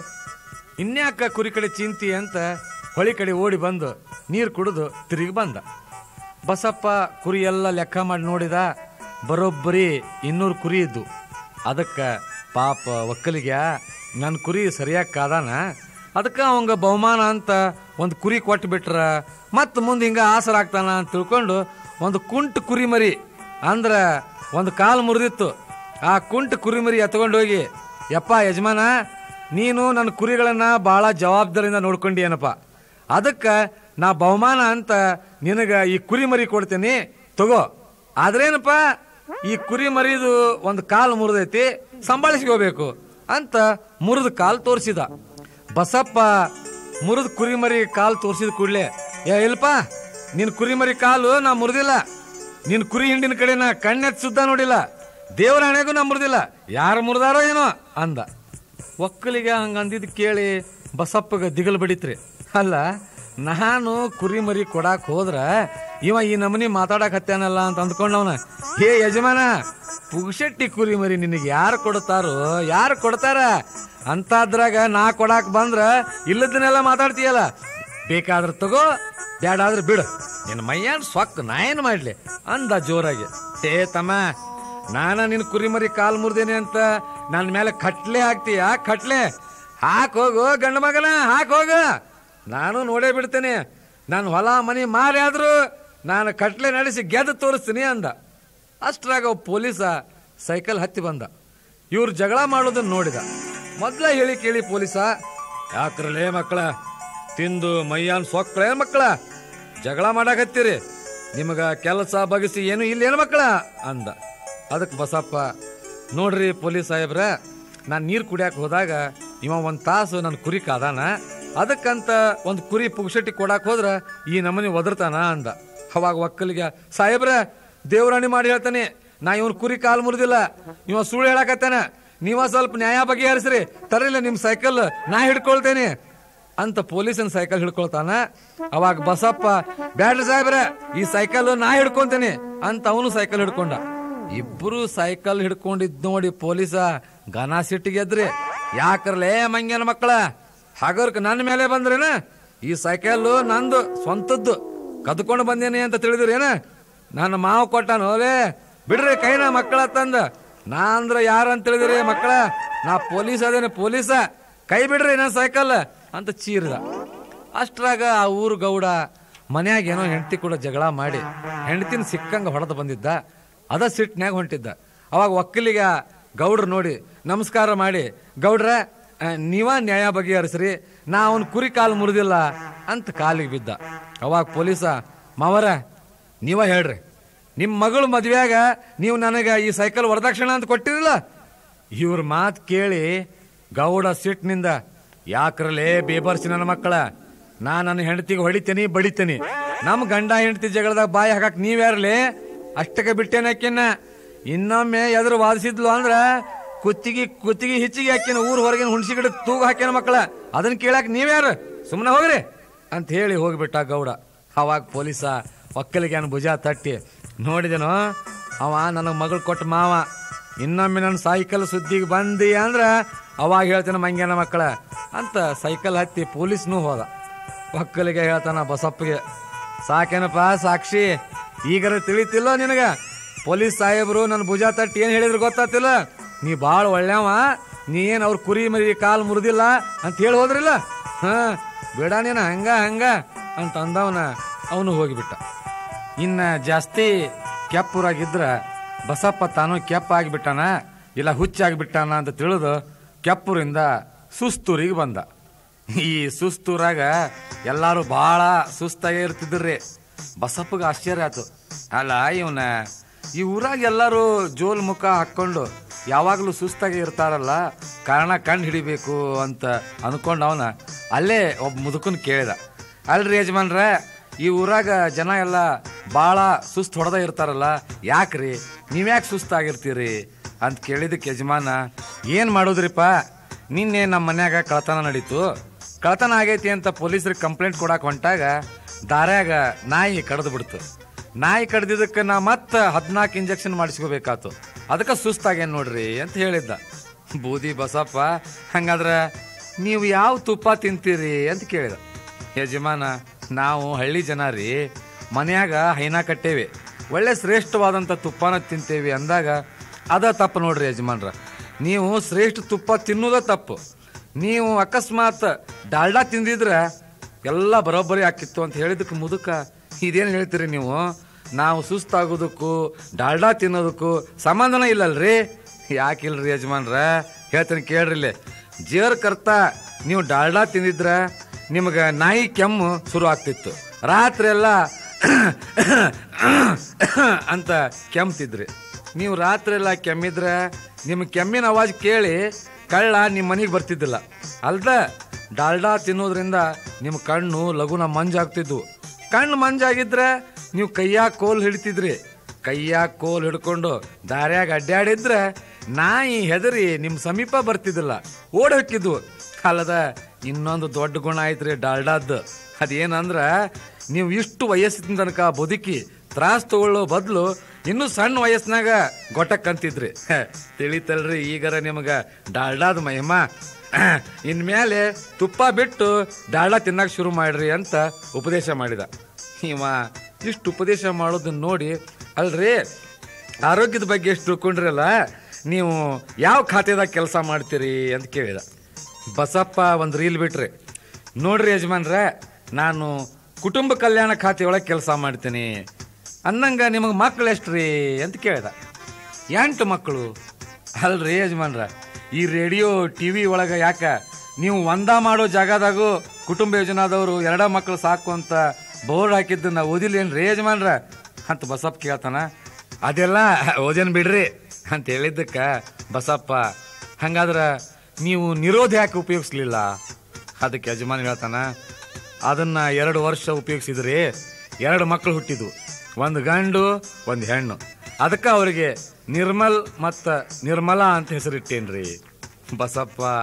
A: ಇನ್ಯಾಕ ಕುರಿ ಕಡೆ ಚಿಂತಿ ಅಂತ ಹೊಳಿ ಕಡೆ ಓಡಿ ಬಂದು ನೀರು ಕುಡಿದು ತಿರುಗಿ ಬಂದ ಬಸಪ್ಪ ಕುರಿ ಎಲ್ಲ ಲೆಕ್ಕ ಮಾಡಿ ನೋಡಿದ ಬರೋಬ್ಬರಿ ಇನ್ನೂರು ಕುರಿ ಇದ್ದು ಅದಕ್ಕೆ ಪಾಪ ಒಕ್ಕಲಿಗೆ ನನ್ನ ಕುರಿ ಸರಿಯಾಗಿ ಕಾದಾನ ಅದಕ್ಕೆ ಅವಂಗ ಬಹುಮಾನ ಅಂತ ಒಂದು ಕುರಿ ಕೊಟ್ಟು ಬಿಟ್ರ ಮತ್ತೆ ಮುಂದೆ ಹಿಂಗ ಆಸರ ಆಗ್ತಾನ ಅಂತ ತಿಳ್ಕೊಂಡು ಒಂದು ಕುಂಟ್ ಕುರಿ ಮರಿ ಅಂದ್ರ ಒಂದು ಕಾಲು ಮುರಿದಿತ್ತು ಆ ಕುಂಟ್ ಕುರಿ ಮರಿ ಎತ್ಕೊಂಡು ಹೋಗಿ ಯಪ್ಪ ಯಜಮಾನ ನೀನು ನನ್ನ ಕುರಿಗಳನ್ನ ಬಹಳ ಜವಾಬ್ದಾರಿಯಿಂದ ನೋಡ್ಕೊಂಡಿಯೇನಪ್ಪ ಅದಕ್ಕೆ ನಾ ಬಹುಮಾನ ಅಂತ ನಿನಗ ಈ ಕುರಿ ಮರಿ ಕೊಡ್ತೇನೆ ತಗೋ ಆದ್ರೇನಪ್ಪ ಈ ಕುರಿ ಮರಿದು ಒಂದು ಕಾಲು ಮುರಿದೈತಿ ಸಂಭಾಳಿಸ್ಕೋಬೇಕು ಅಂತ ಮುರಿದ ಕಾಲು ತೋರಿಸಿದ ಬಸಪ್ಪ ಮುರಿದ ಕುರಿ ಮರಿ ಕಾಲು ತೋರಿಸಿದ ಕೂಡಲೇ ಏ ಇಲ್ಪ ನಿನ್ ಕುರಿ ಮರಿ ಕಾಲು ನಾ ಮುರಿದಿಲ್ಲ ನಿನ್ ಕುರಿ ಹಿಂಡಿನ ಕಡೆ ನಾ ಕಣ್ಣೆತ್ ಸುದ್ದ ನೋಡಿಲ್ಲ ದೇವರ ಹಣೆಗೂ ನಾ ಮುರಿದಿಲ್ಲ ಯಾರು ಮುರಿದಾರೋ ಏನೋ ಅಂದ ಒಕ್ಕಲಿಗೆ ಹಂಗ ಅಂದಿದ್ ಕೇಳಿ ಬಸಪ್ಪಗ ದಿಗಲ್ ಬಡಿತ್ರಿ ಅಲ್ಲ ನಾನು ಕುರಿ ಮರಿ ಕೊಡಾಕ್ ಹೋದ್ರ ಇವ ಈ ನಮನಿ ಮಾತಾಡಕ್ ಹತ್ಯಾನಲ್ಲ ಅಂತ ಅಂದ್ಕೊಂಡವನ ಹೇ ಯಜಮಾನ ಪುಗ್ಶೆಟ್ಟಿ ಕುರಿ ಮರಿ ನಿನಗೆ ಯಾರು ಕೊಡ್ತಾರೋ ಯಾರು ಕೊಡ್ತಾರ ಅಂತಾದ್ರಾಗ ನಾ ಕೊಡಾಕ್ ಬಂದ್ರ ಇಲ್ಲದನ್ನೆಲ್ಲ ಮಾತಾಡ್ತೀಯಲ್ಲ ಬೇಕಾದ್ರೆ ತಗೋ ಬ್ಯಾಡಾದ್ರೆ ಬಿಡು ನಿನ್ನ ಮೈಯಾನ್ ಸೊಕ್ಕ ನಾ ಏನ್ ಮಾಡ್ಲಿ ಅಂದ ಜೋರಾಗಿ ಏ ತಮ್ಮ ನಾನ ನಿನ್ ಕುರಿಮರಿ ಕಾಲ್ ಮುರ್ದೇನೆ ಅಂತ ನನ್ನ ಮೇಲೆ ಕಟ್ಲೆ ಹಾಕ್ತೀಯ ಕಟ್ಲೆ ಹಾಕ್ ಹೋಗು ಗಂಡ ಮಗನ ಹಾಕ್ ಹೋಗು ನಾನು ನೋಡೇ ಬಿಡ್ತೇನೆ ನಾನು ಹೊಲ ಮನಿ ಮಾರಿ ಆದ್ರೂ ನಾನು ಕಟ್ಲೆ ನಡೆಸಿ ಗೆದ್ದು ತೋರಿಸ್ತೀನಿ ಅಂದ ಅಷ್ಟ್ರಾಗ ಒಬ್ಬ ಪೊಲೀಸ ಸೈಕಲ್ ಹತ್ತಿ ಬಂದ ಇವ್ರು ಜಗಳ ಮಾಡೋದನ್ನ ನೋಡಿದ ಮೊದ್ಲ ಹೇಳಿ ಕೇಳಿ ಪೊಲೀಸ ಯಾಕ್ರಲೇ ಮಕ್ಕಳ ತಿಂದು ಮೈಯಾನ್ ಸೊಕ್ಕಳೇ ಮಕ್ಕಳ ಜಗಳ ಮಾಡಾಕತ್ತೀರಿ ನಿಮಗ ಕೆಲಸ ಬಗಸಿ ಏನು ಇಲ್ಲೇನು ಮಕ್ಕಳ ಅಂದ ಅದಕ್ಕೆ ಬಸಪ್ಪ ನೋಡ್ರಿ ಪೊಲೀಸ್ ಸಾಹೇಬ್ರ ನಾನು ನೀರು ಕುಡಿಯಾಕ ಹೋದಾಗ ಇವ ಒಂದು ತಾಸು ನನ್ನ ಕುರಿ ಕಾದಾನ ಅದಕ್ಕಂತ ಒಂದು ಕುರಿ ಪುಗ್ಸಟ್ಟಿ ಕೊಡಾಕ್ ಹೋದ್ರ ಈ ನಮನಿ ಒದರ್ತಾನ ಅಂದ ಅವಾಗ ಒಕ್ಕಲಿಗೆ ಸಾಹೇಬ್ರ ದೇವರಾಣಿ ಮಾಡಿ ಹೇಳ್ತಾನೆ ನಾ ಇವನ್ ಕುರಿ ಕಾಲ್ ಮುರಿದಿಲ್ಲ ಇವ ಸುಳ್ಳು ಹೇಳಕತ್ತಾನ ನೀವ ಸ್ವಲ್ಪ ನ್ಯಾಯ ಬಗೆಹರಿಸ್ರಿ ತರಲಿಲ್ಲ ನಿಮ್ ಸೈಕಲ್ ನಾ ಹಿಡ್ಕೊಳ್ತೇನೆ ಅಂತ ಪೊಲೀಸನ್ ಸೈಕಲ್ ಹಿಡ್ಕೊಳ್ತಾನ ಅವಾಗ ಬಸಪ್ಪ ಬ್ಯಾಡ್ರಿ ಸಾಹೇಬ್ರೆ ಈ ಸೈಕಲ್ ನಾ ಹಿಡ್ಕೊಂತೇನೆ ಅಂತ ಅವನು ಸೈಕಲ್ ಹಿಡ್ಕೊಂಡ ಇಬ್ರು ಸೈಕಲ್ ಹಿಡ್ಕೊಂಡಿದ್ ನೋಡಿ ಪೊಲೀಸ ಘನ ಸಿಟ್ಟಿಗೆದ್ರಿ ಯಾಕರ್ಲೇ ಮಂಗ್ಯನ ಮಕ್ಕಳ ಹಗರ್ಕ್ ನನ್ನ ಮೇಲೆ ಬಂದ್ರೇನ ಈ ಸೈಕಲ್ ನಂದು ಸ್ವಂತದ್ದು ಕದ್ಕೊಂಡು ಬಂದೇನೆ ಅಂತ ತಿಳಿದಿರೇನ ನನ್ನ ಮಾವ ಕೊಟ್ಟಾನ ಓಲೇ ಬಿಡ್ರಿ ಕೈನ ಮಕ್ಕಳ ತಂದ ನಾ ಅಂದ್ರ ಯಾರು ಅಂತ ತಿಳಿದಿರಿ ಮಕ್ಕಳ ನಾ ಪೊಲೀಸ್ ಅದೇನೆ ಪೊಲೀಸ ಕೈ ಬಿಡ್ರಿ ನನ್ನ ಸೈಕಲ್ ಅಂತ ಚೀರ್ದ ಅಷ್ಟ್ರಾಗ ಆ ಊರು ಗೌಡ ಮನ್ಯಾಗ ಏನೋ ಹೆಂಡತಿ ಕೂಡ ಜಗಳ ಮಾಡಿ ಹೆಂಡತಿನ ಸಿಕ್ಕಂಗ ಹೊಡೆದು ಬಂದಿದ್ದ ಅದ ಸಿಟ್ನ್ಯಾಗ ಹೊಂಟಿದ್ದ ಅವಾಗ ಒಕ್ಕಲಿಗ ಗೌಡ್ರು ನೋಡಿ ನಮಸ್ಕಾರ ಮಾಡಿ ಗೌಡ್ರ ಆ, ನೀವ ನ್ಯಾಯ ಬಗೆಹರಿಸ್ರಿ ನಾ ಅವನ್ ಕುರಿ ಕಾಲು ಮುರಿದಿಲ್ಲ ಅಂತ ಕಾಲಿಗೆ ಬಿದ್ದ ಅವಾಗ ಪೊಲೀಸ ಮಾವರ ನೀವ ಹೇಳ್ರಿ ನಿಮ್ಮ ಮಗಳು ಮದ್ವೆಯಾಗ ನೀವು ನನಗ ಈ ಸೈಕಲ್ ವರದಕ್ಷಿಣ ಅಂತ ಕೊಟ್ಟಿರಲ್ಲ ಇವ್ರ ಮಾತು ಕೇಳಿ ಗೌಡ ಸಿಟ್ನಿಂದ ಯಾಕ್ರಲೇ ಬೇಬರ್ಸಿ ನನ್ನ ಮಕ್ಕಳ ನಾ ನನ್ನ ಹೆಂಡತಿಗೆ ಹೊಡಿತೇನಿ ಬಡಿತೇನಿ ನಮ್ ಗಂಡ ಹೆಂಡತಿ ಜಗಳದಾಗ ಬಾಯಿ ಹಾಕಕ್ ನೀವ್ಯಾರಲೇ ಅಷ್ಟಕ್ಕೆ ಬಿಟ್ಟೇನೆ ಆಕಿನ್ನ ಇನ್ನೊಮ್ಮೆ ಎದುರು ವಾದಿಸಿದ್ಲು ಅಂದ್ರ ಕುತ್ತಿಗೆ ಕುತ್ತಿಗೆ ಹಿಚ್ಚಿಗೆ ಹಾಕಿನ ಊರ್ ಹೊರಗಿನ ಹುಣಸಿ ಗಿಡ ತೂಗು ಹಾಕ್ಯಾನ ಮಕ್ಕಳ ಅದನ್ನ ಕೇಳಕ್ ನೀವ್ಯಾರು ಸುಮ್ಮನೆ ಹೋಗ್ರಿ ಅಂತ ಹೇಳಿ ಹೋಗ್ಬಿಟ್ಟ ಗೌಡ ಅವಾಗ ಪೊಲೀಸ ಒಕ್ಕಲಿಗೆ ಭುಜ ತಟ್ಟಿ ನೋಡಿದೆನೋ ಅವ ನನ್ನ ಮಗಳು ಕೊಟ್ಟ ಮಾವ ಇನ್ನೊಮ್ಮೆ ನನ್ನ ಸೈಕಲ್ ಸುದ್ದಿಗೆ ಬಂದಿ ಅಂದ್ರ ಅವಾಗ ಹೇಳ್ತೇನೆ ಮಂಗ್ಯನ ಮಕ್ಕಳ ಅಂತ ಸೈಕಲ್ ಹತ್ತಿ ಪೊಲೀಸ್ನೂ ಹೋದ ಒಕ್ಕಲಿಗೆ ಹೇಳ್ತಾನ ಬಸಪ್ಪಗೆ ಸಾಕೇನಪ್ಪ ಸಾಕ್ಷಿ ಈಗರ ತಿಳಿತಿಲ್ಲೋ ನಿನಗ ಪೊಲೀಸ್ ಸಾಹೇಬರು ನನ್ನ ಭುಜ ತಟ್ಟಿ ಏನ್ ಹೇಳಿದ್ರು ಗೊತ್ತಾತಿಲ್ಲ ನೀ ಬಾಳ ಒಳ್ಳೆವ ನೀ ಏನ್ ಅವ್ರ ಕುರಿ ಮರಿ ಕಾಲ್ ಮುರಿದಿಲ್ಲ ಅಂತ ಹೇಳಿ ಹೋದ್ರಿಲ್ಲ ಹ ಬೇಡ ನೀನ ಹಂಗ ಹಂಗ ಅಂತ ಅಂದವನ ಅವನು ಹೋಗಿಬಿಟ್ಟ ಇನ್ನ ಜಾಸ್ತಿ ಕೆಪ್ಪೂರಾಗಿದ್ರ ಬಸಪ್ಪ ತಾನು ಕೆಪ್ಪ ಆಗಿಬಿಟ್ಟಾನ ಇಲ್ಲ ಹುಚ್ಚಾಗಿಬಿಟ್ಟಾನ ಅಂತ ತಿಳಿದು ಕೆಪ್ಪೂರಿಂದ ಸುಸ್ತೂರಿಗೆ ಬಂದ ಈ ಸುಸ್ತೂರಾಗ ಎಲ್ಲಾರು ಬಹಳ ಸುಸ್ತಾಗೇ ಇರ್ತಿದ್ರಿ ಬಸಪ್ಪಗ ಆಶ್ಚರ್ಯ ಆಯ್ತು ಅಲ್ಲ ಇವನ ಈ ಊರಾಗ ಎಲ್ಲರೂ ಜೋಲ್ ಮುಖ ಹಾಕೊಂಡು ಯಾವಾಗಲೂ ಸುಸ್ತಾಗಿ ಇರ್ತಾರಲ್ಲ ಕಾರಣ ಕಂಡು ಹಿಡಿಬೇಕು ಅಂತ ಅನ್ಕೊಂಡ್ ಅವನ ಅಲ್ಲೇ ಒಬ್ಬ ಮುದುಕನ್ ಕೇಳಿದ ಅಲ್ರಿ ಯಜಮಾನ್ರ ಈ ಊರಾಗ ಜನ ಎಲ್ಲ ಭಾಳ ಸುಸ್ತು ಹೊಡೆದ ಇರ್ತಾರಲ್ಲ ಯಾಕ್ರಿ ನೀವ್ಯಾಕೆ ಸುಸ್ತಾಗಿರ್ತೀರಿ ಅಂತ ಕೇಳಿದಕ್ಕೆ ಯಜಮಾನ ಏನು ಮಾಡೋದ್ರಿಪ್ಪ ನಿನ್ನೆ ನಮ್ಮ ಮನ್ಯಾಗ ಕಳತನ ನಡೀತು ಕಳತನ ಆಗೈತಿ ಅಂತ ಪೊಲೀಸರಿಗೆ ಕಂಪ್ಲೇಂಟ್ ಕೊಡಾಕ್ ಹೊಂಟಾಗ ದಾರ್ಯಾಗ ನಾಯಿ ಕಡ್ದು ಬಿಡ್ತು ನಾಯಿ ಕಡ್ದಿದ್ದಕ್ಕೆ ನಾ ಮತ್ತೆ ಹದಿನಾಲ್ಕು ಇಂಜೆಕ್ಷನ್ ಮಾಡಿಸ್ಕೋಬೇಕಾತು ಅದಕ್ಕೆ ಸುಸ್ತಾಗೇನ್ ನೋಡ್ರಿ ಅಂತ ಹೇಳಿದ್ದ ಬೂದಿ ಬಸಪ್ಪ ಹಂಗಾದ್ರ ನೀವು ಯಾವ ತುಪ್ಪ ತಿಂತೀರಿ ಅಂತ ಕೇಳಿದ ಯಜಮಾನ ನಾವು ಹಳ್ಳಿ ಜನ ರೀ ಮನ್ಯಾಗ ಹೈನ ಕಟ್ಟೇವಿ ಒಳ್ಳೆ ಶ್ರೇಷ್ಠವಾದಂಥ ತುಪ್ಪನ ತಿಂತೇವಿ ಅಂದಾಗ ಅದ ತಪ್ಪು ನೋಡ್ರಿ ಯಜಮಾನ್ರ ನೀವು ಶ್ರೇಷ್ಠ ತುಪ್ಪ ತಿನ್ನೋದ ತಪ್ಪು ನೀವು ಅಕಸ್ಮಾತ್ ಡಾಲ್ಡಾ ತಿಂದಿದ್ರೆ ಎಲ್ಲ ಬರೋಬ್ಬರಿ ಆಕಿತ್ತು ಅಂತ ಹೇಳಿದಕ್ಕೆ ಮುದುಕ ಇದೇನು ಹೇಳ್ತೀರಿ ನೀವು ನಾವು ಸುಸ್ತಾಗೋದಕ್ಕೂ ಡಾಲ್ಡಾ ತಿನ್ನೋದಕ್ಕೂ ಸಂಬಂಧನ ಇಲ್ಲಲ್ರಿ ಯಾಕಿಲ್ರಿ ಯಜಮಾನ್ರ ಹೇಳ್ತೀನಿ ಕೇಳ್ರಿ ಇಲ್ಲಿ ಜೇರ್ ಕರ್ತ ನೀವು ಡಾಲ್ಡಾ ತಿಂದಿದ್ರ ನಿಮಗೆ ನಾಯಿ ಕೆಮ್ಮು ಶುರು ಆಗ್ತಿತ್ತು ರಾತ್ರಿ ಎಲ್ಲ ಅಂತ ಕೆಮ್ತಿದ್ರಿ ನೀವು ರಾತ್ರಿ ಎಲ್ಲ ಕೆಮ್ಮಿದ್ರೆ ನಿಮ್ಮ ಕೆಮ್ಮಿನ ಅವಾಜ್ ಕೇಳಿ ಕಳ್ಳ ನಿಮ್ಮ ಮನೆಗೆ ಬರ್ತಿದ್ದಿಲ್ಲ ಅಲ್ದ ಡಾಲ್ಡಾ ತಿನ್ನೋದ್ರಿಂದ ನಿಮ್ಮ ಕಣ್ಣು ಲಘುನ ಮಂಜಾಗ್ತಿದ್ವು ಕಣ್ಣು ಮಂಜಾಗಿದ್ರೆ ನೀವು ಕೈಯಾಗ ಕೋಲ್ ಹಿಡಿತಿದ್ರಿ ಕೈಯಾಗ ಕೋಲ್ ಹಿಡ್ಕೊಂಡು ದಾರ್ಯಾಗ ಅಡ್ಡಾಡಿದ್ರೆ ನಾಯಿ ಹೆದರಿ ನಿಮ್ಮ ಸಮೀಪ ಬರ್ತಿದ್ದಿಲ್ಲ ಓಡ್ ಹೋಗಿದ್ವು ಅಲ್ಲದ ಇನ್ನೊಂದು ದೊಡ್ಡ ಗುಣ ಐತ್ರಿ ಡಾಲ್ಡಾದ್ದು ಅದೇನಂದ್ರ ನೀವು ಇಷ್ಟು ವಯಸ್ಸಿನ ತನಕ ಬದುಕಿ ತ್ರಾಸ್ ತಗೊಳ್ಳೋ ಬದಲು ಇನ್ನು ಸಣ್ಣ ವಯಸ್ಸಿನಾಗ ಗೊಟ್ಟಕ್ಕಂತಿದ್ರಿ ಹ, ತಿಳಿತಲ್ರಿ ಈಗರ ನಿಮಗ ಡಾಲ್ಡಾದ ಮಹಿಮಾ ಇನ್ಮೇಲೆ ತುಪ್ಪ ಬಿಟ್ಟು ಡಾಲ್ಡಾ ತಿನ್ನಕ್ ಶುರು ಮಾಡ್ರಿ ಅಂತ ಉಪದೇಶ ಮಾಡಿದ ಇವ ಇಷ್ಟು ಉಪದೇಶ ಮಾಡೋದನ್ನ ನೋಡಿ ಅಲ್ರಿ ಆರೋಗ್ಯದ ಬಗ್ಗೆ ಎಷ್ಟು ತಿಳ್ಕೊಂಡ್ರಲ್ಲ ನೀವು ಯಾವ ಖಾತೆದಾಗ ಕೆಲಸ ಮಾಡ್ತೀರಿ ಅಂತ ಕೇಳಿದ ಬಸಪ್ಪ ಒಂದು ರೀಲ್ ಬಿಟ್ರಿ ನೋಡ್ರಿ ಯಜಮಾನ್ರ ನಾನು ಕುಟುಂಬ ಕಲ್ಯಾಣ ಖಾತೆ ಒಳಗೆ ಕೆಲಸ ಮಾಡ್ತೀನಿ ಅನ್ನಂಗ ನಿಮಗೆ ಮಕ್ಳು ಎಷ್ಟ್ರಿ ಅಂತ ಕೇಳಿದ ಎಂಟು ಮಕ್ಕಳು ಅಲ್ರಿ ಯಜಮಾನ್ರ ಈ ರೇಡಿಯೋ ಟಿವಿ ಒಳಗ ಯಾಕ ನೀವು ಒಂದ ಮಾಡೋ ಜಾಗದಾಗೂ ಕುಟುಂಬ ಯೋಜನಾದವರು ಎರಡ ಮಕ್ಕಳು ಸಾಕು ಅಂತ ಬೋರ್ಡ್ ಹಾಕಿದ್ದನ್ನ ಓದಿಲ್ಲೇನ್ರಿ ಯಜಮಾನ್ರ ಅಂತ ಬಸಪ್ಪ ಕೇಳ್ತಾನ ಅದೆಲ್ಲ ಓದೇನ್ ಬಿಡ್ರಿ ಅಂತ ಹೇಳಿದ್ದಕ್ಕ ಬಸಪ್ಪ ಹಂಗಾದ್ರ ನೀವು ನಿರೋಧ ಯಾಕೆ ಉಪಯೋಗಿಸ್ಲಿಲ್ಲ ಅದಕ್ಕೆ ಯಜಮಾನ್ ಹೇಳ್ತಾನ ಅದನ್ನ ಎರಡು ವರ್ಷ ಉಪಯೋಗಿಸಿದ್ರಿ ಎರಡು ಮಕ್ಕಳು ಹುಟ್ಟಿದ್ವು ಒಂದು ಗಂಡು ಒಂದು ಹೆಣ್ಣು ಅದಕ್ಕೆ ಅವರಿಗೆ ನಿರ್ಮಲ್ ಮತ್ತ ನಿರ್ಮಲಾ ಅಂತ ಹೆಸರಿಟ್ಟೇನ್ರಿ ಬಸಪ್ಪ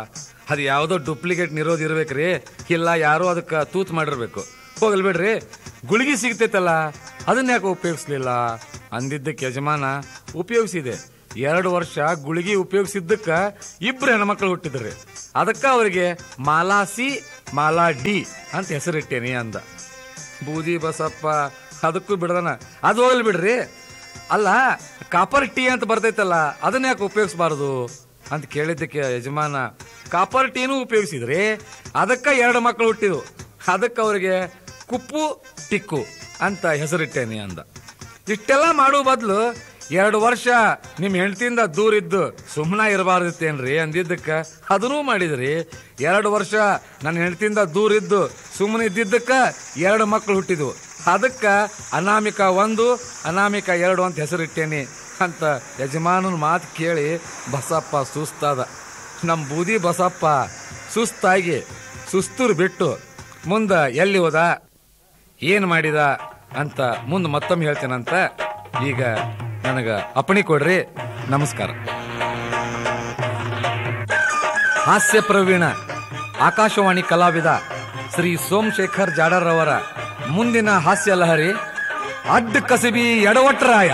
A: ಅದು ಯಾವುದೋ ಡುಪ್ಲಿಕೇಟ್ ನಿರೋಧ ಇರ್ಬೇಕ್ರಿ ಇಲ್ಲ ಯಾರೋ ಅದಕ್ಕೆ ತೂತ್ ಮಾಡಿರ್ಬೇಕು ಹೋಗಲ್ ಬಿಡ್ರಿ ಗುಳಿಗೆ ಸಿಗ್ತೈತಲ್ಲ ಅದನ್ನ ಯಾಕೆ ಉಪಯೋಗಿಸ್ಲಿಲ್ಲ ಅಂದಿದ್ದಕ್ಕೆ ಯಜಮಾನ ಉಪಯೋಗಿಸಿದೆ ಎರಡು ವರ್ಷ ಗುಳಿಗೆ ಉಪಯೋಗಿಸಿದ್ದಕ್ಕ ಇಬ್ರು ಹೆಣ್ಮಕ್ಳು ಹುಟ್ಟಿದ್ರಿ ಅದಕ್ಕ ಅವರಿಗೆ ಮಾಲಾ ಸಿ ಮಾಲಾ ಡಿ ಅಂತ ಹೆಸರಿಟ್ಟೇನಿ ಅಂದ ಬೂದಿ ಬಸಪ್ಪ ಅದಕ್ಕೂ ಬಿಡದನ ಅದು ಹೋಗಲ್ ಬಿಡ್ರಿ ಅಲ್ಲ ಕಾಪರ್ ಟೀ ಅಂತ ಬರ್ತೈತಲ್ಲ ಅದನ್ನ ಯಾಕೆ ಉಪಯೋಗಿಸಬಾರದು ಅಂತ ಕೇಳಿದ್ದಕ್ಕೆ ಯಜಮಾನ ಕಾಪರ್ ಟೀನೂ ಉಪಯೋಗಿಸಿದ್ರಿ ಅದಕ್ಕ ಎರಡು ಮಕ್ಕಳು ಹುಟ್ಟಿದ್ವು ಅದಕ್ಕೆ ಅವರಿಗೆ ಕುಪ್ಪು ಟಿಕ್ಕು ಅಂತ ಹೆಸರಿಟ್ಟೇನಿ ಅಂದ ಇಷ್ಟೆಲ್ಲ ಮಾಡೋ ಬದಲು ಎರಡು ವರ್ಷ ನಿಮ್ಮ ಹೆಂಡತಿಯಿಂದ ದೂರ ಇದ್ದು ಸುಮ್ಮನೆ ಇರಬಾರ್ದಿತ್ತೇನ್ರಿ ಅಂದಿದ್ದಕ್ಕ ಅದನ್ನೂ ಮಾಡಿದ್ರಿ ಎರಡು ವರ್ಷ ನನ್ನ ಹೆಂಡತಿಯಿಂದ ದೂರ ಇದ್ದು ಸುಮ್ಮನೆ ಇದ್ದಿದ್ದಕ್ಕ ಎರಡು ಮಕ್ಕಳು ಹುಟ್ಟಿದ್ವು ಅದಕ್ಕ ಅನಾಮಿಕ ಒಂದು ಅನಾಮಿಕ ಎರಡು ಅಂತ ಹೆಸರಿಟ್ಟೇನಿ ಅಂತ ಯಜಮಾನನ ಮಾತು ಕೇಳಿ ಬಸಪ್ಪ ಸುಸ್ತಾದ ನಮ್ಮ ಬೂದಿ ಬಸಪ್ಪ ಸುಸ್ತಾಗಿ ಸುಸ್ತೂರು ಬಿಟ್ಟು ಮುಂದೆ ಎಲ್ಲಿ ಹೋದ ಏನು ಮಾಡಿದ ಅಂತ ಮುಂದೆ ಮತ್ತೊಮ್ಮೆ ಹೇಳ್ತೇನಂತ ಈಗ ನನಗ ಅಪ್ಪಣೆ ಕೊಡ್ರಿ ನಮಸ್ಕಾರ ಹಾಸ್ಯ ಪ್ರವೀಣ ಆಕಾಶವಾಣಿ ಕಲಾವಿದ ಶ್ರೀ ಸೋಮಶೇಖರ್ ಜಾಡರ್ ಅವರ ಮುಂದಿನ ಹಾಸ್ಯ ಲಹರಿ ಅಡ್ಡ ಕಸಬಿ ಎಡವಟ್ರಾಯ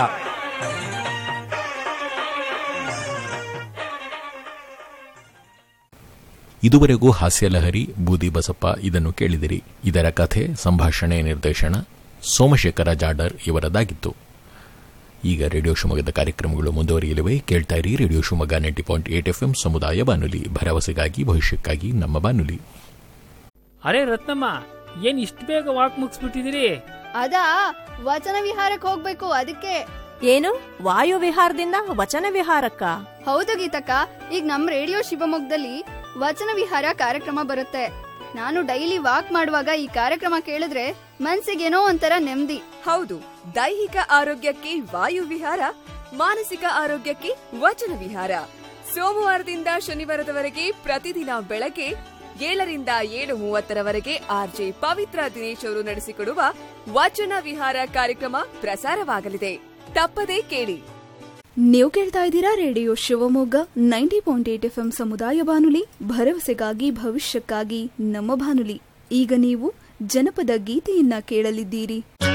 B: ಇದುವರೆಗೂ ಹಾಸ್ಯಲಹರಿ ಬೂದಿ ಬಸಪ್ಪ ಇದನ್ನು ಕೇಳಿದಿರಿ ಇದರ ಕಥೆ ಸಂಭಾಷಣೆ ನಿರ್ದೇಶನ ಸೋಮಶೇಖರ ಜಾಡರ್ ಇವರದಾಗಿತ್ತು ಈಗ ರೇಡಿಯೋ ಶಿವಮೊಗ್ಗದ ಕಾರ್ಯಕ್ರಮಗಳು ಮುಂದುವರಿಯಲಿವೆ ಕೇಳ್ತಾ ಇರಿ radio Shivamogga ninety point eight F ಸಮುದಾಯ ಬಾನುಲಿ ಭರವಸೆಗಾಗಿ ಭವಿಷ್ಯಕ್ಕಾಗಿ ನಮ್ಮ ಬಾನುಲಿ
C: ಅರೆ ರತ್ನಮ್ಮ ಏನ್ ಇಷ್ಟು ಬೇಗ ವಾಕ್ ಮುಗಿಸ್ಬಿಟ್ಟಿದಿರಿ
D: ಅದಾ ವಚನ ವಿಹಾರಕ್ಕೆ ಹೋಗ್ಬೇಕು ಅದಕ್ಕೆ
E: ಏನು ವಾಯು ವಿಹಾರದಿಂದ ವಚನ ವಿಹಾರಕ್ಕ
D: ಹೌದು ಗೀತಕ್ಕ ಈಗ ನಮ್ ರೇಡಿಯೋ ಶಿವಮೊಗ್ಗದಲ್ಲಿ ವಚನ ವಿಹಾರ ಕಾರ್ಯಕ್ರಮ ಬರುತ್ತೆ ನಾನು ಡೈಲಿ ವಾಕ್ ಮಾಡುವಾಗ ಈ ಕಾರ್ಯಕ್ರಮ ಕೇಳಿದ್ರೆ ಮನ್ಸಿಗೇನೋ ಒಂಥರ ನೆಮ್ಮದಿ
F: ಹೌದು ದೈಹಿಕ ಆರೋಗ್ಯಕ್ಕೆ ವಾಯು ವಿಹಾರ ಮಾನಸಿಕ ಆರೋಗ್ಯಕ್ಕೆ ವಚನ ವಿಹಾರ ಸೋಮವಾರದಿಂದ ಶನಿವಾರದವರೆಗೆ ಪ್ರತಿದಿನ ಬೆಳಗ್ಗೆ ಏಳರಿಂದ ಏಳು ಮೂವತ್ತರವರೆಗೆ ಆರ್ಜೆ ಪವಿತ್ರ ದಿನೇಶ್ ಅವರು ನಡೆಸಿಕೊಡುವ ವಚನ ವಿಹಾರ ಕಾರ್ಯಕ್ರಮ ಪ್ರಸಾರವಾಗಲಿದೆ ತಪ್ಪದೇ ಕೇಳಿ
D: ನೀವು ಕೇಳ್ತಾ ಇದ್ದೀರಾ radio Shivamogga ninety point eight F ಸಮುದಾಯ ಬಾನುಲಿ ಭರವಸೆಗಾಗಿ ಭವಿಷ್ಯಕ್ಕಾಗಿ ನಮ್ಮ ಬಾನುಲಿ ಈಗ ನೀವು ಜನಪದ ಗೀತೆಯನ್ನ ಕೇಳಲಿದ್ದೀರಿ